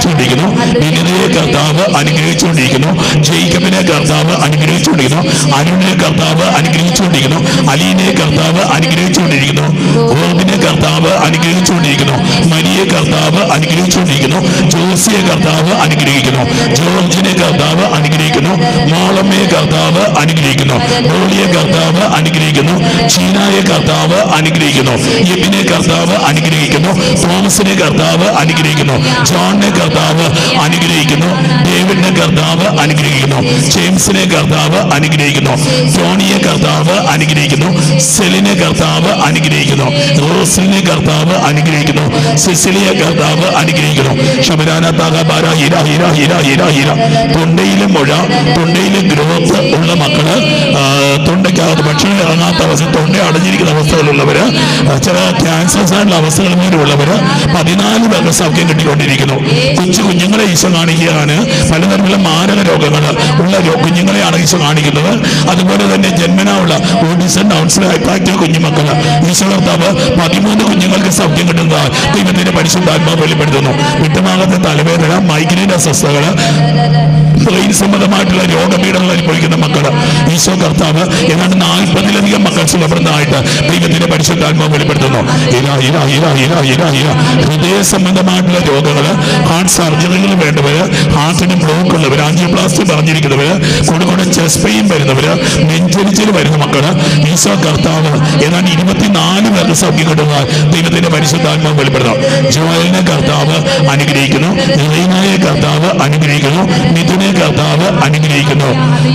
അനുഗ്രഹിച്ചുകൊണ്ടിരിക്കുന്നു വിനിതയെ കർത്താവ് അനുഗ്രഹിച്ചുകൊണ്ടിരിക്കുന്നു ജയിക്കബിനെ കർത്താവ് അനുഗ്രഹിച്ചുകൊണ്ടിരിക്കുന്നു അരുണിനെ കർത്താവ് അനുഗ്രഹിച്ചുകൊണ്ടിരിക്കുന്നു അലീനെ കർത്താവ് അനുഗ്രഹിച്ചുകൊണ്ടിരിക്കുന്നു ഓർബിനെ കർത്താവ് അനുഗ്രഹിച്ചുകൊണ്ടിരിക്കുന്നു മരിയെ കർത്താവ് അനുഗ്രഹിച്ചുകൊണ്ടിരിക്കുന്നു ജോസിയെ കർത്താവ് അനുഗ്രഹിക്കുന്നു ജോർജിനെ കർത്താവ് അനുഗ്രഹിക്കുന്നു മോളമ്മയെ കർത്താവ് അനുഗ്രഹിക്കുന്നു മോളിയെ കർത്താവ് അനുഗ്രഹിക്കുന്നു ചീനായെ കർത്താവ് അനുഗ്രഹിക്കുന്നു യബിനെ കർത്താവ് അനുഗ്രഹിക്കുന്നു തോമസിനെ കർത്താവ് അനുഗ്രഹിക്കുന്നു ജോണിനെ കർത്താവ് അനുഗ്രഹിക്കുന്നു ഡേവിഡിനെ കർത്താവ് അനുഗ്രഹിക്കുന്നു ജെയിംസിനെ കർത്താവ് അനുഗ്രഹിക്കുന്നു ടോണിയെ കർത്താവ് അനുഗ്രഹിക്കുന്നു സെലിനെ കർത്താവ് അനുഗ്രഹിക്കുന്നു റോസിനെ കർത്താവ് അനുഗ്രഹിക്കുന്നു സിസിലിയെ കർത്താവ് അനുഗ്രഹിക്കുന്നു ശബരാന താകാബാര ഹീര ഹീര ഹീര ഹീര ഹീര തൊണ്ടയിലെ മുഴ തൊണ്ടയിലെ ഗ്രോത്ത് ഉള്ള മക്കള് ആ, തൊണ്ടയ്ക്കകത്ത് ഭക്ഷണം ഇറങ്ങാത്ത അവസ്ഥ തൊണ്ട അടഞ്ഞിരിക്കുന്ന അവസ്ഥകളുള്ളവര് ആ, ചില ക്യാൻസേഴ്സ് ആയിട്ടുള്ള അവസ്ഥകൾ മൂലമുള്ളവര് പതിനാല് പേർക്ക് സൗഖ്യം കിട്ടിക്കൊണ്ടിരിക്കുന്നു കൊച്ചു കുഞ്ഞുങ്ങളെ ഈശോ കാണിക്കുകയാണ് പലതരത്തിലുള്ള മാരക രോഗങ്ങൾ ഉള്ള രോ- കുഞ്ഞുങ്ങളെയാണ് ഈശോ കാണിക്കുന്നത് അതുപോലെ തന്നെ ജന്മനാ ഉള്ള ഓട്ടിസം ഡൗൺസിൽ ഹൈപ്പാക്റ്റീവ് കുഞ്ഞുമക്കൾ ഈശോ കർത്താവ് പതിമൂന്ന് കുഞ്ഞുങ്ങൾക്ക് സൗഖ്യം കിട്ടുന്നത് ദൈവത്തിന്റെ പരിശുദ്ധാത്മാവ് വെളിപ്പെടുത്തുന്നു വിട്ടുമാകത്തെ തലവേദന മൈഗ്രെയിൻ അസ്വസ്ഥതകൾ ബ്രെയിൻ സംബന്ധമായിട്ടുള്ള രോഗപീഠങ്ങൾ അനുഭവിക്കുന്ന മക്കൾ ഈശോ കർത്താവ് ഏതാണ്ട് നാൽപ്പതിലധികം മക്കൾ സുഖപ്രദമായിട്ട് ദൈവത്തിന്റെ പരിശുദ്ധാത്മാവ് വെളിപ്പെടുത്തുന്നു ഇര ഇര ഇര ഇര ഇര ഇര ഹൃദയ സംബന്ധമായിട്ടുള്ള രോഗങ്ങൾ ഹാർട്ട് സർജറികൾ വേണ്ടവര് ഹാർട്ടിന് ബ്ലോക്ക് ഉള്ളവർ ആൻജിയോപ്ലാസ്റ്റി പറഞ്ഞിരിക്കുന്നവര് കൊടുക്കൂടെ ചെസ്റ്റ് പെയിൻ വരുന്നവര് നെഞ്ചരിച്ചിൽ വരുന്ന മക്കള് ഈശോ കർത്താവ് ഏതാണ്ട് ഇരുപത്തിനാല് പേർക്ക് സൗഖ്യം കിട്ടുന്ന ദൈവത്തിന്റെ പരിശുദ്ധാത്മാവ് വെളിപ്പെടുത്താം ജോയലിനെ കർത്താവ് അനുഗ്രഹിക്കുന്നു റീനയെ കർത്താവ് അനുഗ്രഹിക്കുന്നു മിഥുനെ കർത്താവ് അനുഗ്രഹിക്കുന്നു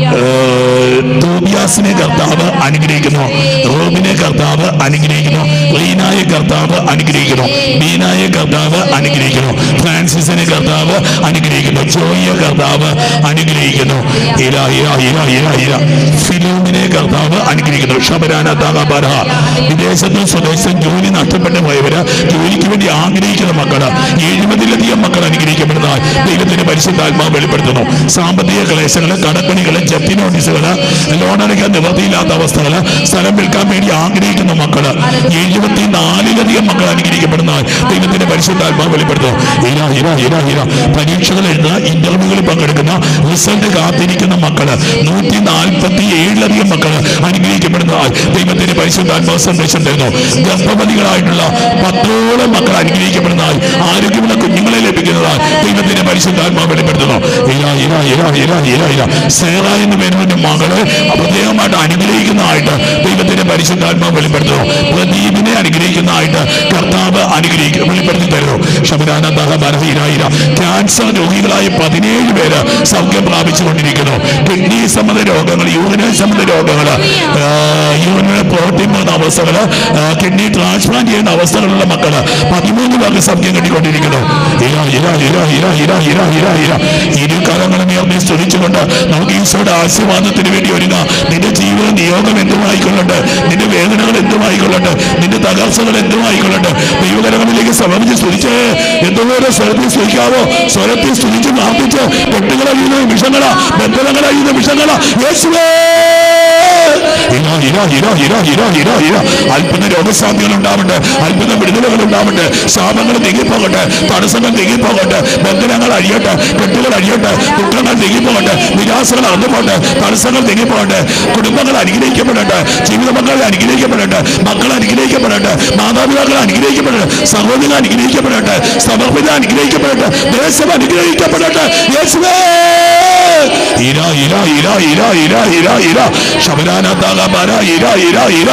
ഏഹ്, തോബിയാസിനെ കർത്താവ് അനുഗ്രഹിക്കുന്നു റോബിനെ കർത്താവ് അനുഗ്രഹിക്കുന്നു റീനായെ കർത്താവ് അനുഗ്രഹിക്കുന്നു ബീനായെ കർത്താവ് അനുഗ്രഹിക്കുന്നു ഫ്രാൻസിസിനെ കർത്താവ് അനുഗ്രഹിക്കുന്നു ജോയിയെ കർത്താവ് അനുഗ്രഹിക്കുന്നു ഇര ഇര ഇര ഇര ഇര ഫിലോമിനെ കർത്താവ് അനുഗ്രഹിക്കുന്നു ഷബരാന താകാബാര വിദേശത്തും സ്വദേശത്തും ജോലി നഷ്ടപ്പെട്ടു പോയവര് ജോലിക്ക് വേണ്ടി ആഗ്രഹിക്കുന്ന മക്കള് എഴുപതിലധികം മക്കൾ അനുഗ്രഹിക്കപ്പെടുന്ന ദൈവത്തിന്റെ പരിശുദ്ധാത്മാവ് വെളിപ്പെടുത്തുന്നു സാമ്പത്തിക ക്ലേശങ്ങള് കടക്കണികള് ജപ്തി നോട്ടീസുകള് ലോൺ അടയ്ക്കാൻ നിവൃത്തിയില്ലാത്ത അവസ്ഥകള് സ്ഥലം വിൽക്കാൻ വേണ്ടി ആഗ്രഹിക്കുന്ന മക്കള് എഴുപത്തിനാലിലധികം മക്കൾ അനുഗ്രഹിക്കപ്പെടുന്ന ദൈവത്തിന്റെ പരിശുദ്ധാത്മാവ് വെളിപ്പെടുത്തുന്നു ഇര ഇര ഇര ഇര പരീക്ഷകൾ എഴുതുന്ന ഇന്റർവ്യൂകളിൽ പങ്കെടുക്കുന്ന റിസൾട്ട് കാത്തിരിക്കുന്ന മക്കള് നൂറ്റി നാൽപ്പത്തി ഏഴിലധികം മക്കള് അനുഗ്രഹിക്കപ്പെടുന്നതായി ദൈവത്തിന്റെ പരിശുദ്ധാത്മാവ് സന്ദേശം തരുന്നു ഗർഭവതികളായിട്ടുള്ള പത്തോളം മക്കൾ അനുഗ്രഹിക്കപ്പെടുന്നതായി ആരോഗ്യമുള്ള കുഞ്ഞുങ്ങളെ ലഭിക്കുന്നതായി ദൈവത്തിന്റെ പരിശുദ്ധാത്മാവ് വെളിപ്പെടുത്തുന്നു ഇര ഇര ഇര ഇര ഇര ഇര സേറ എന്ന് പേരുന്ന മകള് പ്രത്യേകമായിട്ട് അനുഗ്രഹിക്കുന്നതായിട്ട് ദൈവത്തിന്റെ പരിശുദ്ധാത്മാവ് വെളിപ്പെടുത്തുന്നു പ്രദീപിനെ അനുഗ്രഹിക്കുന്നതായിട്ട് കർത്താവ് അനുഗ്രഹിക്കും വെളിപ്പെടുത്തി തരുന്നു ശബരാന ബലഹീനായിര ക്യാൻസർ രോഗികളായ പതിനേഴ് പേര് സൗഖ്യം പ്രാപിച്ചുകൊണ്ടിരിക്കുന്നു കിഡ്നി സംബന്ധ രോഗങ്ങൾ യൂറിനൽ സംബന്ധ രോഗങ്ങൾ യൂറിനൽ പ്രോട്ടീൻ പോകുന്ന അവസ്ഥകൾ കിഡ്നി ട്രാൻസ്പ്ലാന്റ് ചെയ്യുന്ന അവസ്ഥകളുള്ള മക്കള് പതിമൂന്ന് പേർക്ക് സൗഖ്യം കിട്ടിക്കൊണ്ടിരിക്കുന്നു ഇര ഇര ഇര ഇര ഇര ഇര ഇര ഇര ഇരു കാലങ്ങളും നീ സ്തുതിച്ചുകൊണ്ട് നമുക്ക് ഈശോയുടെ ആശീർവാദത്തിന് വേണ്ടി ഒരുങ്ങാം നിന്റെ ജീവിത നിയോഗം എന്തുമായിക്കൊള്ളട്ടെ നിന്റെ വേദനകൾ എന്തുമായിക്കൊള്ളട്ടെ നിന്റെ തകർച്ചകൾ എന്തുമായിക്കൊള്ളട്ടെ ദൈവകരങ്ങളിലേക്ക് സമർപ്പിച്ച് സ്തുതിച്ച് എന്തോരം സ്വരത്തിൽ സ്തുതിക്കാവോ സ്വരത്തിൽ സ്തുതിച്ച് പ്രാർത്ഥിച്ച് കെട്ടുകളഴിയുന്ന വിഷങ്ങളാ ബന്ധനങ്ങളഴിയുന്ന വിഷങ്ങളാ യേശുവേ ഇര ഇര ഇര ഇര ഇര ഇര ഇര അത്ഭുത രോഗശാന്തികൾ ഉണ്ടാവട്ടെ അത്ഭുത വിടുതലുകൾ ഉണ്ടാവട്ടെ ശാപങ്ങൾ നീങ്ങിപ്പോകട്ടെ തടസ്സങ്ങൾ നീങ്ങിപ്പോകട്ടെ ബന്ധനങ്ങൾ അഴിയട്ടെ കെട്ടുകൾ അഴിയട്ടെ ദുഃഖങ്ങൾ നീങ്ങിപ്പോകട്ടെ നിരാശകൾ അകന്നുപോകട്ടെ തടസ്സങ്ങൾ നീങ്ങിപ്പോകട്ടെ കുടുംബങ്ങൾ അനുഗ്രഹിക്കപ്പെടട്ടെ ജീവിത മക്കൾ അനുഗ്രഹിക്കപ്പെടട്ടെ മക്കൾ അനുഗ്രഹിക്കപ്പെടട്ടെ മാതാപിതാക്കൾ അനുഗ്രഹിക്കപ്പെടട്ടെ സഹോദരങ്ങൾ അനുഗ്രഹിക്കപ്പെടട്ടെ സമർപ്പിത അനുഗ്രഹിക്കപ്പെടട്ടെ ദേശം അനുഗ്രഹിക്കപ്പെടട്ടെ യേശുവേ ഇര ഇര ഇര ഇര ഇര ഇര ഇര ശബരാന താകാബാര ഇര ഇര ഇര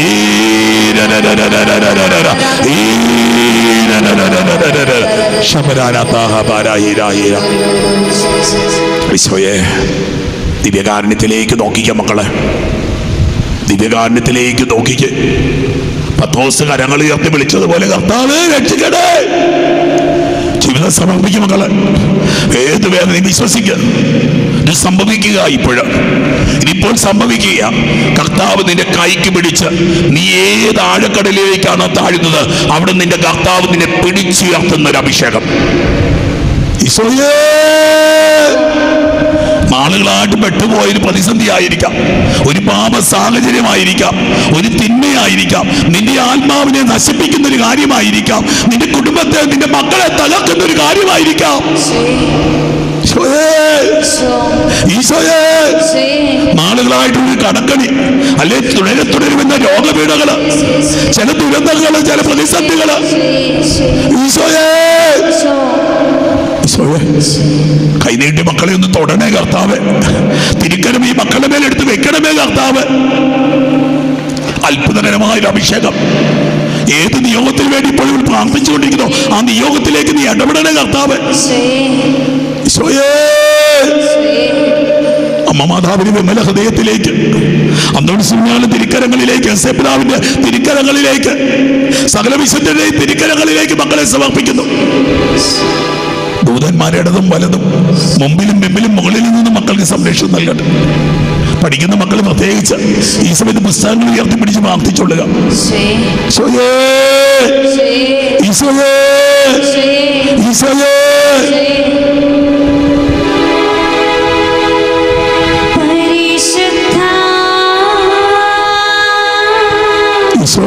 ശബരാന താകാബാര ഇര ഇര ഈശോയെ ദിവ്യകാരുണ്യത്തിലേക്ക് നോക്കിക്ക മക്കളെ ദിവ്യകാരുണ്യത്തിലേക്ക് നോക്കിക്ക് പത്തോസ് കരങ്ങൾ ഉയർത്തി വിളിച്ചതുപോലെ കർത്താവേ രക്ഷിക്കണേ ജീവിതം സമർപ്പിക്കും മക്കളെ ഏത് വേദനയും വിശ്വസിക്കുക ഇത് സംഭവിക്കുക ഇപ്പോഴ് ഇതിപ്പോൾ സംഭവിക്കുക കർത്താവ് നിന്റെ കൈക്ക് പിടിച്ച് നീ ഏത് ആഴക്കടലിലേക്കാണോ താഴുന്നത് അവിടെ നിന്റെ കർത്താവ് നിന്നെ പിടിച്ചുയർത്തുന്ന ഒരു അഭിഷേകം ഈശോയേ നാളുകളായിട്ട് പെട്ടുപോയൊരു പ്രതിസന്ധി ആയിരിക്കാം ഒരു പാപ സാഹചര്യമായിരിക്കാം ഒരു തിന്മയായിരിക്കാം നിന്റെ ആത്മാവിനെ നശിപ്പിക്കുന്ന ഒരു കാര്യമായിരിക്കാം നിന്റെ കുടുംബത്തെ നിന്റെ മക്കളെ തകർക്കുന്ന ഒരു കാര്യമായിരിക്കാം ഈശോയേ, ഈശോയേ നാളുകളായിട്ടൊരു കടക്കണി അല്ലെ തുടരെ തുടരുമെന്ന രോഗപീഠകള് ചില ദുരന്തങ്ങള് ചില പ്രതിസന്ധികള് ഈശോയേ ഈശോയെ കൈനീട്ടി മക്കളെ ഒന്ന് തൊടണേ കർത്താവ് തിരിക്കലും ഈ മക്കളുടെ മേലെടുത്ത് വെക്കണമേ കർത്താവ് അത്ഭുതകരമായ ഒരു അഭിഷേകം ഏത് നിയോഗത്തിന് വേണ്ടി ഇപ്പോൾ ഇവർ പ്രാർത്ഥിച്ചുകൊണ്ടിരിക്കുന്നോ ആ നിയോഗത്തിലേക്ക് നീ ഇടപെടണേ കർത്താവ് ഈശോയേ അമ്മ മാതാവിന് വിമല ഹൃദയത്തിലേക്ക് അന്തോണി സുഞ്ഞാണ് തിരിക്കരങ്ങളിലേക്ക് എസ് എ പിതാവിന്റെ തിരിക്കരങ്ങളിലേക്ക് സകല വിശുദ്ധരുടെയും തിരിക്കരങ്ങളിലേക്ക് മക്കളെ സമർപ്പിക്കുന്നു ദൂതന്മാരുടേതും വലതും മുമ്പിലും പിമ്പിലും മുകളിലും നിന്നും മക്കൾക്ക് സംരക്ഷണം നൽകട്ടെ പഠിക്കുന്ന മക്കൾ പ്രത്യേകിച്ച് ഈ സമയത്ത് പുസ്തകങ്ങൾ ഉയർത്തിപ്പിടിച്ച് പ്രാർത്ഥിച്ചോളുക ഈശോയേ ഈശോയേ ഈശോയേ പരിശുദ്ധ ഈശോ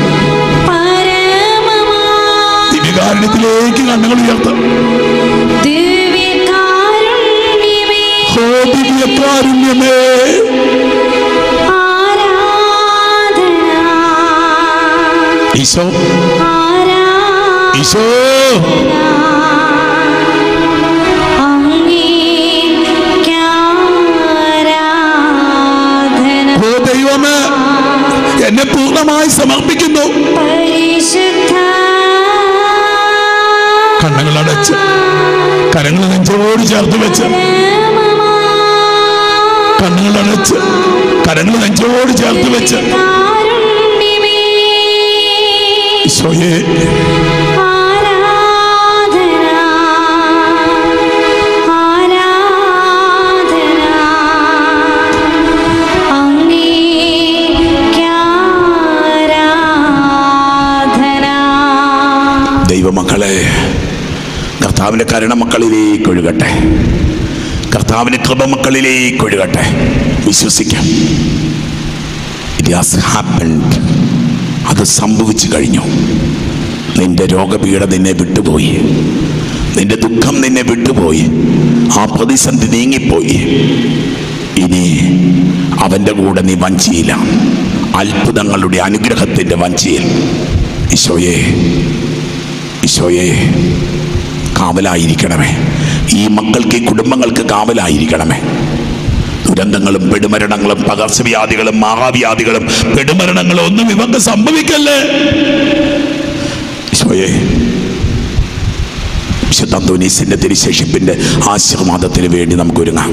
പരമമാ ദിവ്യകാരുണ്യത്തിലേക്ക് കണ്ണുകൾ ഉയർത്താം ദിവ്യകാരുണ്യമേ ഹോ ദിവ്യകാരുണ്യമേ ആരാധന ഈശോ ആരാധന ഈശോ അങ്ങേക്കാരാധന ഓ ദൈവമേ എന്നെ പൂർണ്ണമായി സമർപ്പിക്കുന്നു പരിശുദ്ധ കണ്ണുകൾ അടച്ച് കരങ്ങൾ നെഞ്ചോട് ചേർത്ത് വെച്ച് പരമമാ കണ്ണുകൾ അടച്ച് കരങ്ങൾ നെഞ്ചോട് ചേർത്ത് വെച്ച് കാരുണ്യമേ ഈശോയെ ആരാധന ആരാധന അങ്ങേക്കാരാധന ദൈവമക്കളെ കർത്താവിന്റെ കരുണ മക്കളിലേക്ക് ഒഴുകട്ടെ കർത്താവിന്റെ കൃപ മക്കളിലേക്ക് ഒഴുകട്ടെ വിശ്വസിക്കാം ഇറ്റ് ഹാസ് ഹാപ്പൻഡ് അത് സംഭവിച്ചു കഴിഞ്ഞു നിന്റെ രോഗപീഠ നിന്നെ വിട്ടുപോയി നിന്റെ ദുഃഖം നിന്നെ വിട്ടുപോയി ആ പ്രതിസന്ധി നീങ്ങിപ്പോയി ഇനി അവൻ്റെ കൂടെ നീ വഞ്ചിയില്ല അത്ഭുതങ്ങളുടെ അനുഗ്രഹത്തിൻ്റെ വഞ്ചിയിൽ ഈശോയെ ഈശോയെ കാവലായിരിക്കണമേ ഈ മക്കൾക്ക് ഈ കുടുംബങ്ങൾക്ക് കാവലായിരിക്കണമേ ദുരന്തങ്ങളും പെടുമരണങ്ങളും പകർച്ചവ്യാധികളും മഹാവ്യാധികളും പെടുമരണങ്ങളും ഒന്നും ഇവർക്ക് സംഭവിക്കല്ലേ ഈശോയെ വിശുദ്ധ അന്തോനീസിന്റെ തിരുശേഷിപ്പിന്റെ ആശീർവാദത്തിന് വേണ്ടി നമുക്ക് ഒരുങ്ങാം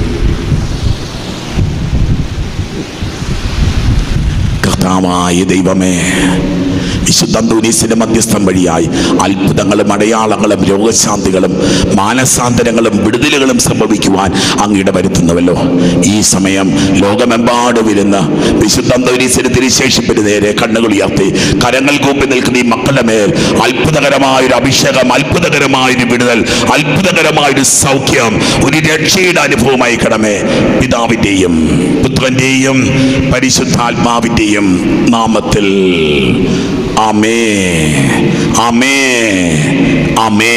കർത്താവായ ദൈവമേ വിശുദ്ധ അന്തോനീസിന്റെ മധ്യസ്ഥം വഴിയായി അത്ഭുതങ്ങളും അടയാളങ്ങളും രോഗശാന്തികളും മാനസാന്തരങ്ങളും വിടുതലുകളും സംഭവിക്കുവാൻ അങ്ങയുടെ വരുത്തുന്നുവല്ലോ ഈ സമയം ലോകമെമ്പാടും ഇരുന്ന് വിശുദ്ധ അന്തോനീസിന്റെ തിരുശേഷിപ്പിന് നേരെ കണ്ണുകൾ ഉയർത്തി കരങ്ങൾ കൂപ്പി നിൽക്കുന്ന ഈ മക്കളുടെ മേൽ അത്ഭുതകരമായൊരു അഭിഷേകം അത്ഭുതകരമായൊരു വിടുതൽ അത്ഭുതകരമായൊരു സൗഖ്യം ഒരു രക്ഷയുടെ അനുഭവമായി കടമേ പിതാവിൻ്റെയും പുത്രൻ്റെയും പരിശുദ്ധാത്മാവിൻ്റെയും നാമത്തിൽ ആമേ ആമേ ആമേ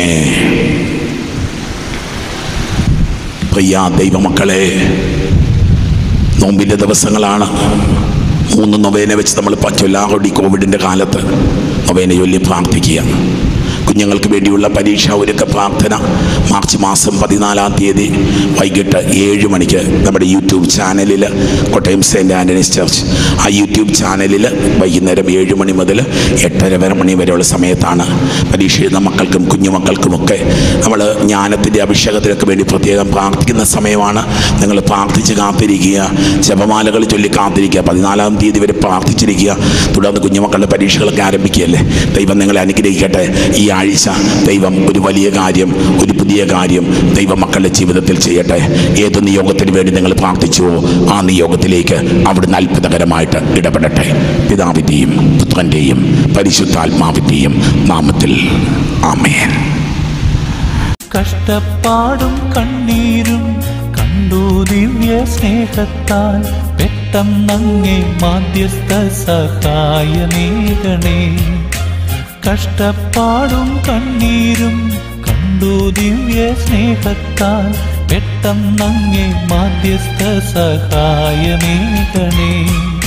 പ്രിയ ദൈവമക്കളെ നോമ്പിൻ്റെ ദിവസങ്ങളാണ് മൂന്ന് നൊവേന വെച്ച് നമ്മൾ ചൊല്ലാറൊടി കോവിഡിൻ്റെ കാലത്ത് നൊവേന ചൊല്ലി പ്രാർത്ഥിക്കുക കുഞ്ഞുങ്ങൾക്ക് വേണ്ടിയുള്ള പരീക്ഷാ ഒരുക്ക പ്രാർത്ഥന മാർച്ച് മാസം പതിനാലാം തീയതി വൈകിട്ട് ഏഴ് മണിക്ക് നമ്മുടെ യൂട്യൂബ് ചാനലിൽ കോട്ടയം സെൻറ്റ് ആൻ്റണീസ് ചർച്ച് ആ യൂട്യൂബ് ചാനലിൽ വൈകുന്നേരം ഏഴ് മണി മുതൽ എട്ടര വരെ മണി വരെയുള്ള സമയത്താണ് പരീക്ഷ എഴുതുന്ന മക്കൾക്കും കുഞ്ഞുമക്കൾക്കുമൊക്കെ നമ്മൾ ജ്ഞാനത്തിൻ്റെ അഭിഷേകത്തിനൊക്കെ വേണ്ടി പ്രത്യേകം പ്രാർത്ഥിക്കുന്ന സമയമാണ് നിങ്ങൾ പ്രാർത്ഥിച്ച് കാത്തിരിക്കുക ജപമാലകൾ ചൊല്ലി കാത്തിരിക്കുക പതിനാലാം തീയതി വരെ പ്രാർത്ഥിച്ചിരിക്കുക തുടർന്ന് കുഞ്ഞുമക്കളുടെ പരീക്ഷകളൊക്കെ ആരംഭിക്കുകയല്ലേ ദൈവം നിങ്ങളെ അനുഗ്രഹിക്കട്ടെ ഈ ആഴ്ച ദൈവം ഒരു വലിയ കാര്യം ഒരു പുതിയ കാര്യം ദൈവം മക്കളുടെ ജീവിതത്തിൽ ചെയ്യട്ടെ ഏത് നിയോഗത്തിന് വേണ്ടി നിങ്ങൾ പ്രാർത്ഥിച്ചുവോ ആ നിയോഗത്തിലേക്ക് അവിടുന്ന് അത്ഭുതകരമായിട്ട് ഇടപെടട്ടെ പിതാവിൻ്റെയും പുത്രൻ്റെയും പരിശുദ്ധാത്മാവിൻ്റെയും നാമത്തിൽ ആമേൻ കഷ്ടപ്പാടും കണ്ണീരും കണ്ണു കണ്ടു ദിവ്യ സ്നേഹത്താൽ പെട്ടെന്നങ്ങേ മാധ്യസ്ഥ സഹായമേകണേ കഷ്ടപ്പാടും കണ്ണീരും കണ്ടു ദിവ്യ സ്നേഹത്താൽ പെട്ടെന്നങ്ങേ മാധ്യസ്ഥ സഹായമേകണേ